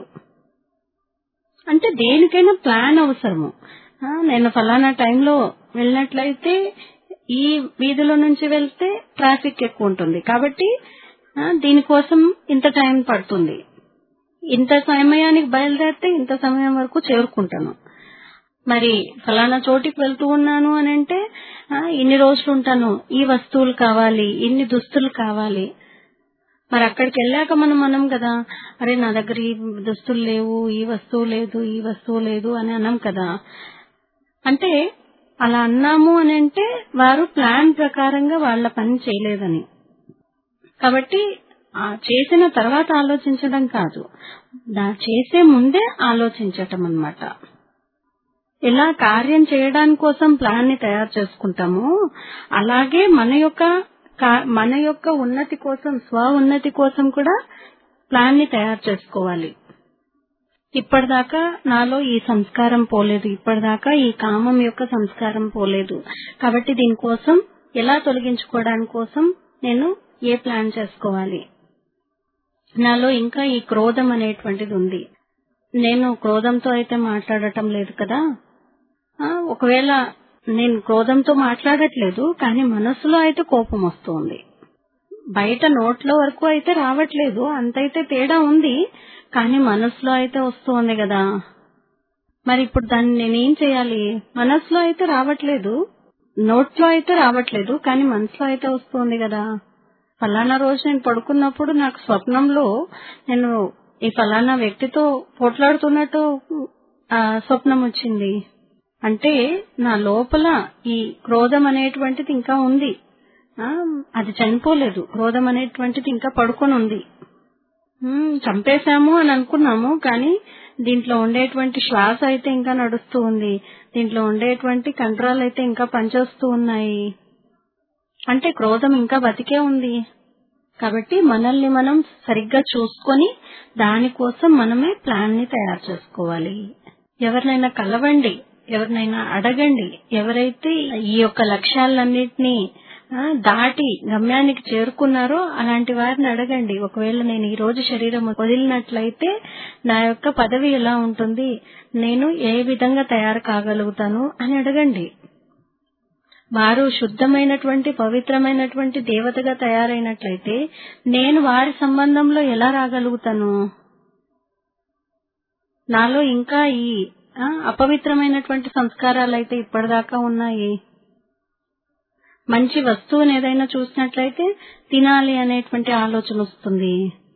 అంటే దేనికైనా ప్లాన్ అవసరము ఆ, నేను ఫలానా టైంలో వెళ్ళినట్లయితే ఈ వీధిలో నుంచి వెళ్తే ట్రాఫిక్ ఎక్కువ ఉంటుంది కాబట్టి ఆ, దీనికోసం ఇంత టైం పడుతుంది ఇంత సమయానికి బయలుదేరితే ఇంత సమయం వరకు చేరుకుంటాను మరి ఫలానా చోటికి వెళ్తూ ఉన్నాను అని అంటే ఆ, ఇన్ని రోజులు ఉంటాను ఈ వస్తువులు కావాలి ఇన్ని దుస్తులు కావాలి మరి అక్కడికి వెళ్ళాక మనం అనం కదా అరే నా దగ్గర ఈ దుస్తులు లేవు ఈ వస్తువు లేదు ఈ వస్తువు లేదు అని అనం కదా అంటే అలా అన్నాము అని అంటే వారు ప్లాన్ ప్రకారంగా వాళ్ళ పని చేయలేదని కాబట్టి ఆ చేసిన తర్వాత ఆలోచించడం కాదు దా చేసే ముందే ఆలోచించటం అన్నమాట ఇలా కార్యం చేయడానికి కోసం ప్లాన్ ని తయారు చేసుకుంటాము అలాగే మన యొక్క కా- మన యొక్క ఉన్నతి కోసం స్వ ఉన్నతి కోసం కూడా ప్లాన్ ని తయారు చేసుకోవాలి ఇప్పటిదాకా నాలో ఈ సంస్కారం పోలేదు ఇప్పటిదాకా ఈ కామం యొక్క సంస్కారం పోలేదు కాబట్టి దీనికోసం ఎలా తొలగించుకోవడానికి కోసం నేను ఏ ప్లాన్ చేసుకోవాలి నాలో ఇంకా ఈ క్రోధం అనేటువంటిది ఉంది నేను క్రోధంతో అయితే మాట్లాడటం లేదు కదా ఆ, ఒకవేళ నేను క్రోధంతో మాట్లాడట్లేదు కానీ మనసులో అయితే కోపం వస్తుంది బయట నోట్ల వరకు అయితే రావట్లేదు అంతైతే తేడా ఉంది కానీ మనసులో అయితే వస్తుంది కదా మరి ఇప్పుడు దాన్ని నేనేం చేయాలి మనసులో అయితే రావట్లేదు నోట్లో అయితే రావట్లేదు కానీ మనసులో అయితే వస్తుంది కదా ఫలానా రోజు నేను పడుకున్నప్పుడు నాకు స్వప్నంలో నేను ఈ ఫలానా వ్యక్తితో పోట్లాడుతున్నట్టు ఆ, స్వప్నం వచ్చింది అంటే నా లోపల ఈ క్రోధం అనేటువంటిది ఇంకా ఉంది ఆ, అది చనిపోలేదు క్రోధం అనేటువంటిది ఇంకా పడుకొని ఉంది మ్మ్, చంపేశాము అని అనుకున్నాము కానీ దీంట్లో ఉండేటువంటి శ్వాస అయితే ఇంకా నడుస్తూ ఉంది దీంట్లో ఉండేటువంటి కంట్రోల్ అయితే ఇంకా పనిచేస్తూ ఉన్నాయి అంటే క్రోధం ఇంకా బతికే ఉంది కాబట్టి మనల్ని మనం సరిగ్గా చూసుకొని దానికోసం మనమే ప్లాన్ ని తయారు చేసుకోవాలి ఎవరినైనా కలవండి ఎవరినైనా అడగండి ఎవరైతే ఈ యొక్క లక్ష్యాలన్నింటినీ ఆ, దాటి గమ్యానికి చేరుకున్నారో అలాంటి వారిని అడగండి ఒకవేళ నేను ఈ రోజు శరీరం వదిలినట్లయితే నా యొక్క పదవి ఎలా ఉంటుంది నేను ఏ విధంగా తయారు కాగలుగుతాను అని అడగండి వారు శుద్ధమైనటువంటి పవిత్రమైనటువంటి దేవతగా తయారైనట్లయితే నేను వారి సంబంధంలో ఎలా రాగలుగుతాను నాలో ఇంకా ఈ ఆ, అపవిత్రమైనటువంటి సంస్కారాలు అయితే ఇప్పటిదాకా ఉన్నాయి మంచి వస్తువుని ఏదైనా చూసినట్లయితే తినాలి అనేటువంటి ఆలోచన వస్తుంది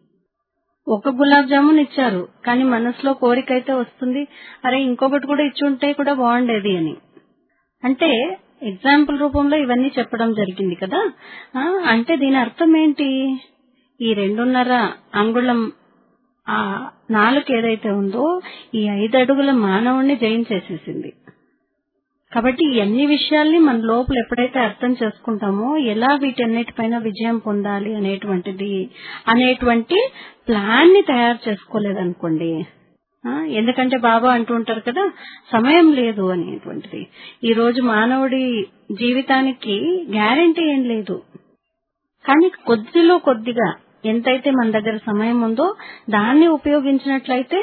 ఒక గులాబ్ జామున్ ఇచ్చారు కానీ మనసులో కోరిక అయితే వస్తుంది అరే ఇంకొకటి కూడా ఇచ్చుంటే కూడా బాగుండేది అని అంటే ఎగ్జాంపుల్ రూపంలో ఇవన్నీ చెప్పడం జరిగింది కదా ఆ, అంటే దీని అర్థం ఏంటి ఈ రెండున్నర అంగుళం ఆ నాలుక ఏదైతే ఉందో ఈ ఐదు అడుగుల మానవుణ్ణి జయించేసేసింది కాబట్టి ఈ అన్ని విషయాల్ని మన లోపల ఎప్పుడైతే అర్థం చేసుకుంటామో ఎలా వీటన్నిటిపైన విజయం పొందాలి అనేటువంటిది అనేటువంటి ప్లాన్ ని తయారు చేసుకోలేదనుకోండి ఆ, ఎందుకంటే బాబా అంటూ ఉంటారు కదా సమయం లేదు అనేటువంటిది ఈ రోజు మానవుడి జీవితానికి గ్యారంటీ ఏం లేదు కానీ కొద్దిలో కొద్దిగా ఎంతైతే మన దగ్గర సమయం ఉందో దాన్ని ఉపయోగించినట్లయితే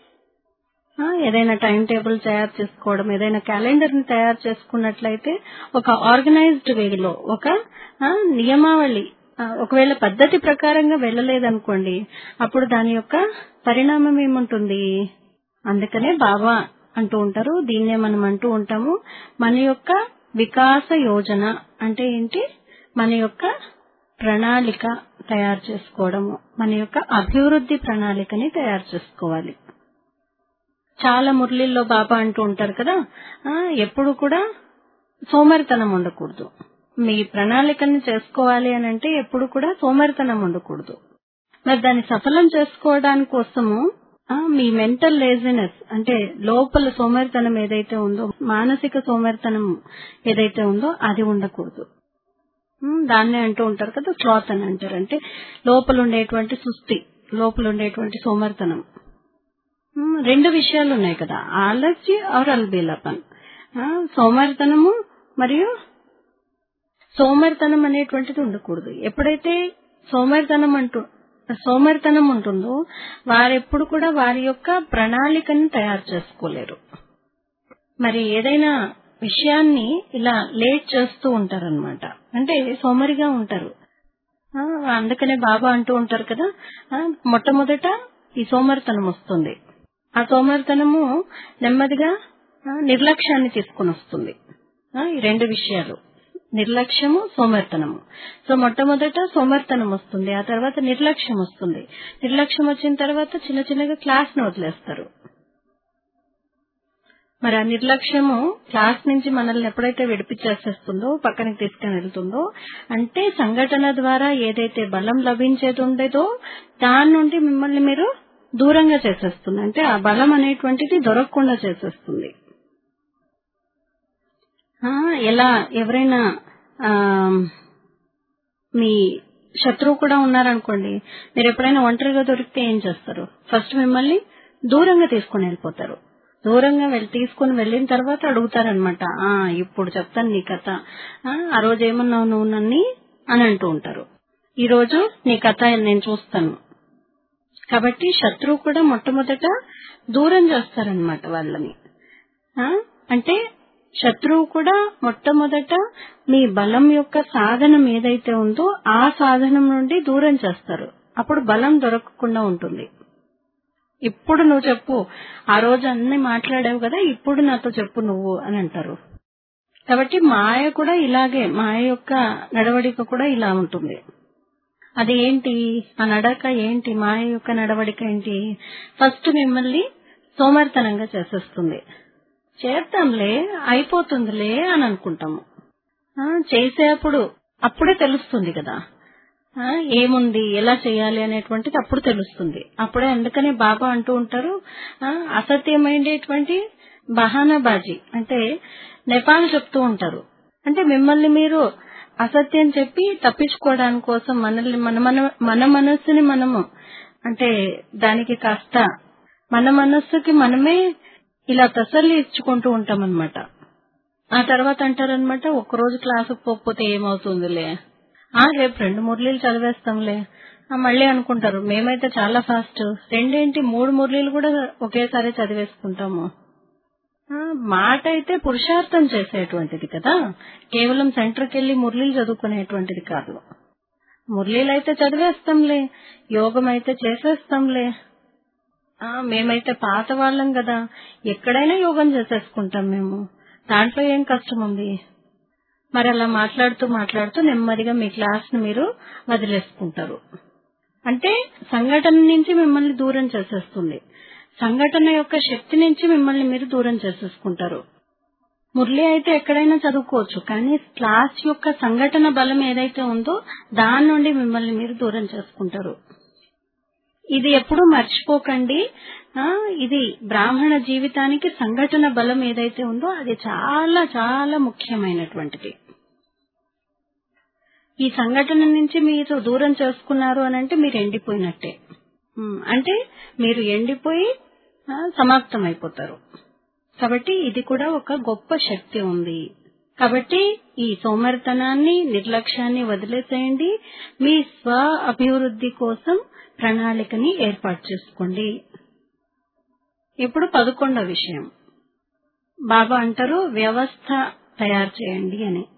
ఆ, ఏదైనా టైం టేబుల్ తయారు చేసుకోవడం ఏదైనా క్యాలెండర్ ని తయారు చేసుకున్నట్లయితే ఒక ఆర్గనైజ్డ్ వేలో ఒక ఆ, నియమావళి ఆ, ఒకవేళ పద్ధతి ప్రకారంగా వెళ్ళలేదనుకోండి అప్పుడు దాని యొక్క పరిణామం ఏముంటుంది అందుకనే బాబా అంటూ ఉంటారు దీన్నే మనం అంటూ ఉంటాము మన యొక్క వికాస యోజన అంటే ఏంటి మన యొక్క ప్రణాళిక తయారు చేసుకోవడము మన యొక్క అభివృద్ధి ప్రణాళికని తయారు చేసుకోవాలి చాలా మురళిల్లో బాబా అంటూ ఉంటారు కదా ఆ, ఎప్పుడు కూడా సోమరితనం ఉండకూడదు మీ ప్రణాళికని చేసుకోవాలి అని అంటే ఎప్పుడు కూడా సోమరితనం ఉండకూడదు మరి దాన్ని సఫలం చేసుకోవడానికి కోసము ఆ, మీ మెంటల్ లేజినెస్ అంటే లోపల సోమరితనం ఏదైతే ఉందో మానసిక సోమరితనం ఏదైతే ఉందో అది ఉండకూడదు ఉమ్, దాన్నే అంటూ ఉంటారు కదా స్లాత్ అని అంటారు అంటే లోపల ఉండేటువంటి సుస్థి లోపల ఉండేటువంటి సోమరితనం ఉమ్, రెండు విషయాలు ఉన్నాయి కదా ఆలస్య ఆర్ అల్బీలపన్ సోమరితనము మరియు సోమరితనం అనేటువంటిది ఉండకూడదు ఎప్పుడైతే సోమరితనం అంటూ సోమరితనం ఉంటుందో వారెప్పుడు కూడా వారి యొక్క ప్రణాళికని తయారు చేసుకోలేరు మరి ఏదైనా విషయాన్ని ఇలా లేట్ చేస్తూ ఉంటారన్నమాట అంటే సోమరిగా ఉంటారు ఆ, అందుకనే బాబా అంటూ ఉంటారు కదా ఆ, మొట్టమొదట ఈ సోమరితనం వస్తుంది ఆ సోమరితనము నెమ్మదిగా ఆ, నిర్లక్ష్యాన్ని తీసుకుని వస్తుంది ఆ, ఈ రెండు విషయాలు నిర్లక్ష్యము సోమర్తనము సో మొట్టమొదట సోమర్తనం వస్తుంది ఆ తర్వాత నిర్లక్ష్యం వస్తుంది నిర్లక్ష్యం వచ్చిన తర్వాత చిన్న చిన్నగా క్లాస్ ను వదిలేస్తారు మరి ఆ నిర్లక్ష్యము క్లాస్ నుంచి మనల్ని ఎప్పుడైతే విడిపించేసేస్తుందో పక్కనకి తీసుకుని వెళ్తుందో అంటే సంఘటన ద్వారా ఏదైతే బలం లభించేది ఉండేదో దాని నుండి మిమ్మల్ని మీరు దూరంగా చేసేస్తుంది అంటే ఆ బలం అనేటువంటిది దొరకకుండా చేసేస్తుంది ఆ, ఎలా ఎవరైనా ఆ, మీ శత్రువు కూడా ఉన్నారనుకోండి మీరు ఎప్పుడైనా ఒంటరిగా దొరికితే ఏం చేస్తారు ఫస్ట్ మిమ్మల్ని దూరంగా తీసుకుని వెళ్ళిపోతారు దూరంగా వెళ్ళి తీసుకుని వెళ్ళిన తర్వాత అడుగుతారనమాట ఆ ఇప్పుడు చెప్తాను నీ కథ ఆ, ఆ రోజు ఏమన్నావు నువ్వు నన్ని అని అంటూ ఉంటారు ఈ రోజు నీ కథ నేను చూస్తాను కాబట్టి శత్రువు కూడా మొట్టమొదట దూరం చేస్తారనమాట వాళ్ళని ఆ, అంటే శత్రువు కూడా మొట్టమొదట మీ బలం యొక్క సాధనం ఏదైతే ఉందో ఆ సాధనం నుండి దూరం చేస్తారు అప్పుడు బలం దొరకకుండా ఉంటుంది ఇప్పుడు నువ్వు చెప్పు ఆ రోజు అన్ని మాట్లాడావు కదా ఇప్పుడు నాతో చెప్పు నువ్వు అని అంటారు కాబట్టి మాయ కూడా ఇలాగే మాయ యొక్క నడవడిక కూడా ఇలా ఉంటుంది అది ఏంటి ఆ నడక ఏంటి మాయ యొక్క నడవడిక ఏంటి ఫస్ట్ మిమ్మల్ని సోమరితనంగా చేసేస్తుంది చేద్దాంలే అయిపోతుందిలే అని అనుకుంటాము ఆ, చేసేప్పుడు అప్పుడే తెలుస్తుంది కదా ఆ, ఏముంది ఎలా చేయాలి అనేటువంటిది అప్పుడు తెలుస్తుంది అప్పుడే అందుకనే బాబా అంటూ ఉంటారు ఆ, అసత్యమైనటువంటి బహానాబాజీ అంటే నెపాలు చెప్తూ ఉంటారు అంటే మిమ్మల్ని మీరు అసత్యం చెప్పి తప్పించుకోవడానికి కోసం మనల్ని మన మన మన మనస్సుని మనము అంటే దానికి కాస్త మన మనస్సుకి మనమే ఇలా తసల్లి ఇచ్చుకుంటూ ఉంటాం అనమాట ఆ తర్వాత అంటారనమాట ఒక్కరోజు క్లాసుకు పోకపోతే ఏమవుతుందిలే ఆ రేపు రెండు మురళీలు చదివేస్తాంలే ఆ, మళ్ళీ అనుకుంటారు మేమైతే చాలా ఫాస్ట్ రెండేంటి మూడు మురళీలు కూడా ఒకేసారి చదివేసుకుంటాము ఆ, మాట అయితే పురుషార్థం చేసేటువంటిది కదా కేవలం సెంటర్కి వెళ్లి మురళీలు చదువుకునేటువంటిది కాదు మురళీలు అయితే చదివేస్తాంలే యోగం అయితే చేసేస్తాంలే ఆ, మేమైతే పాత వాళ్ళం కదా ఎక్కడైనా యోగం చేసేసుకుంటాం మేము దాంట్లో ఏం కష్టం ఉంది మరి అలా మాట్లాడుతూ మాట్లాడుతూ నెమ్మదిగా మీ క్లాస్ ని మీరు వదిలేసుకుంటారు అంటే సంఘటన నుంచి మిమ్మల్ని దూరం చేసేస్తుంది సంఘటన యొక్క శక్తి నుంచి మిమ్మల్ని మీరు దూరం చేసేసుకుంటారు మురళి అయితే ఎక్కడైనా చదువుకోవచ్చు కానీ క్లాస్ యొక్క సంఘటన బలం ఏదైతే ఉందో దాని నుండి మిమ్మల్ని మీరు దూరం చేసుకుంటారు ఇది ఎప్పుడూ మర్చిపోకండి ఆ, ఇది బ్రాహ్మణ జీవితానికి సంఘటన బలం ఏదైతే ఉందో అది చాలా చాలా ముఖ్యమైనటువంటిది ఈ సంఘటన నుంచి మీరు దూరం చేసుకున్నారు అని అంటే మీరు ఎండిపోయినట్టే ఉమ్, అంటే మీరు ఎండిపోయి ఆ, సమాప్తం అయిపోతారు కాబట్టి ఇది కూడా ఒక గొప్ప శక్తి ఉంది కాబట్టి ఈ సోమరితనాన్ని నిర్లక్ష్యాన్ని వదిలేసేయండి మీ స్వ అభివృద్ధి కోసం ప్రణాళికని ఏర్పాటు చేసుకోండి ఇప్పుడు పదకొండో విషయం బాబా అంటారు వ్యవస్థ తయారు చేయండి అని